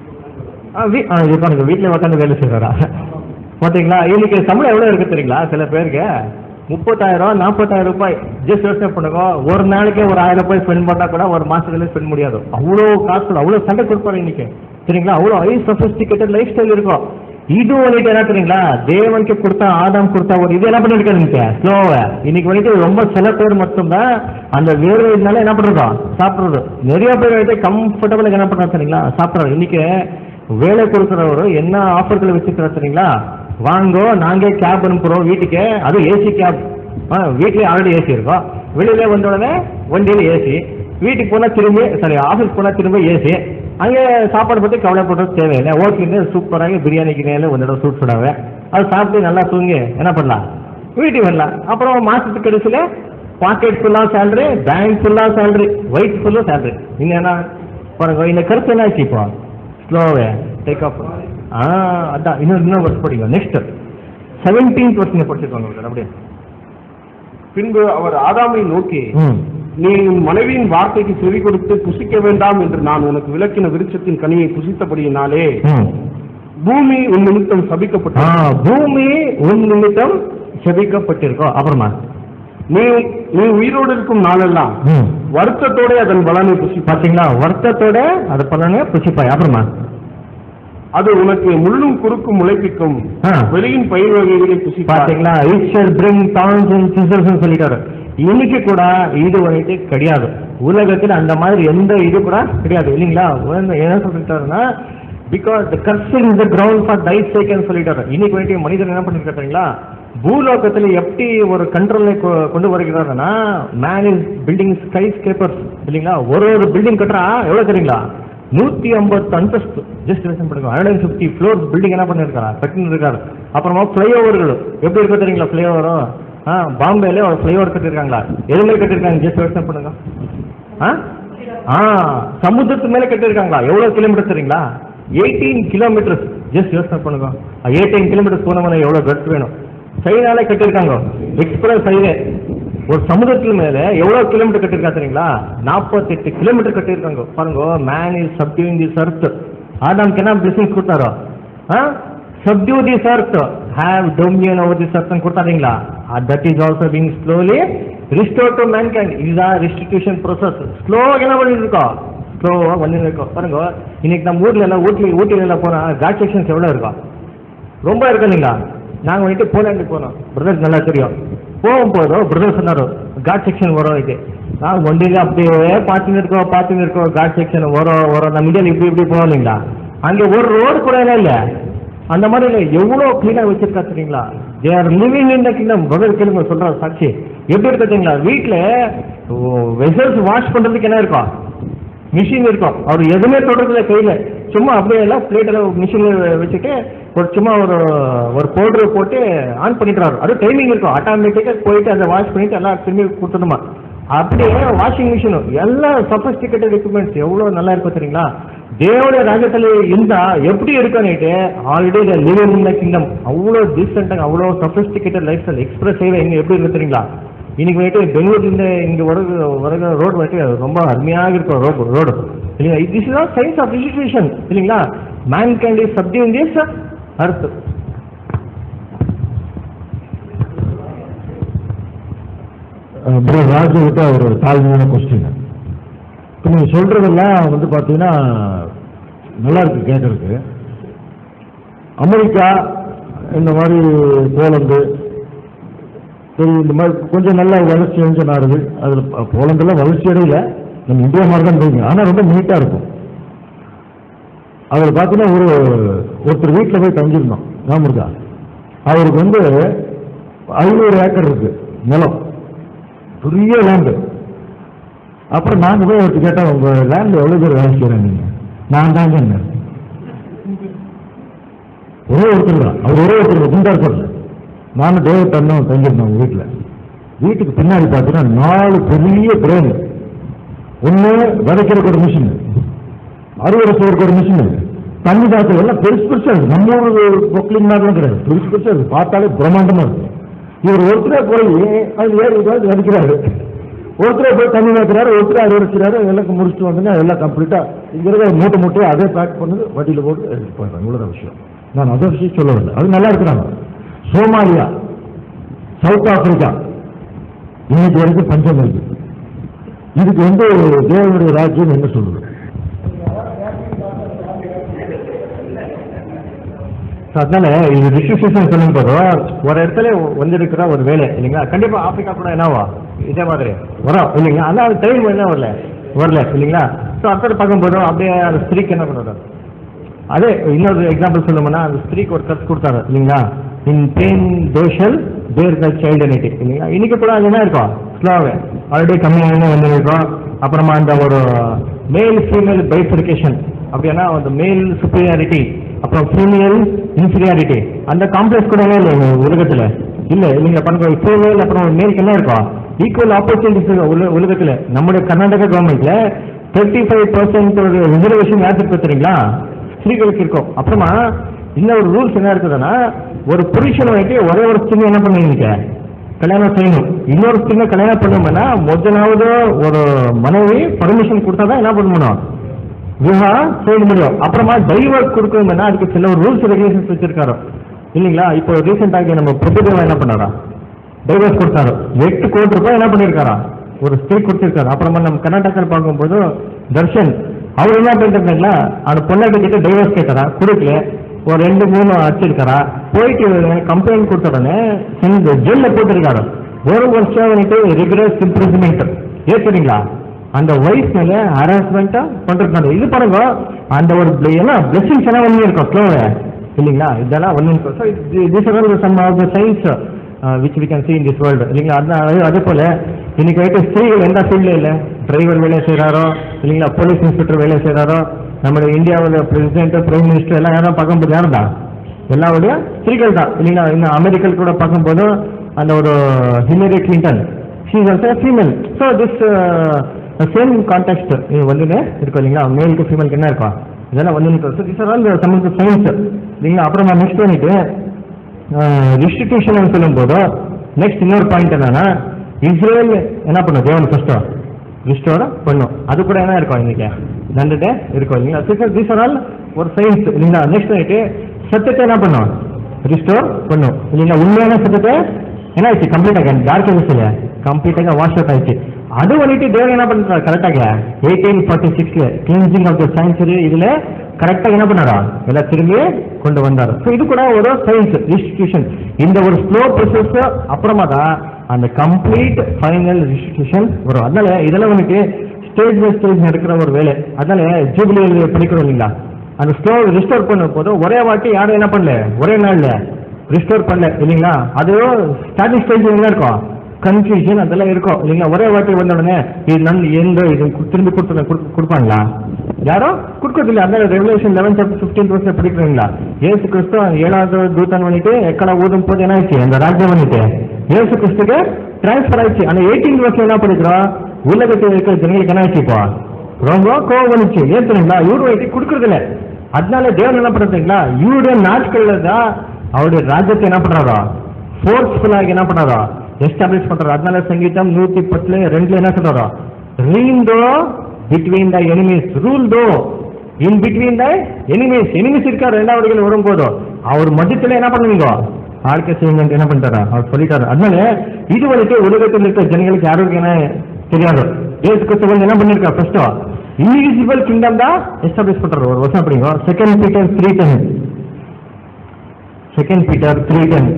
ஆ, வீ- ஆ, இது பாருங்க வீட்டில் உட்காந்து வேலை செய்கிறாரா பார்த்தீங்களா இன்னைக்கு சம்பளம் எவ்வளோ இருக்கு தெரியுங்களா சில பேருக்கு முப்பத்தாயிரம் நாற்பத்தாயிரம் ரூபாய் ஜஸ்ட் யோசனை பண்ணுங்க ஒரு நாளைக்கு ஒரு ஆயிரம் ரூபாய் ஸ்பெண்ட் பண்ணா கூட ஒரு மாசத்துல ஸ்பெண்ட் முடியாது அவ்வளோ காசு அவ்வளோ சண்டை கொடுப்பாரு இன்னைக்கு சரிங்களா அவ்வளோ ஹை சொபிஸ்டிகேட்டட் லைஃப் ஸ்டைல் இருக்கும் இது வந்துட்டு என்ன தெரியுங்களா தேவனுக்கு கொடுத்தா ஆதாம் கொடுத்தா ஒரு இது என்ன பண்ணிருக்காரு இன்னைக்கு ஸ்லோவை இன்னைக்கு வந்துட்டு ரொம்ப சில பேர் மட்டும்தான் அந்த வேர்வையினால என்ன பண்றதோ சாப்பிடுறது நிறைய பேர் வந்துட்டு கம்ஃபர்டபுளாக என்ன பண்றாங்க தெரியுங்களா சாப்பிடுறாரு இன்னைக்கு வேலை கொடுக்குறவரு என்ன ஆஃபர்களை வச்சுக்கிறார் தெரியுங்களா வாங்கோ நாங்க கேப் அனுப்புறோம் வீட்டுக்கு அது ஏசி கேப் வீட்லயே ஆல்ரெடி ஏசி இருக்கும் வெளியில வந்த உடனே வண்டியில ஏசி வீட்டுக்கு போனா திரும்பி சாரி ஆஃபீஸ் போனா திரும்ப ஏசி அங்கே சாப்பாடு பற்றி கவலைப்படுறது தேவையில்லை ஓட்டுலேருந்து சூப்பராக பிரியாணிக்கு நேரில் ஒரு தடவை சூட் சுடாவே அது சாப்பிட்டு நல்லா தூங்கி என்ன பண்ணலாம் வீட்டுக்கு வரலாம் அப்புறம் மாசத்துக்கு கடைசியில் பாக்கெட் ஃபுல்லாக சேலரி பேங்க் ஃபுல்லாக சேலரி ஒயிட் ஃபுல்லாக சேலரி நீங்கள் என்ன பாருங்க இந்த கருத்து என்ன ஆச்சு இப்போ ஸ்லோவே டேக் ஆஃப் ஆ அதான் இன்னும் இன்னும் வருஷம் படிங்க நெக்ஸ்ட் செவன்டீன்த் வருஷம் படிச்சிருக்காங்க ஒருத்தர் அப்படியே பின்பு அவர் ஆதாமை நோக்கி ம் நீ உன் மனைவியின் வார்த்தைக்கு செவி கொடுத்து புசிக்க வேண்டாம் என்று நான் உனக்கு விளக்கின விருட்சத்தின் கனியை புசித்தபடியினாலே ம் பூமி உன் நிமித்தம் ஆ சபிக்கப்பட்டது பூமி உன் நிமித்தம் செபிக்கப்பட்டிருக்கோம் அப்புறமா நீ நீ உயிரோடு இருக்கும் நாளெல்லாம் ம் வருத்தத்தோட அதன் பலனை புசிப்பாய் பாத்தீங்களா வருத்தத்தோட அது பண்ணனே புசிப்பாய் அப்புறமா அது உனக்கு முள்ளும் குறுக்கும் முளைப்பிக்கும் ஆ. வெளியின் பயிர் வகைகளை புசிப்பாய் பாத்தீங்களா it shall bring thorns and thistles சொல்லிட்டாரு இன்னைக்கு கூட இது வந்துட்டு கிடையாது உலகத்தில் அந்த மாதிரி எந்த இது கூட கிடையாது இல்லைங்களா உலக- என்ன சொல்லிட்டாருன்னா because the cursing the ground for thy sake சொல்லிட்டாரு இன்னைக்கு வந்துட்டு மனிதன் என்ன பண்ணிருக்காருங்களா பூலோகத்தில் எப்படி ஒரு கண்ட்ரோலை கொண்டு வருகிறாருன்னா man is building skyscrapers இல்லைங்களா ஒரு ஒரு பில்டிங் கட்டுறா எவ்வளவு தெரியுங்களா நூத்தி ஐம்பத்து அந்தஸ்து ஜஸ்ட் லிசன் பண்ணுங்க hundred and fifty floor building என்ன பண்ணிருக்காரா கட்டின்னு இருக்காரு அப்புறமா ஃப்ளைஓவர்கள் எப்படி இருக்கு தெரியுங்களா ஃப்ளைஓவரும் ஆ பாம்பேல ஒரு ஃப்ளைஓவர் கட்டிருக்காங்களா எது மேல கட்டிருக்காங்க ஜஸ்ட் யோசனை பண்ணுங்க ஆ ஆ சமுத்திரத்து மேல கட்டிருக்காங்களா எவ்வளவு கிலோமீட்டர் தெரியுங்களா எயிட்டீன் கிலோமீட்டர்ஸ் ஜஸ்ட் யோசனை பண்ணுங்க எயிட்டீன் கிலோமீட்டர்ஸ் போனவங்க எவ்வளவு கட் வேணும் சைனால கட்டிருக்காங்க எக்ஸ்பிரஸ் ஹைவே ஒரு சமுதிரத்துல மேல எவ்வளவு கிலோமீட்டர் கட்டிருக்கா தெரியுங்களா நாற்பத்தெட்டு கிலோமீட்டர் கட்டிருக்காங்க பாருங்க மேன் இஸ் சப்டியூங் தி சர்த் ஆதாம்க்கு என்ன பிசினஸ் கொடுத்தாரோ subdue the earth have dominion over the earth கொடுத்தாருங்களா that is also being slowly restored to mankind இதுதான் ரெஸ்டிடியூஷன் ப்ரோசஸ் ஸ்லோவாக என்ன பண்ணிட்டு இருக்கோம் ஸ்லோவாக பண்ணிட்டு இருக்கோம் பாருங்க இன்னைக்கு நம்ம ஊர்ல எல்லாம் ஊட்டி ஊட்டில எல்லாம் போனா காட் செக்ஷன்ஸ் எவ்வளவு இருக்கும் ரொம்ப இருக்கு இல்லைங்களா நாங்க வந்துட்டு போலாண்டு போனோம் பிரதர்ஸ் நல்லா தெரியும் போகும்போது பிரதர் சொன்னாரு காட் செக்ஷன் வரும் இது நான் வண்டியில அப்படியே பார்த்துன்னு இருக்கோம் பார்த்துன்னு இருக்கோம் காட் செக்ஷன் வரும் வரும் நம்ம இந்தியாவில் இப்படி இப்படி போவோம் இல்லைங்களா அங்க ஒரு ரோடு கூட இல்லை இல்ல அந்த மாதிரி இல்லை எவ்வளோ கிளீனாக வச்சிருக்கா தெரியுங்களா they are living in the kingdom brother கேளுங்க சொல்ற சாட்சி எப்படி இருக்கு தெரியுங்களா வீட்டில் வெசல்ஸ் வாஷ் பண்றதுக்கு என்ன இருக்கும் மிஷின் இருக்கும் அவர் எதுவுமே தொடர்றதுல கையில சும்மா அப்படியே எல்லாம் பிளேட்டில் மிஷினில் வச்சுட்டு ஒரு சும்மா ஒரு ஒரு பவுடர் போட்டு ஆன் பண்ணிக்கிறாரு அது டைமிங் இருக்கும் ஆட்டோமேட்டிக்காக போயிட்டு அதை வாஷ் பண்ணிட்டு எல்லாம் திரும்பி கொடுத்துடுமா அப்படியே வாஷிங் மிஷினும் எல்லாம் சஃபஸ்டிகேட்டட் எக்யூப்மெண்ட்ஸ் எவ்வளோ நல்லா இருக்கும் தெரியுங்களா தேவனுடைய ராஜ்யத்தில் இருந்தா எப்படி இருக்குன்னுட்டு already living in the kingdom அவ்வளோ டீசெண்டாக அவ்வளோ சஃபஸ்டிகேட்டட் லைஃப் ஸ்டைல் எக்ஸ்பிரஸ் செய்ய எங்க எப்படி இருக்கு தெரியுங்களா இன்னைக்கு வந்துட்டு பெங்களூர்லேருந்து இங்கே வர வர ரோடு வந்துட்டு ரொம்ப அருமையாக இருக்கும் ரோடு ரோடு இல்லைங்களா this is all signs of registration இல்லைங்களா man can is subdue in this earth bro Raju கிட்ட ஒரு தாழ்மையான கொஸ்டின் இப்போ நீங்கள் சொல்றதெல்லாம் வந்து பார்த்தீங்கன்னா நல்லா இருக்கு கேட்கறதுக்கு அமெரிக்கா இந்த மாதிரி போலந்து சரி இந்த மாதிரி கொஞ்சம் நல்ல வளர்ச்சி அடைஞ்ச நாடுகள் அதில் போலந்தெல்லாம் வளர்ச்சி அடையல நம்ம இந்தியா மாதிரி தான் தெரியுங்க ஆனால் ரொம்ப நீட்டாக இருக்கும் அதில் பார்த்தீங்கன்னா ஒரு ஒருத்தர் வீட்டில் போய் தங்கியிருந்தோம் ஞாபகம் இருக்கா அவருக்கு வந்து ஐநூறு ஏக்கர் இருக்கு நிலம் பெரிய லேண்டு அப்புறம் நாங்க போய் அவர்கிட்ட கேட்டோம் உங்க லேண்ட்ல எவ்வளவு பேர் வேலை செய்யறாங்க நீங்க நான் தாங்க என்ன ஒரே ஒருத்தர் தான் அவர் ஒரே ஒருத்தர் குண்டா இருப்பார் நானும் தேவ அண்ணன் தங்கியிருந்தோம் அவங்க வீட்டுல வீட்டுக்கு பின்னாடி பார்த்தீங்கன்னா நாலு பெரிய கிரேன் ஒண்ணு விதைக்கிறதுக்கு ஒரு மிஷின் அறுவடை செய்யறதுக்கு ஒரு மிஷின் தண்ணி தாக்கல் எல்லாம் பெருசு பெருசா இருக்கு நம்ம ஊர் பொக்லிங் மாதிரிலாம் கிடையாது பெருசு பெருசா இருக்கு பார்த்தாலே பிரம்மாண்டமா இருக்கு இவர் ஒருத்தரே போய் அது ஏறி உட்கார்ந்து வடிக்கிறாரு ஒருத்தரே போய் தண்ணி வைக்கிறாரு ஒருத்தரே அறுவடைக்கிறாரு எல்லாம் முடிச்சுட்டு வந்துங்க எல்லாம் கம்ப்ளீட்டா இங்க இருக்கிற மூட்டை மூட்டையை அதே பேக் பண்ணுது வட்டியில போட்டு எடுத்து போயிடுறாங்க இவ்வளவுதான் விஷயம் நான் அதை விஷயம் சொல்ல வரல அது நல்லா இருக்கிறாங்க சோமாலியா சவுத் ஆப்பிரிக்கா இன்னைக்கு வரைக்கும் பஞ்சம் இருக்கு இதுக்கு வந்து தேவனுடைய ராஜ்யம் என்ன சொல்றது ஸோ அதனால இது டிஸ்ட்ரிபியூஷன் சொல்லும் போது ஒரு இடத்துல வந்திருக்கிற ஒரு வேலை இல்லைங்களா கண்டிப்பா ஆப்பிரிக்கா கூட என்னவா இதே மாதிரி வரும் இல்லைங்களா ஆனால் அது டைம் என்ன வரல வரல இல்லைங்களா ஸோ அடுத்தது பார்க்கும்போது அப்படியே அந்த ஸ்திரீக்கு என்ன பண்ணுறது அதே இன்னொரு எக்ஸாம்பிள் சொல்லணும்னா அந்த ஸ்திரீக்கு ஒரு கத்து கொடுத்தாரு இல்லைங்களா இன் பெயின் தோஷல் தேர் த சைல்டனிட்டி இல்லைங்களா இன்னைக்கு கூட அது என்ன இருக்கும் ஸ்லோவே ஆல்ரெடி கம்மியாக வந்து இருக்கும் அப்புறமா அந்த ஒரு மேல் ஃபீமேல் பைஃபரிகேஷன் அப்படின்னா அந்த மேல் சுப்பீரியாரிட்டி அப்புறம் ஃபீமேல் இன்ஃபீரியாரிட்டி அந்த காம்ப்ளெக்ஸ் கூட இல்லை இந்த உலகத்துல இல்ல நீங்க பண்ணுற ஃபீமேல் அப்புறம் மேலுக்கு என்ன இருக்கும் ஈக்குவல் ஆப்பர்ச்சுனிட்டிஸ் உலகத்துல நம்முடைய கர்நாடகா கவர்மெண்ட்ல தேர்ட்டி ஃபைவ் பர்சன்ட் ஒரு ரிசர்வேஷன் யாருக்கு இருக்கு தெரியுங்களா ஸ்திரீகளுக்கு இருக்கும் அப்புறமா இன்னும் ஒரு ரூல்ஸ் என்ன இருக்குதுன்னா ஒரு புருஷன் வந்துட்டு ஒரே ஒரு ஸ்திரீ என்ன பண்ணுவீங்க கல்யாணம் செய்யணும் இன்னொரு ஸ்திரீ கல்யாணம் பண்ணணும்னா முதலாவது ஒரு மனைவி பர்மிஷன் கொடுத்தா தான் என்ன பண்ணணும் விவாகம் செய்ய முடியும் அப்புறமா டைவர்ஸ் கொடுக்கணும்னா அதுக்கு சில ஒரு ரூல்ஸ் ரெகுலேஷன்ஸ் வச்சிருக்காரு இல்லைங்களா இப்போ ரீசெண்டாக நம்ம பிரபுதேவா என்ன பண்ணாரா டைவர்ஸ் கொடுத்தாரு எட்டு கோடி ரூபாய் என்ன பண்ணிருக்காரா ஒரு ஸ்டே கொடுத்திருக்காரு அப்புறமா நம்ம கர்நாடகாவில் பார்க்கும்போது தர்ஷன் அவர் என்ன பண்ணிருக்காங்களா அந்த பொண்ணாட்டி கிட்ட டைவர்ஸ் கேட்டாரா கொடுக்கல ஒரு ரெண்டு மூணு அடிச்சிருக்காரா போயிட்டு கம்ப்ளைண்ட் கொடுத்த உடனே இந்த ஜெல்ல போட்டிருக்காரு ஒரு வருஷம் வந்துட்டு ரிகரஸ் இம்ப்ரூவ்மெண்ட் ஏற்றுறீங்களா அந்த ஒய்ஃப் மேல ஹராஸ்மெண்ட்டா பண்றாங்க இது பாருங்க அந்த ஒரு bl- என்ன பிளெஸிங்ஸ் எல்லாம் ஒண்ணு இருக்கும் ஸ்லோவே இல்லைங்களா இதெல்லாம் ஒண்ணு இருக்கும் so this are some of the science which we can see in this world இல்லைங்களா அதான் அது- அதே போல இன்னைக்கு வரைக்கும் ஸ்திரீகள் எந்த ஃபீல்ட்ல இல்லை டிரைவர் வேலை செய்கிறாரோ இல்லைங்களா போலீஸ் இன்ஸ்பெக்டர் வேலை செய்கிறாரோ நம்முடைய இந்தியாவோட பிரசிடென்ட் பிரைம் மினிஸ்டர் எல்லாம் யாரும் பார்க்கும்போது யார் தான் எல்லாருடைய ஸ்திரீகள் தான் இல்லைங்களா இன்னும் அமெரிக்கல் கூட பார்க்கும்போது அந்த ஒரு Hillary Clinton she is also female so this same context இது வந்துன்னு இருக்கும் இல்லைங்களா மேலுக்கு ஃபீமேலுக்கு என்ன இருக்கும் இதெல்லாம் வந்து இருக்கும் so this are all some of signs இல்லைங்களா அப்புறமா நெக்ஸ்ட் வந்துட்டு ரிஸ்டிடியூஷன் சொல்லும்போது நெக்ஸ்ட் இன்னொரு பாயிண்ட் என்னன்னா இஸ்ரேல் என்ன பண்ணும் தேவன் ஃபர்ஸ்டோ ரிஸ்டோர் பண்ணும் அது கூட என்ன இருக்கும் இன்னைக்கு நடந்துட்டே இருக்கும் இல்லைங்களா திஸ் ஆர் ஆல் ஒரு சயின்ஸ் இல்லைங்களா நெக்ஸ்ட் வந்துட்டு சத்தியத்தை என்ன பண்ணும் ரிஸ்டோர் பண்ணும் இல்லைங்களா உண்மையான சத்தியத்தை என்ன ஆயிடுச்சு கம்ப்ளீட்டாக டார்க் இல்ல கம்ப்ளீட்டாக வாஷ் அவுட் ஆயிடுச்சு அது வந்துட்டு தேவன் என்ன பண்றாரு கரெக்டாக எயிட்டீன் ஃபார்ட்டி சிக்ஸ்ல கிளீன்சிங் ஆஃப் த சயின்ஸ் இதுல கரெக்டாக என்ன பண்ணாரா எல்லாம் திரும்பி கொண்டு வந்தாரு ஸோ இது கூட ஒரு சயின்ஸ் இன்ஸ்டிடியூஷன் இந்த ஒரு ஸ்லோ ப்ரொசஸ் அப்புறமா தான் அந்த கம்ப்ளீட் ஃபைனல் ரிஸ்டிடியூஷன் வரும் அதனால இதெல்லாம் வந்துட்டு ஸ்டேஜ் பை ஸ்டேஜ் நடக்கிற ஒரு வேலை அதனால ஜூபிலி படிக்கிறோம் இல்லைங்களா அந்த ஸ்லோ ரிஸ்டோர் பண்ணும் போது ஒரே வாட்டி யாரும் என்ன பண்ணல ஒரே நாள்ல ரிஸ்டோர் பண்ணல இல்லைங்களா அது ஸ்டார்டிங் ஸ்டேஜ் என்ன இருக்கும் கன்ஃபியூஷன் அதெல்லாம் இருக்கும் இல்லைங்களா ஒரே வாட்டி வந்த உடனே இது நன் எந்த இது கு- திரும்பி கொடுத்து கொடுப்பாங்களா யாரோ கொடுக்கறதில்ல அந்த ரெவலேஷன் லெவன் சாப்டர் ஃபிஃப்டீன் வருஷம் படிக்கிறீங்களா ஏசு கிறிஸ்து ஏழாவது தூதன் பண்ணிட்டு எக்கடா ஊதும் போது என்ன ஆயிடுச்சு அந்த ராஜ்யம் பண்ணிட்டு ஏசு கிறிஸ்துக்கு டிரான்ஸ்ஃபர் ஆயிடுச்சு அந்த எயிட்டீன் வருஷம் என்ன படிக்கிறோம் உலகத்தில் இருக்கிற ஜனங்களுக்கு என்ன ஆயிடுச்சு இப்போ ரொம்ப கோவம் வந்துச்சு ஏன் தெரியுங்களா இவரு வைத்து கொடுக்கறதில்ல அதனால தேவன் என்ன பண்றீங்களா இவருடைய நாட்கள்ல தான் அவருடைய ராஜ்யத்தை என்ன பண்றாரோ ஃபோர்ஸ்ஃபுல்லாக என்ன பண்றாரோ எஸ்டாப்ளிஷ் பண்றாரு அதனால சங்கீதம் நூத்தி பத்துல ரெண்டுல என்ன சொல்றாரோ ரீம் தோ between the enemies rule thou in between the enemies enemies இருக்கா ரெண்டாவது வரும்போதோ அவர் மத்தியத்துல என்ன பண்ணுவீங்க வாழ்க்கை செய்யுங்க என்ன பண்ணிட்டாரா அவர் சொல்லிட்டாரு அதனால இது வரைக்கும் உலகத்தில் இருக்கிற ஜனங்களுக்கு யாருக்கு என்ன தெரியாது ஏசு கிறிஸ்து வந்து என்ன பண்ணிருக்கா ஃபர்ஸ்ட் இன்விசிபிள் கிங்டம் தான் எஸ்டாப்ளிஷ் பண்றாரு ஒரு வருஷம் அப்படிங்க second Peter three ten second Peter three ten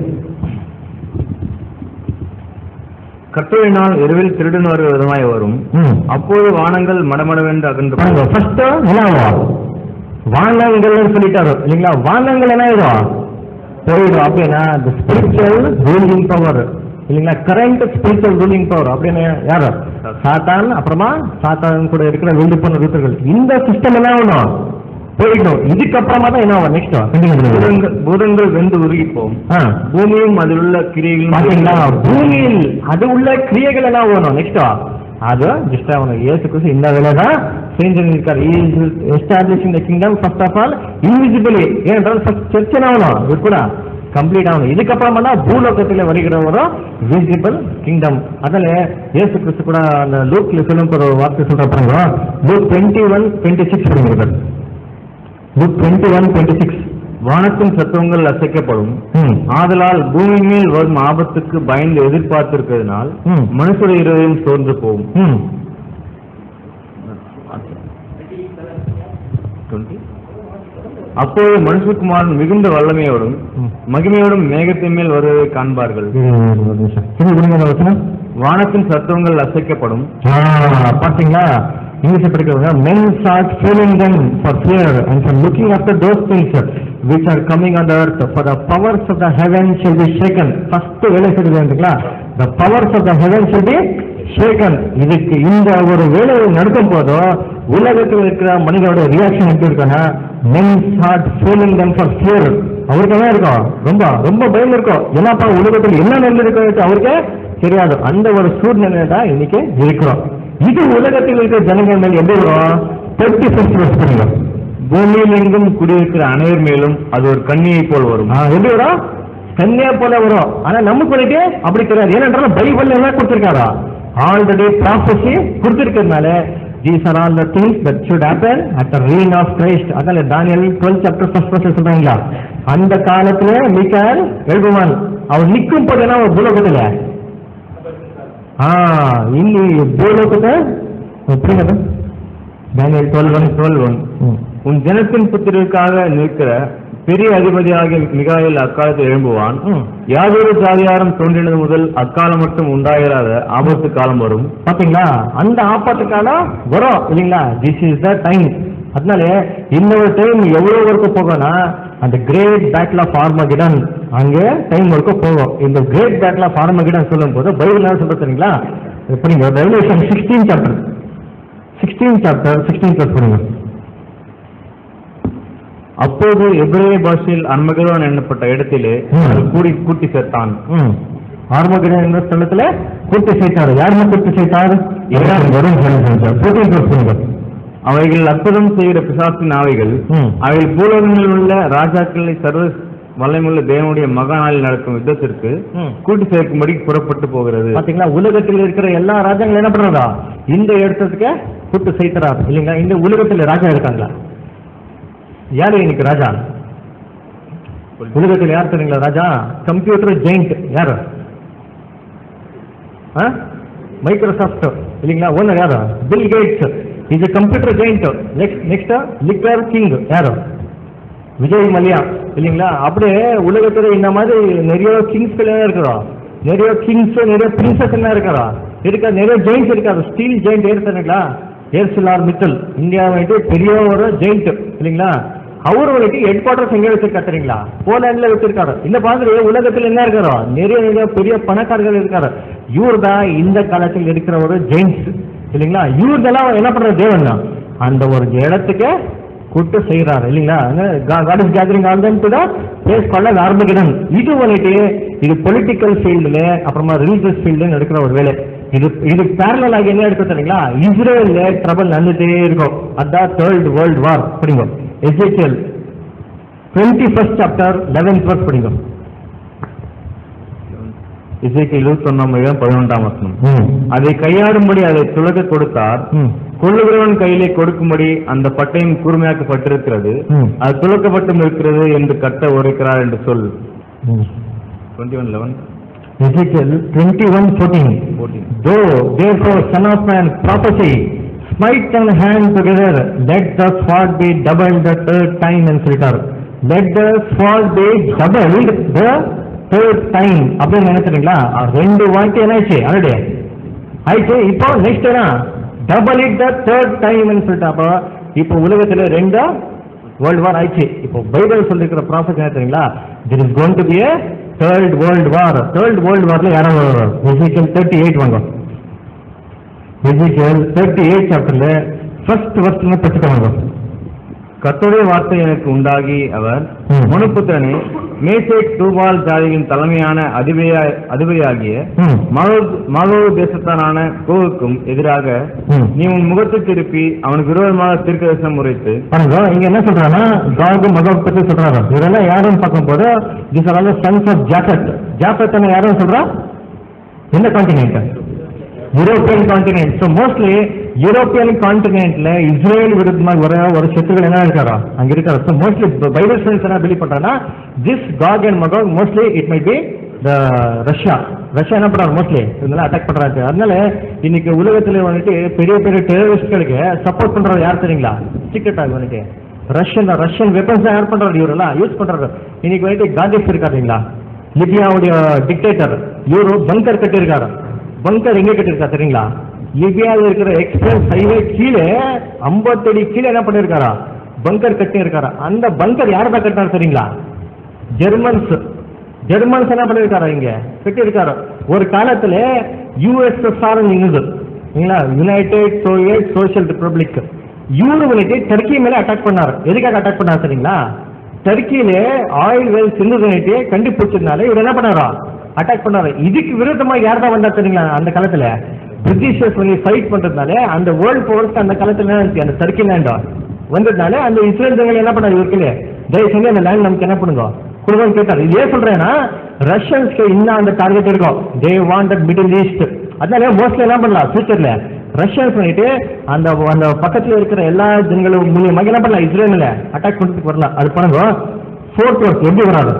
கட்டுரையினால் இரவில் திருடன் வருகிற விதமாய் வரும் அப்போது வானங்கள் மடமடவென்று அகன்று பாருங்க ஃபர்ஸ்ட் என்ன ஆகும் வானங்கள்னு சொல்லிட்டாரு இல்லைங்களா வானங்கள் என்ன ஆயிடும் போயிடும் அப்படின்னா the spiritual ரூலிங் பவர் இல்லைங்களா கரண்ட் ஸ்பிரிச்சுவல் ரூலிங் பவர் அப்படின்னு யாரு சாத்தான் அப்புறமா சாத்தான் கூட இருக்கிற வீடு பண்ண ரூத்தர்கள் இந்த சிஸ்டம் என்ன ஆகணும் போயிடும் இதுக்கப்புறமா தான் என்ன ஆகும் நெக்ஸ்ட் பூதங்கள் பூதங்கள் வெந்து உருகி போகும் ஆ பூமியும் அதில் உள்ள கிரியைகளும் பாத்தீங்களா பூமியில் அது உள்ள கிரியைகள் என்ன ஆகணும் நெக்ஸ்ட் அது ஜஸ்ட் அவனுக்கு ஏசு கிறிஸ்து இந்த வேலை தான் செஞ்சிருக்காரு establishing the kingdom first of all invisibly ஏனென்றால் ஃபர்ஸ்ட் சர்ச் என்ன ஆகணும் இது கூட கம்ப்ளீட் ஆகணும் இதுக்கப்புறமா தான் பூலோகத்தில் வருகிற ஒரு விசிபிள் கிங்டம் அதில் ஏசு கிறிஸ்து கூட அந்த லூக்ல சொல்லும் ஒரு வார்த்தை சொல்ற பாருங்க Luke twenty one twenty six அப்படிங்கிறது Luke twenty one twenty six வானத்தின் சத்துவங்கள் அசைக்கப்படும் ம் ஆதலால் பூமி மேல் வரும் ஆபத்துக்கு பயந்து எதிர்பார்த்திருக்கிறதுனால் ம். மனுஷருடைய இருதயம் சோர்ந்து போகும் ம் அப்போது மனுஷகுமாரன் மிகுந்த வல்லமையோடும் ம். மகிமையோடும் மேகத்தின் மேல் வருவதை காண்பார்கள் இது ஒரு நிமிஷம். திரும்பி கொடுங்க அந்த வசனம். வானத்தின் சத்துவங்கள் அசைக்கப்படும் ஆ, பாத்தீங்களா இங்கிலீஷ் படிக்கிறவங்க men start feeling them for fear and for looking after those things which are coming on the earth for the powers of the heaven shall be shaken first வேலை செய்யுதுங்களா the powers of the heaven shall be shaken இதுக்கு இந்த ஒரு வேலை நடக்கும் போதோ உலகத்தில் இருக்கிற மனிதனோட ரியாக்ஷன் எப்படி இருக்குன்னா men start feeling them for fear அவருக்கு என்ன இருக்கும் ரொம்ப ரொம்ப பயம் இருக்கும் என்னப்பா உலகத்தில் என்ன நடந்திருக்கு அவருக்கு தெரியாது அந்த ஒரு சூழ்நிலை தான் இன்னைக்கு இருக்கிறோம் இது உலகத்தில் இருக்கிற ஜனங்கள் மேல் எப்படி வரும் தேர்ட்டி ஃபர்ஸ்ட் வருஷம் பண்ணுங்க பூமியில் எங்கும் குடியிருக்கிற அனைவர் மேலும் அது ஒரு கண்ணியை போல் வரும் எப்படி வரும் கன்னியா போல வரும் ஆனா நமக்கு வந்துட்டு அப்படி கிடையாது ஏனென்றால் பைபிள் என்ன கொடுத்திருக்காரா ஆல்ரெடி ப்ராஃபஸி கொடுத்திருக்கிறதுனால these are all the things that should happen at the reign of Christ அதனால தானியல் டுவெல் சாப்டர் ஃபர்ஸ்ட் வருஷம் சொல்றாங்களா அந்த காலத்துல மிக்கால் எழுதுவான் அவர் நிற்கும் போது என்ன ஒரு பூலோகத்துல ஆ இன்னி பூலோகத்தை புரியுது தானியல் டுவெல் ஒன் டுவெல் ஒன் உன் ஜனத்தின் புத்திரருக்காக நிற்கிற பெரிய அதிபதியாகிய மிகாயில் அக்காலத்தில் எழும்புவான் ம். யாதொரு ஜாதியாரம் தோன்றினது முதல் அக்காலம் மட்டும் உண்டாயிராத ஆபத்து காலம் வரும் பாத்தீங்களா அந்த ஆபத்து காலம் வரும் இல்லைங்களா திஸ் இஸ் த டைம் அதனால இந்த ஒரு டைம் எவ்வளவு வரைக்கும் போகும்னா அந்த கிரேட் பேட்டில் ஆஃப் ஆர்மகிடன் அங்கே டைம் வரைக்கும் போகும் இந்த கிரேட் பேட்டில் ஆஃப் ஆர்மகிடன் சொல்லும் போது பைபிள் என்ன சொல்றது தெரியுங்களா இப்போ நீங்க Revelation sixteen chapter sixteen chapter sixteen plus பண்ணுங்க அப்போது எபிரேய பாஷையில் அர்மகதோன் எண்ணப்பட்ட இடத்திலே ம். அது கூடி கூட்டி சேர்த்தான் ம் ஆர்மகிடன் என்ற ஸ்தலத்துல கூட்டி சேர்த்தாரு யாருமே கூட்டி சேர்த்தாரு இவன். வரும் ஃபோர்டீன் ப்ளஸ் பண்ணுங்க அவைகள் அற்புதம் செய்கிற பிசாசின் ஆவைகள் ம். அவைகள் பூலோகங்களில் உள்ள ராஜாக்களை சர்வ வல்லமுள்ள தேவனுடைய மகா நாளில் நடக்கும் யுத்தத்திற்கு ம். கூட்டி சேர்க்கும்படி புறப்பட்டு போகிறது பாத்தீங்களா உலகத்தில் இருக்கிற எல்லா ராஜாங்களும் என்ன பண்றதா இந்த இடத்துக்கு கூட்டு சேர்த்துறாரு இல்லைங்களா இந்த உலகத்துல ராஜா இருக்காங்களா யாரு இன்னைக்கு ராஜா உலகத்தில் யார் தெரியுங்களா ராஜா கம்ப்யூட்டர் ஜெயிண்ட் யாரு மைக்ரோசாஃப்ட் இல்லைங்களா ஓனர் யாரு Bill Gates is computer giant next next liquor king யாரு விஜய் மல்யா இல்லைங்களா அப்படியே உலகத்துல இந்த மாதிரி நிறைய கிங்ஸ்கள் என்ன இருக்கிறோம் நிறைய கிங்ஸ் நிறைய பிரின்சஸ் என்ன இருக்கிறா இருக்கா நிறைய ஜெயின்ஸ் இருக்காது ஸ்டீல் ஜெயிண்ட் ஏறுத்தானுங்களா ஏர்சிலார் மித்தல் இந்தியா வந்துட்டு பெரிய ஒரு ஜெயிண்ட் இல்லைங்களா அவர் வந்துட்டு ஹெட் குவார்டர்ஸ் எங்க வச்சிருக்கா தெரியுங்களா போலாண்ட்ல வச்சிருக்காரு இந்த மாதிரி உலகத்துல என்ன இருக்காரோ நிறைய நிறைய பெரிய பணக்காரர்கள் இருக்காரு இவர் தான் இந்த காலத்தில் இருக்கிற ஒரு ஜெயின்ஸ் இல்லைங்களா இவர்தெல்லாம் என்ன பண்ற தேவன் தான் அந்த ஒரு இடத்துக்கு கூட்டு செய்யறாரு இல்லைங்களா God is gathering all them to the place called Armageddon இது வந்துட்டு இது பொலிட்டிக்கல் ஃபீல்டுல அப்புறமா ரிலீஜியஸ் ஃபீல்டு நடக்கிற ஒரு வேலை இது இது பேரலல் ஆகி என்ன எடுக்க தெரியுங்களா இஸ்ரேல்ல ட்ரபிள் நடந்துட்டே இருக்கும் அதான் தேர்ட் வேர்ல்ட் வார் படிங்க Ezekiel twenty first chapter eleventh verse படிங்க இசைக்கு இருபத்தொன்னாம் அதிகாரம் பதினொன்றாம் வசனம் ம் அதை கையாடும்படி அதை துலக கொடுத்தார் ம் கொள்ளுகிறவன் கையிலே கொடுக்கும்படி அந்த பட்டயம் கூர்மையாக்கப்பட்டிருக்கிறது ம். அது துலக்கப்பட்டும் இருக்கிறது என்று கட்ட உரைக்கிறார் என்று சொல் ம் twenty one eleven Ezekiel 21:14 fourteen Though therefore son of man prophesy smite thine hand together let the sword be doubled the third time and சொல்லிட்டார் let the sword be doubled the third time அப்படின்னு நினைச்சிருங்களா ரெண்டு வாட்டி என்ன ஆயிடுச்சு ஆல்ரெடி ஆயிடுச்சு இப்போ நெக்ஸ்ட் என்ன double it the third time சொல்லிட்டு அப்போ இப்போ உலகத்துல ரெண்டு வேர்ல்டு வார் ஆயிடுச்சு இப்போ பைபிள் சொல்லிருக்கிற ப்ராஃபட் என்ன தெரியுங்களா there is going to be a third world war third world வார்ல யாரும் வருவார் எசிக்கல் தேர்ட்டி எயிட் வாங்க எசிக்கல் தேர்ட்டி எயிட் சாப்டர்ல ஃபர்ஸ்ட் வருஷம் படிச்சுக்கோங்க கர்த்தருடைய வார்த்தை எனக்கு உண்டாகி அவர் ம். மனுப்புத்திரனே மேசேக் தூபால் ஜாதியின் தலைமையான அதிபதியா அதிபதியாகிய ம். மகோ தேசத்தானான கோவுக்கும் எதிராக ம். நீ உன் முகத்தை திருப்பி அவனுக்கு விரோதமாக தீர்க்கதரிசனம் உரைத்து பாருங்க இங்க என்ன சொல்றாங்கன்னா காகு மகோக் பத்தி சொல்றாரு இதெல்லாம் யாருன்னு பார்க்கும்போது this are all sons of Japheth Japheth யாரும் சொல்றா எந்த continent European continent so mostly European கான்டினென்ட்ல இஸ்ரேல் விருத்தமாக வர ஒரு சத்துக்கள் என்ன இருக்காரா அங்க இருக்காரு ஸோ மோஸ்ட்லி பைபிள் ஸ்டூடெண்ட்ஸ் என்ன பிலீவ் பண்றாங்கன்னா this Gog and Magog mostly it may be the Russia Russia என்ன பண்றாரு மோஸ்ட்லி இதெல்லாம் அட்டாக் பண்றாங்க அதனால இன்னைக்கு உலகத்துல வந்துட்டு பெரிய பெரிய டெரரிஸ்ட்களுக்கு சப்போர்ட் பண்றது யார் தெரியுங்களா சீக்கிரட் ஆகும் வந்துட்டு ரஷ்யன் ரஷ்யன் வெப்பன்ஸ் தான் யார் பண்றாரு இவரெல்லாம் யூஸ் பண்றாரு இன்னைக்கு வந்துட்டு காந்திஸ் இருக்காருங்களா லிபியாவுடைய டிக்டேட்டர் இவரு பங்கர் கட்டியிருக்காரு பங்கர் எங்க கட்டியிருக்கா தெரியுங்களா லிபியாவில் இருக்கிற எக்ஸ்பிரஸ் ஹைவே கீழே ஐம்பத்தடி கீழே என்ன பண்ணிருக்காரா பங்கர் கட்டி இருக்காரா அந்த பங்கர் யார் தான் கட்டினார் தெரியுங்களா ஜெர்மன்ஸ் ஜெர்மன்ஸ் என்ன பண்ணிருக்காரா இங்க கட்டி இருக்காரு ஒரு காலத்துல யூஎஸ்எஸ்ஆர் இருந்தது இல்லைங்களா யுனைடெட் சோவியட் சோசியல் ரிப்பப்ளிக் இவரு வந்துட்டு டர்க்கி மேல அட்டாக் பண்ணாரு எதுக்காக அட்டாக் பண்ணாரு தெரியுங்களா டர்க்கியில ஆயில் வெல்ஸ் இருந்ததுன்னுட்டு கண்டுபிடிச்சதுனால இவர் என்ன பண்ணாரா அட்டாக் பண்ணாரு இதுக்கு விரோதமா யார் தான் வந்தா தெரியுங்களா அந்த காலத்துல பிரிட்டிஷர்ஸ் வந்து ஃபைட் பண்றதுனால அந்த வேர்ல்ட் பவர்ஸ் அந்த காலத்துல என்ன இருந்துச்சு அந்த டர்க்கி லேண்டா வந்ததுனால அந்த இஸ்ரேல் ஜனங்கள் என்ன பண்ணாரு இவருக்குல தயவு செஞ்சு அந்த லேண்ட் நமக்கு என்ன பண்ணுங்க கொடுங்கன்னு கேட்டாரு இது ஏன் சொல்றேன்னா ரஷ்யன்ஸ்க்கு இன்னும் அந்த டார்கெட் இருக்கும் தே வாண்டட் மிடில் ஈஸ்ட் அதனால மோஸ்ட்லி என்ன பண்ணலாம் ஃபியூச்சர்ல ரஷ்யன்ஸ் பண்ணிட்டு அந்த அந்த பக்கத்துல இருக்கிற எல்லா ஜனங்களும் மூலியமாக என்ன பண்ணலாம் இஸ்ரேல்ல அட்டாக் பண்றதுக்கு வரலாம் அது பண்ணுங்க ஃபோர்த் ஒர்க் எப்படி வராது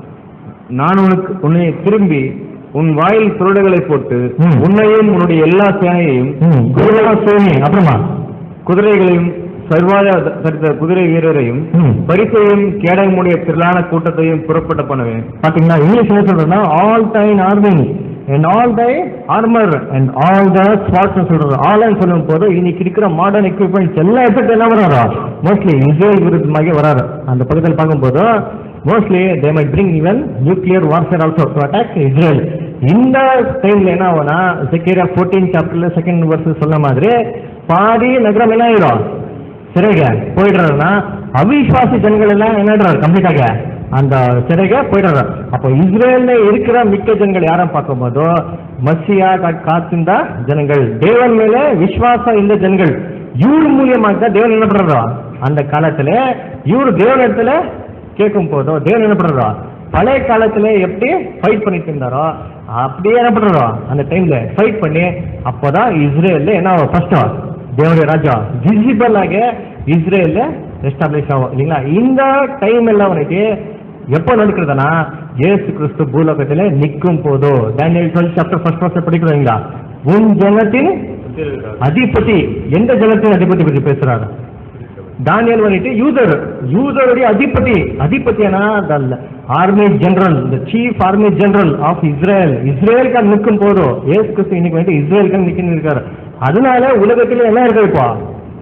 நான் உனக்கு உன்னை திரும்பி உன் வாயில் சுருடுகளை போட்டு ம். உன்னையும் உன்னுடைய எல்லா சேனையையும் ம், குருவா சேனி அப்புறமா குதிரைகளையும் சர்வாத சரித்த குதிரை வீரரையும் ம். பரிசையும் கேடகமுடைய திரளான கூட்டத்தையும் புறப்பட்ட பண்ணுவேன் பாத்தீங்களா இங்கிலீஷ் என்ன சொல்றதுன்னா all thine army and all thy armour and all the spots சொல்றது ஆல் சொல்லும் போது இன்னைக்கு இருக்கிற மாடர்ன் எக்யூப்மெண்ட்ஸ் எல்லா எஃபெக்ட் என்ன வராரா மோஸ்ட்லி இஸ்ரேல் விருத்தமாக வராரு அந்த பக்கத்தில் பார்க்கும்போது mostly they might bring even nuclear warfare also to attack Israel இந்த டைம்ல என்ன ஆகும்னா செகேரியா ஃபோர்டீன் சாப்டர்ல செகண்ட் வருஷம் சொன்ன மாதிரி பாதி நகரம் என்ன ஆயிடும் சிறைக போயிடுறாருன்னா அவிஸ்வாசி ஜனங்கள் எல்லாம் என்னன்றாரு கம்ப்ளீட்டாக அந்த சிறைக போயிடுறாரு அப்போ இஸ்ரேல்ல இருக்கிற மிக்க ஜனங்கள் யாரும் பார்க்கும்போதோ மசியா கா- காத்திருந்த ஜனங்கள் தேவன் மேல விசுவாசம் இந்த ஜனங்கள் இவர் மூலியமாக தான் தேவன் என்ன பண்றாரோ அந்த காலத்துல இவர் தேவன் இடத்துல கேட்கும் போதோ தேவன் என்ன பண்றாரோ பழைய காலத்துல எப்படி ஃபைட் பண்ணிட்டு இருந்தாரோ அப்படியே என்ன பண்றாரோ அந்த டைம்ல ஃபைட் பண்ணி அப்போதான் இஸ்ரேல்ல என்ன ஃபர்ஸ்ட் தேவனுடைய ராஜா விசிபிள் ஆக இஸ்ரேல்ல எஸ்டாப்ளிஷ் ஆகும் இல்லைங்களா இந்த டைம் எல்லாம் வந்துட்டு எப்போ நடக்கிறதுனா இயேசு கிறிஸ்து பூலோகத்துல நிற்கும் போதோ Daniel twelve chapter first first படிக்கிறீங்களா உன் ஜனத்தின் அதிபதி எந்த ஜனத்தின் அதிபதி பத்தி பேசுறாரு தானியல் வந்துட்டு யூதர் யூதருடைய அதிபதி அதிபதினா ஆர்மி ஜெனரல் இந்த chief army general of Israel இஸ்ரேலுக்கு நிற்கும் போதும் ஏசு கிறிஸ்து இன்னைக்கு வந்துட்டு இஸ்ரேலுக்கு நிற்கணும் இருக்காரு அதனால உலகத்துல என்ன இருக்கு இப்போ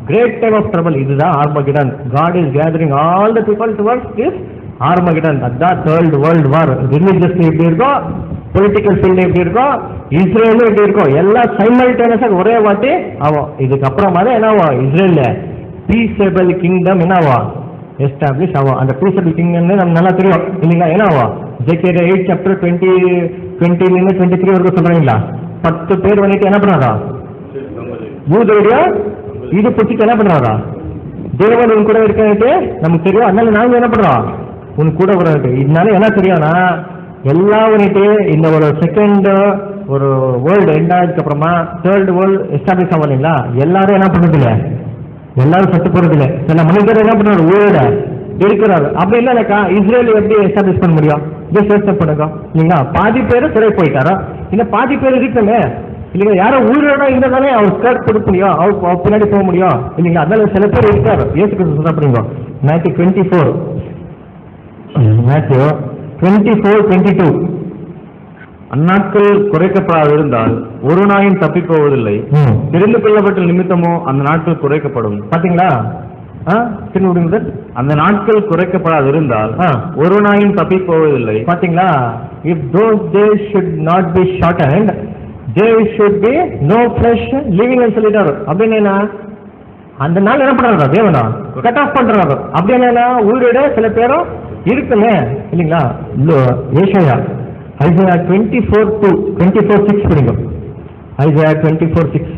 கிரேட் டைம் ஆஃப் ட்ரபிள் இதுதான் Armageddon God is gathering all the people towards this Armageddon அதுதான் தேர்ட் வேர்ல்டு வார் ரிலீஜியஸ் எப்படி இருக்கோ பொலிட்டிக்கல் ஃபீல்டு எப்படி இருக்கோ இஸ்ரேலும் எப்படி இருக்கும் எல்லாம் சைமல்டேனியஸாக ஒரே வாட்டி ஆகும் இதுக்கப்புறமா தான் என்ன ஆகும் இஸ்ரேல்ல பீசபிள் கிங்டம் என்ன ஆகும் எஸ்டாப்ளிஷ் ஆகும் அந்த பீசபிள் கிங்டம் நமக்கு நல்லா தெரியும் இல்லைங்களா என்ன ஆகும் ஜேகேட எயிட் சாப்டர் டுவெண்ட்டி டுவெண்ட்டிலேருந்து டுவெண்ட்டி த்ரீ வரைக்கும் சொல்றீங்களா பத்து பேர் வந்துட்டு என்ன பண்ணாரா யூதருடைய இது பிடிச்சிட்டு என்ன பண்றாரா தேவன் உன் கூட இருக்கன்ட்டு நமக்கு தெரியும் அதனால நாங்க என்ன பண்றோம் உன் கூட வரட்டு இதனால என்ன தெரியும்னா எல்லாம் வந்துட்டு இந்த ஒரு செகண்ட் ஒரு வேர்ல்டு எண்ட் ஆனதுக்கு அப்புறமா தேர்ட் வேர்ல்டு எஸ்டாப்ளிஷ் ஆகும் இல்லைங்களா எல்லாரும் என்ன பண்றது இல்ல எல்லாரும் சத்து போறது இல்ல சில மனிதர் என்ன பண்றாரு உயிரோட இருக்கிறாரு அப்படி இல்லைனாக்கா இஸ்ரேல் எப்படி எஸ்டாப்ளிஷ் பண்ண முடியும் ஜஸ்ட் யோசனை பண்ணுங்க இல்லைங்களா பாதி பேர் சிறை போயிட்டாரா இல்ல பாதி பேர் இருக்கணுமே இல்லைங்க யாரோ உயிரோட இருந்தாலே அவர் ஸ்கர்ட் கொடுக்க முடியும் அவர் அவர் பின்னாடி போக முடியும் இல்லைங்களா அதனால சில பேர் இருக்காரு ஏசு கிறிஸ்து சொல்ல அப்படிங்க Matthew twenty four Matthew twenty four twenty two அந்நாட்கள் குறைக்கப்படாதிருந்தால் ஒரு நாயும் தப்பிப் போவதில்லை தெரிந்து கொள்ளப்பட்ட நிமித்தமோ அந்த நாட்கள் குறைக்கப்படும் பாத்தீங்களா ஆ திரும்ப விடுங்க சார் அந்த நாட்கள் குறைக்கப்படாதிருந்தால் ஆ. ஒரு நாயும் தப்பிப் போவதில்லை பாத்தீங்களா if those days should not be short and they should be no fresh living சொல்லிட்டாரு அப்படின்னு அந்த நாள் என்ன பண்றாரு தேவனா கட் ஆஃப் பண்றாரு அப்படி என்னன்னா உயிரோட சில பேரும் இருக்குமே இல்லைங்களா Isaiah Isaiah twenty four two twenty four six படிங்க ஐசையா டுவெண்ட்டி ஃபோர் சிக்ஸ்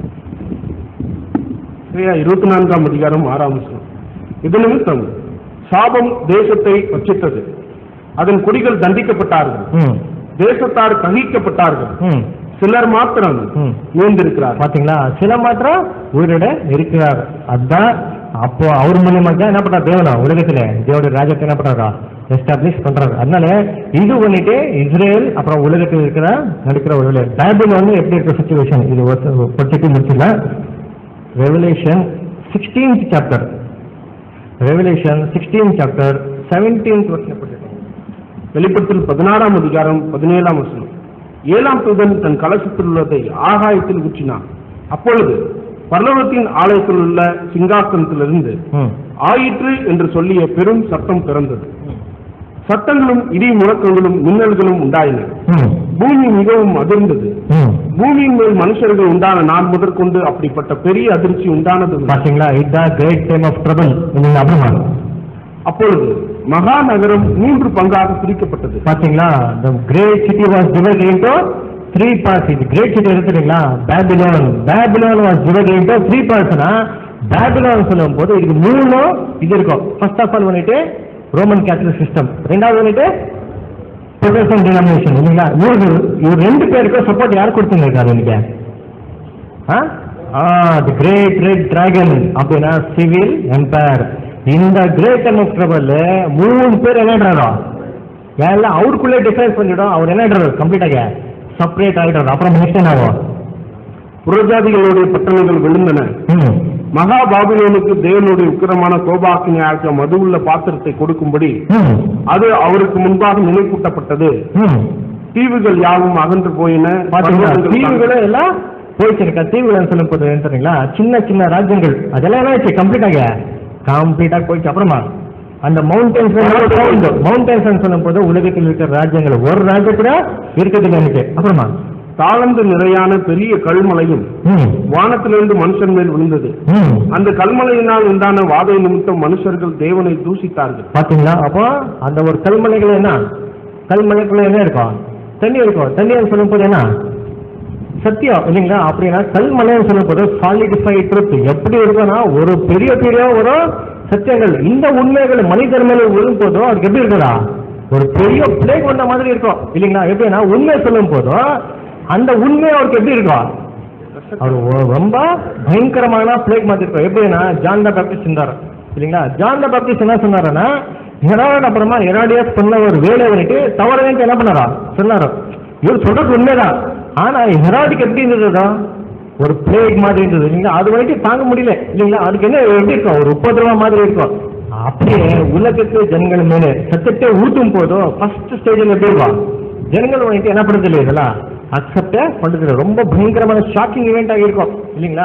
சரியா இருபத்தி நான்காம் அதிகாரம் ஆறாம் வசனம் இது நிமித்தம் சாபம் தேசத்தை வச்சித்தது அதன் குடிகள் தண்டிக்கப்பட்டார்கள் ம் தேசத்தார் ககிக்கப்பட்டார்கள் ம் சிலர் மாத்திரம் ம் நீந்திருக்கிறார் பாத்தீங்களா சில மாத்திரம் உயிரோட இருக்கிறார் அதான் அப்போ அவர் மூலியமா தான் என்ன பண்றாரு தேவனா உலகத்துல தேவனுடைய ராஜ்யத்தை என்ன பண்றாரா எஸ்டாப்ளிஷ் பண்றாரு அதனால இது பண்ணிட்டு இஸ்ரேல் அப்புறம் உலகத்தில் இருக்கிற நடக்கிற ஒரு பைபிள் வந்து எப்படி இருக்கிற சுச்சுவேஷன் இது படிச்சுட்டு முடிச்சிடலாம் Revelation sixteenth chapter Revelation sixteen chapter seventeenth வருஷம் படிச்சிருக்கோம் வெளிப்படத்தில் பதினாறாம் அதிகாரம் பதினேழாம் வசனம் ஏழாம் தூதன் தன் கலசத்தில் உள்ளதை ஆகாயத்தில் ஊற்றினான் அப்பொழுது பரலோகத்தின் ஆலயத்தில் உள்ள சிங்காசனத்திலிருந்து ம் ஆயிற்று என்று சொல்லிய பெரும் சத்தம் பிறந்தது சத்தங்களும் இடி முழக்கங்களும் மின்னல்களும் உண்டாயின ம் பூமி மிகவும் அதிர்ந்தது ம் பூமியின் மேல் மனுஷர்கள் உண்டான நான் முதற்கொண்டு அப்படிப்பட்ட பெரிய அதிர்ச்சி உண்டானது இல்லை. பாத்தீங்களா இதுதான் கிரேட் டைம் ஆஃப் ட்ரபிள் நீங்க அப்புறமா அப்பொழுது மகா நகரம் மூன்று பங்காக பிரிக்கப்பட்டது பாத்தீங்களா the great city was divided into three parts இது great city எடுத்துட்டீங்களா Babylon Babylon was divided into three parts னா பேபிலோன் சொல்லும் போது இதுக்கு மூணு இது இருக்கும் ஃபர்ஸ்ட் ஆஃப் ஆல் வந்துட்டு ரோமன் கேத்தலிக் சிஸ்டம் ரெண்டாவது வந்துட்டு ப்ரொடெஸ்டன்ட் டினாமினேஷன் இல்லைங்களா இவரு இவர் ரெண்டு பேருக்கும் சப்போர்ட் யார் கொடுத்துருக்காரு இன்னைக்கு ah the great red dragon அப்படின்னா சிவில் எம்பையர் இந்த கிரேட் அண்ட் ட்ரபிள் மூணு பேர் என்னன்றாரோ எல்லாம் அவருக்குள்ளே டிஃபரன்ஸ் பண்ணிடும் அவர் என்னன்றாரு கம்ப்ளீட்டாக செப்பரேட் ஆகிடுறாரு அப்புறம் நெக்ஸ்ட் என்ன ஆகும் புறஜாதிகளுடைய பட்டணங்கள் விழுந்தன ம் மகா பாபிலோனுக்கு தேவனுடைய உக்கிரமான கோபாக்கினியாக்க மதுவுள்ள பாத்திரத்தை கொடுக்கும்படி ம் அது அவருக்கு முன்பாக நினைப்பூட்டப்பட்டது ம் தீவுகள் யாவும் அகன்று போயின பாத்தீங்களா பர்வதங்கள் தீவுகளும் எல்லாம் போயிடுச்சு இருக்கா தீவுகள் சொல்லும் போது என்ன தெரியுங்களா சின்ன சின்ன ராஜ்யங்கள் அதெல்லாம் என்ன ஆச்சு கம்ப்ளீட்டாக கம்ப்ளீட்டாக போயிடுச்சு அப்புறமா அந்த மவுண்டன்ஸ் மவுண்டன்ஸ் சொல்லும் போது உலகத்தில் இருக்கிற ராஜ்யங்கள் ஒரு ராஜ்யத்துல இருக்கிறது எனக்கு அப்புறமா தாளந்து நிறையான பெரிய கல்மலையும் ம் வானத்திலிருந்து மனுஷன் மேல் விழுந்தது ம் அந்த கல்மலையினால் உண்டான வாதை நிமித்தம் மனுஷர்கள் தேவனை தூசித்தார்கள் பாத்தீங்களா அப்போ அந்த ஒரு கல்மலைகள் என்ன கல்மலைக்குள்ள என்ன இருக்கும் தண்ணி இருக்கும் தண்ணி சொல்லும் போது என்ன சத்தியம் இல்லைங்களா அப்படின்னா கல்மலைன்னு சொல்லும் போது சாலிடிஃபைட் ட்ரூத் எப்படி இருக்கும்னா ஒரு பெரிய பெரிய ஒரு சத்தியங்கள் இந்த உண்மைகள் மனிதர் மேல விழும் போதும் அதுக்கு எப்படி இருக்குதா ஒரு பெரிய பிளேக் வந்த மாதிரி இருக்கும் இல்லைங்களா எப்படின்னா உண்மை சொல்லும் போதும் அந்த உண்மை அவருக்கு எப்படி இருக்கும் அவர் ஒ- ரொம்ப பயங்கரமான பிளேக் மாதிரி இருக்கும் எப்படின்னா ஜான் த பேப்டிஸ்ட் இருந்தார் இல்லைங்களா ஜான் த பேப்டிஸ்ட் என்ன சொன்னாருன்னா ஹெராட் அப்புறமா ஹெராடியஸ் பண்ண ஒரு வேலை வந்துட்டு தவறவே என்ன பண்ணாரா சொன்னாரு இவர் சொல்றது உண்மைதான் ஆனா ஹெராடிக்கு எப்படி இருந்ததா ஒரு பிளேக் மாதிரி இருந்தது இல்லைங்களா அது வந்துட்டு தாங்க முடியல இல்லைங்களா அதுக்கு என்ன எப்படி இருக்கும் ஒரு உபதிரவா மாதிரி இருக்கும் அப்படியே உலகத்து ஜனங்கள் மேலே சத்தத்தை ஊட்டும் போதும் ஃபர்ஸ்ட் ஸ்டேஜில் எப்படி இருக்கும் ஜனங்கள் வந்துட்டு என்ன பண்றது இல்லை இதெல்லாம் அக்செப்ட பண்றது ரொம்ப பயங்கரமான ஷாக்கிங் ஈவெண்ட் ஆகிருக்கும் இல்லைங்களா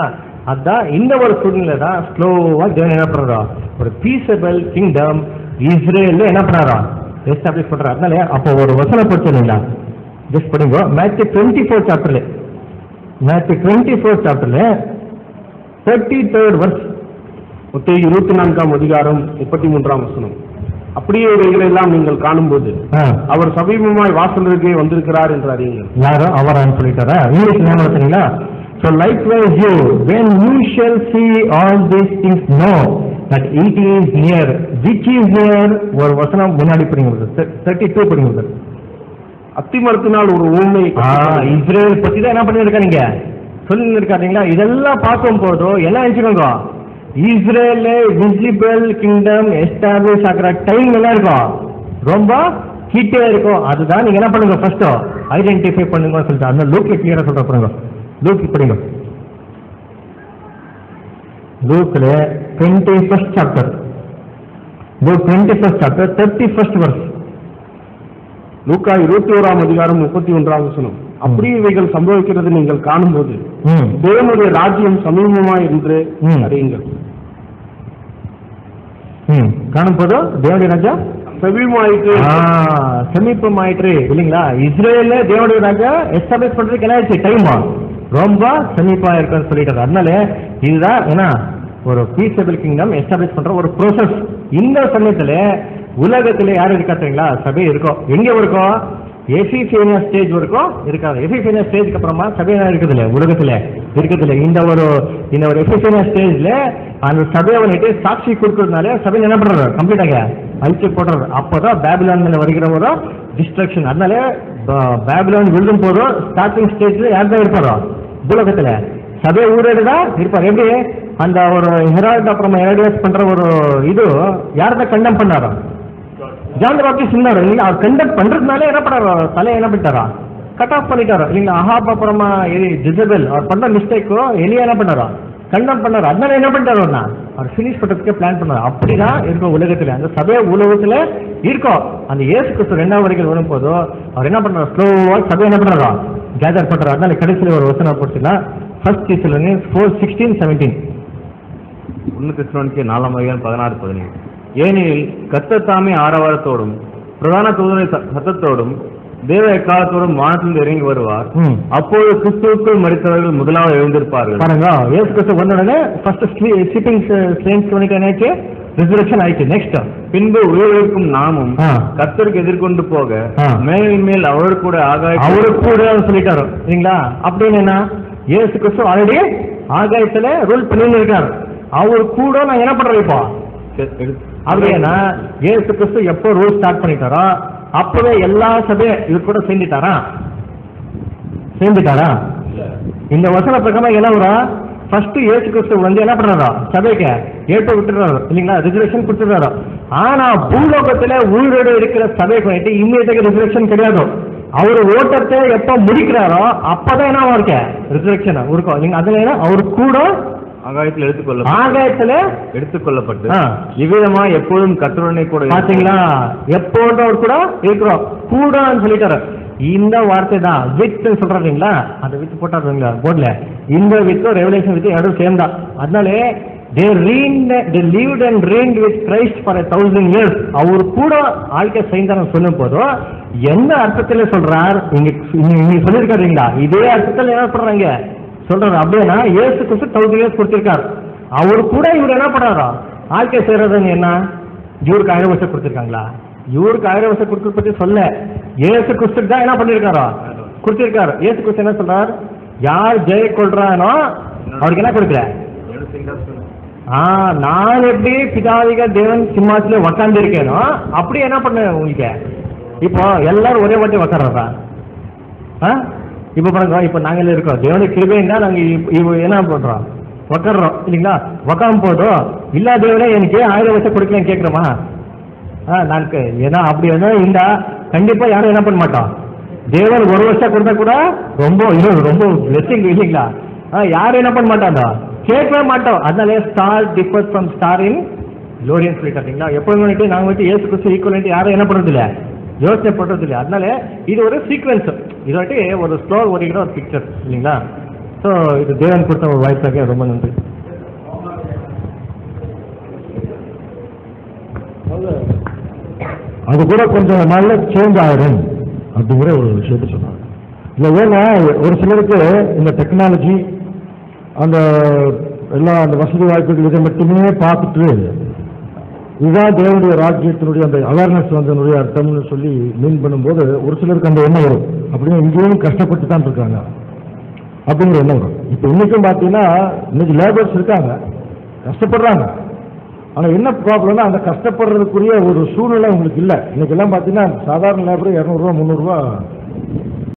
அதான் இந்த ஒரு சூழ்நிலை தான் ஸ்லோவா தேவன் என்ன பண்றா ஒரு பீசபிள் கிங்டம் இஸ்ரேல்ல என்ன பண்றாரா எஸ்டாப்ளிஷ் பண்றாரு அதனால அப்போ ஒரு வசனம் படிச்சிருந்தீங்களா ஜஸ்ட் படிங்க மேத்யூ டுவெண்ட்டி ஃபோர் சாப்டர்ல மேத்யூ டுவெண்ட்டி ஃபோர் சாப்டர்ல தேர்ட்டி தேர்ட் வர்ஸ் மொத்தம் இருபத்தி நான்காம் அதிகாரம் முப்பத்தி மூன்றாம் வசனம் அப்படியே இவைகளை எல்லாம் நீங்கள் காணும்போது அவர் சமீபமாய் வாசலருகே வந்திருக்கிறார் என்று அறியுங்கள் யாரோ அவரான்னு சொல்லிட்டாரா இங்கிலீஷ் என்ன பார்த்தீங்களா so likewise you when you shall see all these things know that it is near which is near ஒரு வசனம் முன்னாடி படிங்க தேர்ட்டி டூ படிங்க அத்திமரத்தினால் ஒரு ஊமை இஸ்ரேல் பத்தி தான் என்ன பண்ணிருக்காங்க சொல்லி இருக்காருங்களா இதெல்லாம் பார்க்கும் போதோ என்ன நினைச்சுக்கோங்க இஸ்ரேல் விசிபிள் கிங்டம் எஸ்டாப்ளிஷ் ஆகிற டைம் என்ன இருக்கும் ரொம்ப கிட்டே இருக்கும் அதுதான் நீங்க என்ன பண்ணுங்க ஃபர்ஸ்ட் ஐடென்டிஃபை பண்ணுங்க சொல்லிட்டு அந்த லூக்ல கிளியரா சொல்ற பாருங்க லூக் படிங்க லூக்ல twenty first chapter Luke twenty first chapter thirty first verse லூக்கா இருபத்தி ஓராம் அதிகாரம் முப்பத்தி ஒன்றாம் வசனம் அப்படியே இவைகள் சம்பவிக்கிறது நீங்கள் காணும்போது ம் தேவனுடைய ராஜ்யம் சமீபமாய் என்று ம். அறியுங்கள் ம் காணும் போதோ தேவனுடைய ராஜா சமீபமாயிட்டு சமீபமாயிற்று இல்லைங்களா இஸ்ரேல்ல தேவனுடைய ராஜா எஸ்டாப்ளிஷ் பண்றதுக்கு என்ன ஆயிடுச்சு டைம் ரொம்ப சமீபமா இருக்குன்னு சொல்லிட்டாரு அதனால இதுதான் என்ன ஒரு பீசபிள் கிங்டம் எஸ்டாப்ளிஷ் பண்ற ஒரு ப்ரோசஸ் இந்த சமயத்துல உலகத்துல யார் இருக்கா தெரியுங்களா சபை இருக்கும் எங்க இருக்கும் எஃபிஃபேனியா ஸ்டேஜ் வரைக்கும் இருக்காது எஃபிஃபேனியா ஸ்டேஜ்க்கு அப்புறமா சபை என்ன இருக்குது இல்ல உலகத்துல இருக்குது இல்ல இந்த ஒரு இந்த ஒரு எஃபிஃபேனியா ஸ்டேஜ்ல அந்த சபையை வந்துட்டு சாட்சி கொடுக்கறதுனால சபை என்ன பண்றாரு கம்ப்ளீட்டாக அழிச்சு போடுறாரு அப்போதான் பேபிலான் மேல வருகிற ஒரு டிஸ்ட்ரக்ஷன் அதனால ப- பேபிலான் விழுதும் போதும் ஸ்டார்டிங் ஸ்டேஜ்ல யார் தான் இருப்பாரோ உலகத்துல சபை ஊரேடு தான் இருப்பார் எப்படி அந்த ஒரு ஹெரால்ட் அப்புறமா ஹெராடியஸ் பண்ற ஒரு இது யார் தான் கண்டம் பண்ணாரோ ஜான் பாப்டிஸ்ட் இருந்தாரு இல்லைங்களா அவர் கண்டக்ட் பண்றதுனால என்ன பண்ணாரோ தலையை என்ன பண்ணிட்டாரா கட் ஆஃப் பண்ணிட்டாரோ இல்லைங்களா அஹாப் அப்புறமா ஜிசபெல் அவர் பண்ண மிஸ்டேக்கோ எலியா என்ன பண்ணாரோ கண்டம் பண்ணாரு அதனால என்ன பண்ணிட்டாரு அவர்னா அவர் ஃபினிஷ் பண்றதுக்கே பிளான் பண்ணாரு அப்படிதான் இருக்கும் உலகத்துல அந்த சபைய உலகத்துல இருக்கும் அந்த இயேசு கிறிஸ்து ரெண்டாவது வரைக்கும் வரும் போதோ அவர் என்ன பண்றாரு ஸ்லோவா சபையை என்ன பண்றாரோ கேதர் பண்றாரு அதனால கடைசியில் ஒரு வசனம் போச்சுன்னா first season four sixteen seventeen ஒன்று கிறிஸ்தவனுக்கு நாலாம் அதிகாரம் பதினாறு பதினேழு ஏனெனில் கர்த்தர் தாமே ஆரவாரத்தோடும் பிரதான தூதரை ச- சத்தத்தோடும் தேவ எக்காலத்தோடும் வானத்திலிருந்து இறங்கி வருவார் ம் அப்போது கிறிஸ்துவுக்குள் மறித்தவர்கள் முதலாவது எழுந்திருப்பார்கள் பாருங்க இயேசு கிறிஸ்து வந்த உடனே ஃபர்ஸ்ட் ஸ்லீப்பிங் ஸ்லேன்ஸ் பண்ணிட்டு என்னாச்சு ரிசர்வேஷன் ஆயிடுச்சு நெக்ஸ்ட் பின்பு உயிரிழக்கும் நாமும் ஆ. கர்த்தருக்கு எதிர்கொண்டு போக ஆ. மேலின் மேல் அவர் கூட ஆகாய அவரு கூட சொல்லிட்டாரு சரிங்களா அப்படின்னு என்ன இயேசு கிறிஸ்து ஆல்ரெடி ஆகாயத்துல ரூல் பண்ணிட்டு இருக்காரு அவர் கூட நான் என்ன பண்றேன் இப்போ அப்படின்னா இயேசு கிறிஸ்து எப்போ ரூல் ஸ்டார்ட் பண்ணிட்டாரோ அப்பவே எல்லா சபையும் இவர் கூட சேர்ந்துட்டாரா சேர்ந்துட்டாரா இந்த வசன பிரகாரம் என்ன வரும் ஃபர்ஸ்ட் இயேசு கிறிஸ்து வந்து என்ன பண்றாரோ சபைக்கு ஏற்ற விட்டுறாரு இல்லைங்களா ரிசர்வேஷன் கொடுத்துறாரு ஆனா பூலோகத்துல உயிரோடு இருக்கிற சபைக்கு வந்துட்டு இம்மீடியட்டாக ரிசர்வேஷன் கிடையாது அவர் ஓட்டத்தை எப்ப முடிக்கிறாரோ அப்பதான் என்ன இருக்கு ரிசர்வேஷன் இருக்கும் இல்லைங்க அதுல என்ன அவர் கூட ஆகாயத்தில் எடுத்துக்கொள்ள ஆகாயத்துல எடுத்துக்கொள்ளப்பட்டு ஆ. இவ்விதமா எப்பொழுதும் கர்த்தருடனே கூட இருப்பார். பாத்தீங்களா எப்போது அவர் கூட இருக்கிறோம் கூடன்னு சொல்லிட்டாரு இந்த வார்த்தை தான் வித் சொல்றாருங்களா அந்த வித் போட்டாருங்களா போர்ட்ல இந்த வித் ரெவலேஷன் வித் ಎರಡು சேம் தான் அதனால they reigned they lived and reigned with Christ for thousand years அவர் கூட ஆழ்க்கை செய்தார் சொல்லும் போதும் எந்த அர்த்தத்துல சொல்றார் இங்க இங்க சொல்லியிருக்காருங்களா இதே அர்த்தத்துல என்ன சொல்றாங்க சொல்றாரு அப்படின்னா இயேசு கிறிஸ்து தௌசண்ட் இயர்ஸ் கொடுத்திருக்காரு அவர் கூட இவர் என்ன பண்றாரோ ஆழ்க்கை செய்யறதுன்னு என்ன இவருக்கு ஆயிரம் வருஷம் கொடுத்திருக்காங்களா இவருக்கு ஆயிரம் வருஷம் கொடுக்கறது பத்தி சொல்ல இயேசு கிறிஸ்துக்கு தான் என்ன பண்ணிருக்காரோ கொடுத்திருக்காரு இயேசு கிறிஸ்து என்ன சொல்றார் யார் ஜெய கொள்றானோ அவருக்கு என்ன கொடுக்கல ஆ நான் எப்படி பிதாவிக தேவன் சிம்மாசத்துல உக்காந்து இருக்கேனோ அப்படி என்ன பண்ண உங்களுக்கு இப்போ எல்லாரும் ஒரே வாட்டி உக்காடுறா ஆ இப்போ பாருங்க இப்போ நாங்களே இருக்கோம் தேவனுக்கு கிருபைன்னா நாங்க இப்ப- இப்போ என்ன பண்றோம் உக்காடுறோம் இல்லைங்களா உக்காரும் போதும் இல்லா தேவனே எனக்கு ஏன் ஆயிரம் வருஷம் கொடுக்கலன்னு கேட்குறோமா ஆ நான் கே- ஏன்னா அப்படி என்ன இருந்தா கண்டிப்பா யாரும் என்ன பண்ண மாட்டோம் தேவன் ஒரு வருஷம் கொடுத்தா கூட ரொம்ப இன்னும் ரொம்ப பிளெஸிங் இல்லைங்களா ஆ யாரும் என்ன பண்ண மாட்டாங்க கேட்கவே மாட்டோம் அதனால star differ from star in லோரியன் சொல்லிட்டாங்களா எப்போதும் வந்துட்டு நாங்கள் வந்துட்டு ஏசு கிறிஸ்து ஈக்குவலன்ட்டு யாரும் என்ன பண்றது இல்ல யோசனை பண்றது இல்ல அதனால இது ஒரு சீக்வன்ஸ் இது வந்துட்டு ஒரு ஸ்லோ ஓடிக்கிற ஒரு பிக்சர் இல்லைங்களா ஸோ இது தேவன் கொடுத்த ஒரு வாய்ப்பாக ரொம்ப நன்றி அது கூட கொஞ்சம் நாள்ல சேஞ்ச் ஆயிடும் அப்படிங்கிற ஒரு விஷயத்த சொன்னாங்க இல்லை ஏன்னா ஒரு சிலருக்கு இந்த டெக்னாலஜி அந்த எல்லா அந்த வசதி வாய்ப்புகள் இதை மட்டுமே பார்த்துட்டு இதுதான் தேவனுடைய ராஜ்யத்தினுடைய அந்த அவேர்னஸ் வந்தனுடைய அர்த்தம்னு சொல்லி மீன் பண்ணும்போது ஒரு சிலருக்கு அந்த எண்ணம் வரும் அப்படின்னு இங்கேயும் கஷ்டப்பட்டு தான் இருக்காங்க அப்படிங்கிற எண்ணம் வரும் இப்போ இன்னைக்கும் பார்த்தீங்கன்னா இன்னைக்கு லேபர்ஸ் இருக்காங்க கஷ்டப்படுறாங்க ஆனால் என்ன ப்ராப்ளம்னா அந்த கஷ்டப்படுறதுக்குரிய ஒரு சூழ்நிலை உங்களுக்கு இல்லை இன்னைக்கு எல்லாம் பார்த்தீங்கன்னா சாதாரண லேபர் இரநூறுவா முந்நூறுரூவா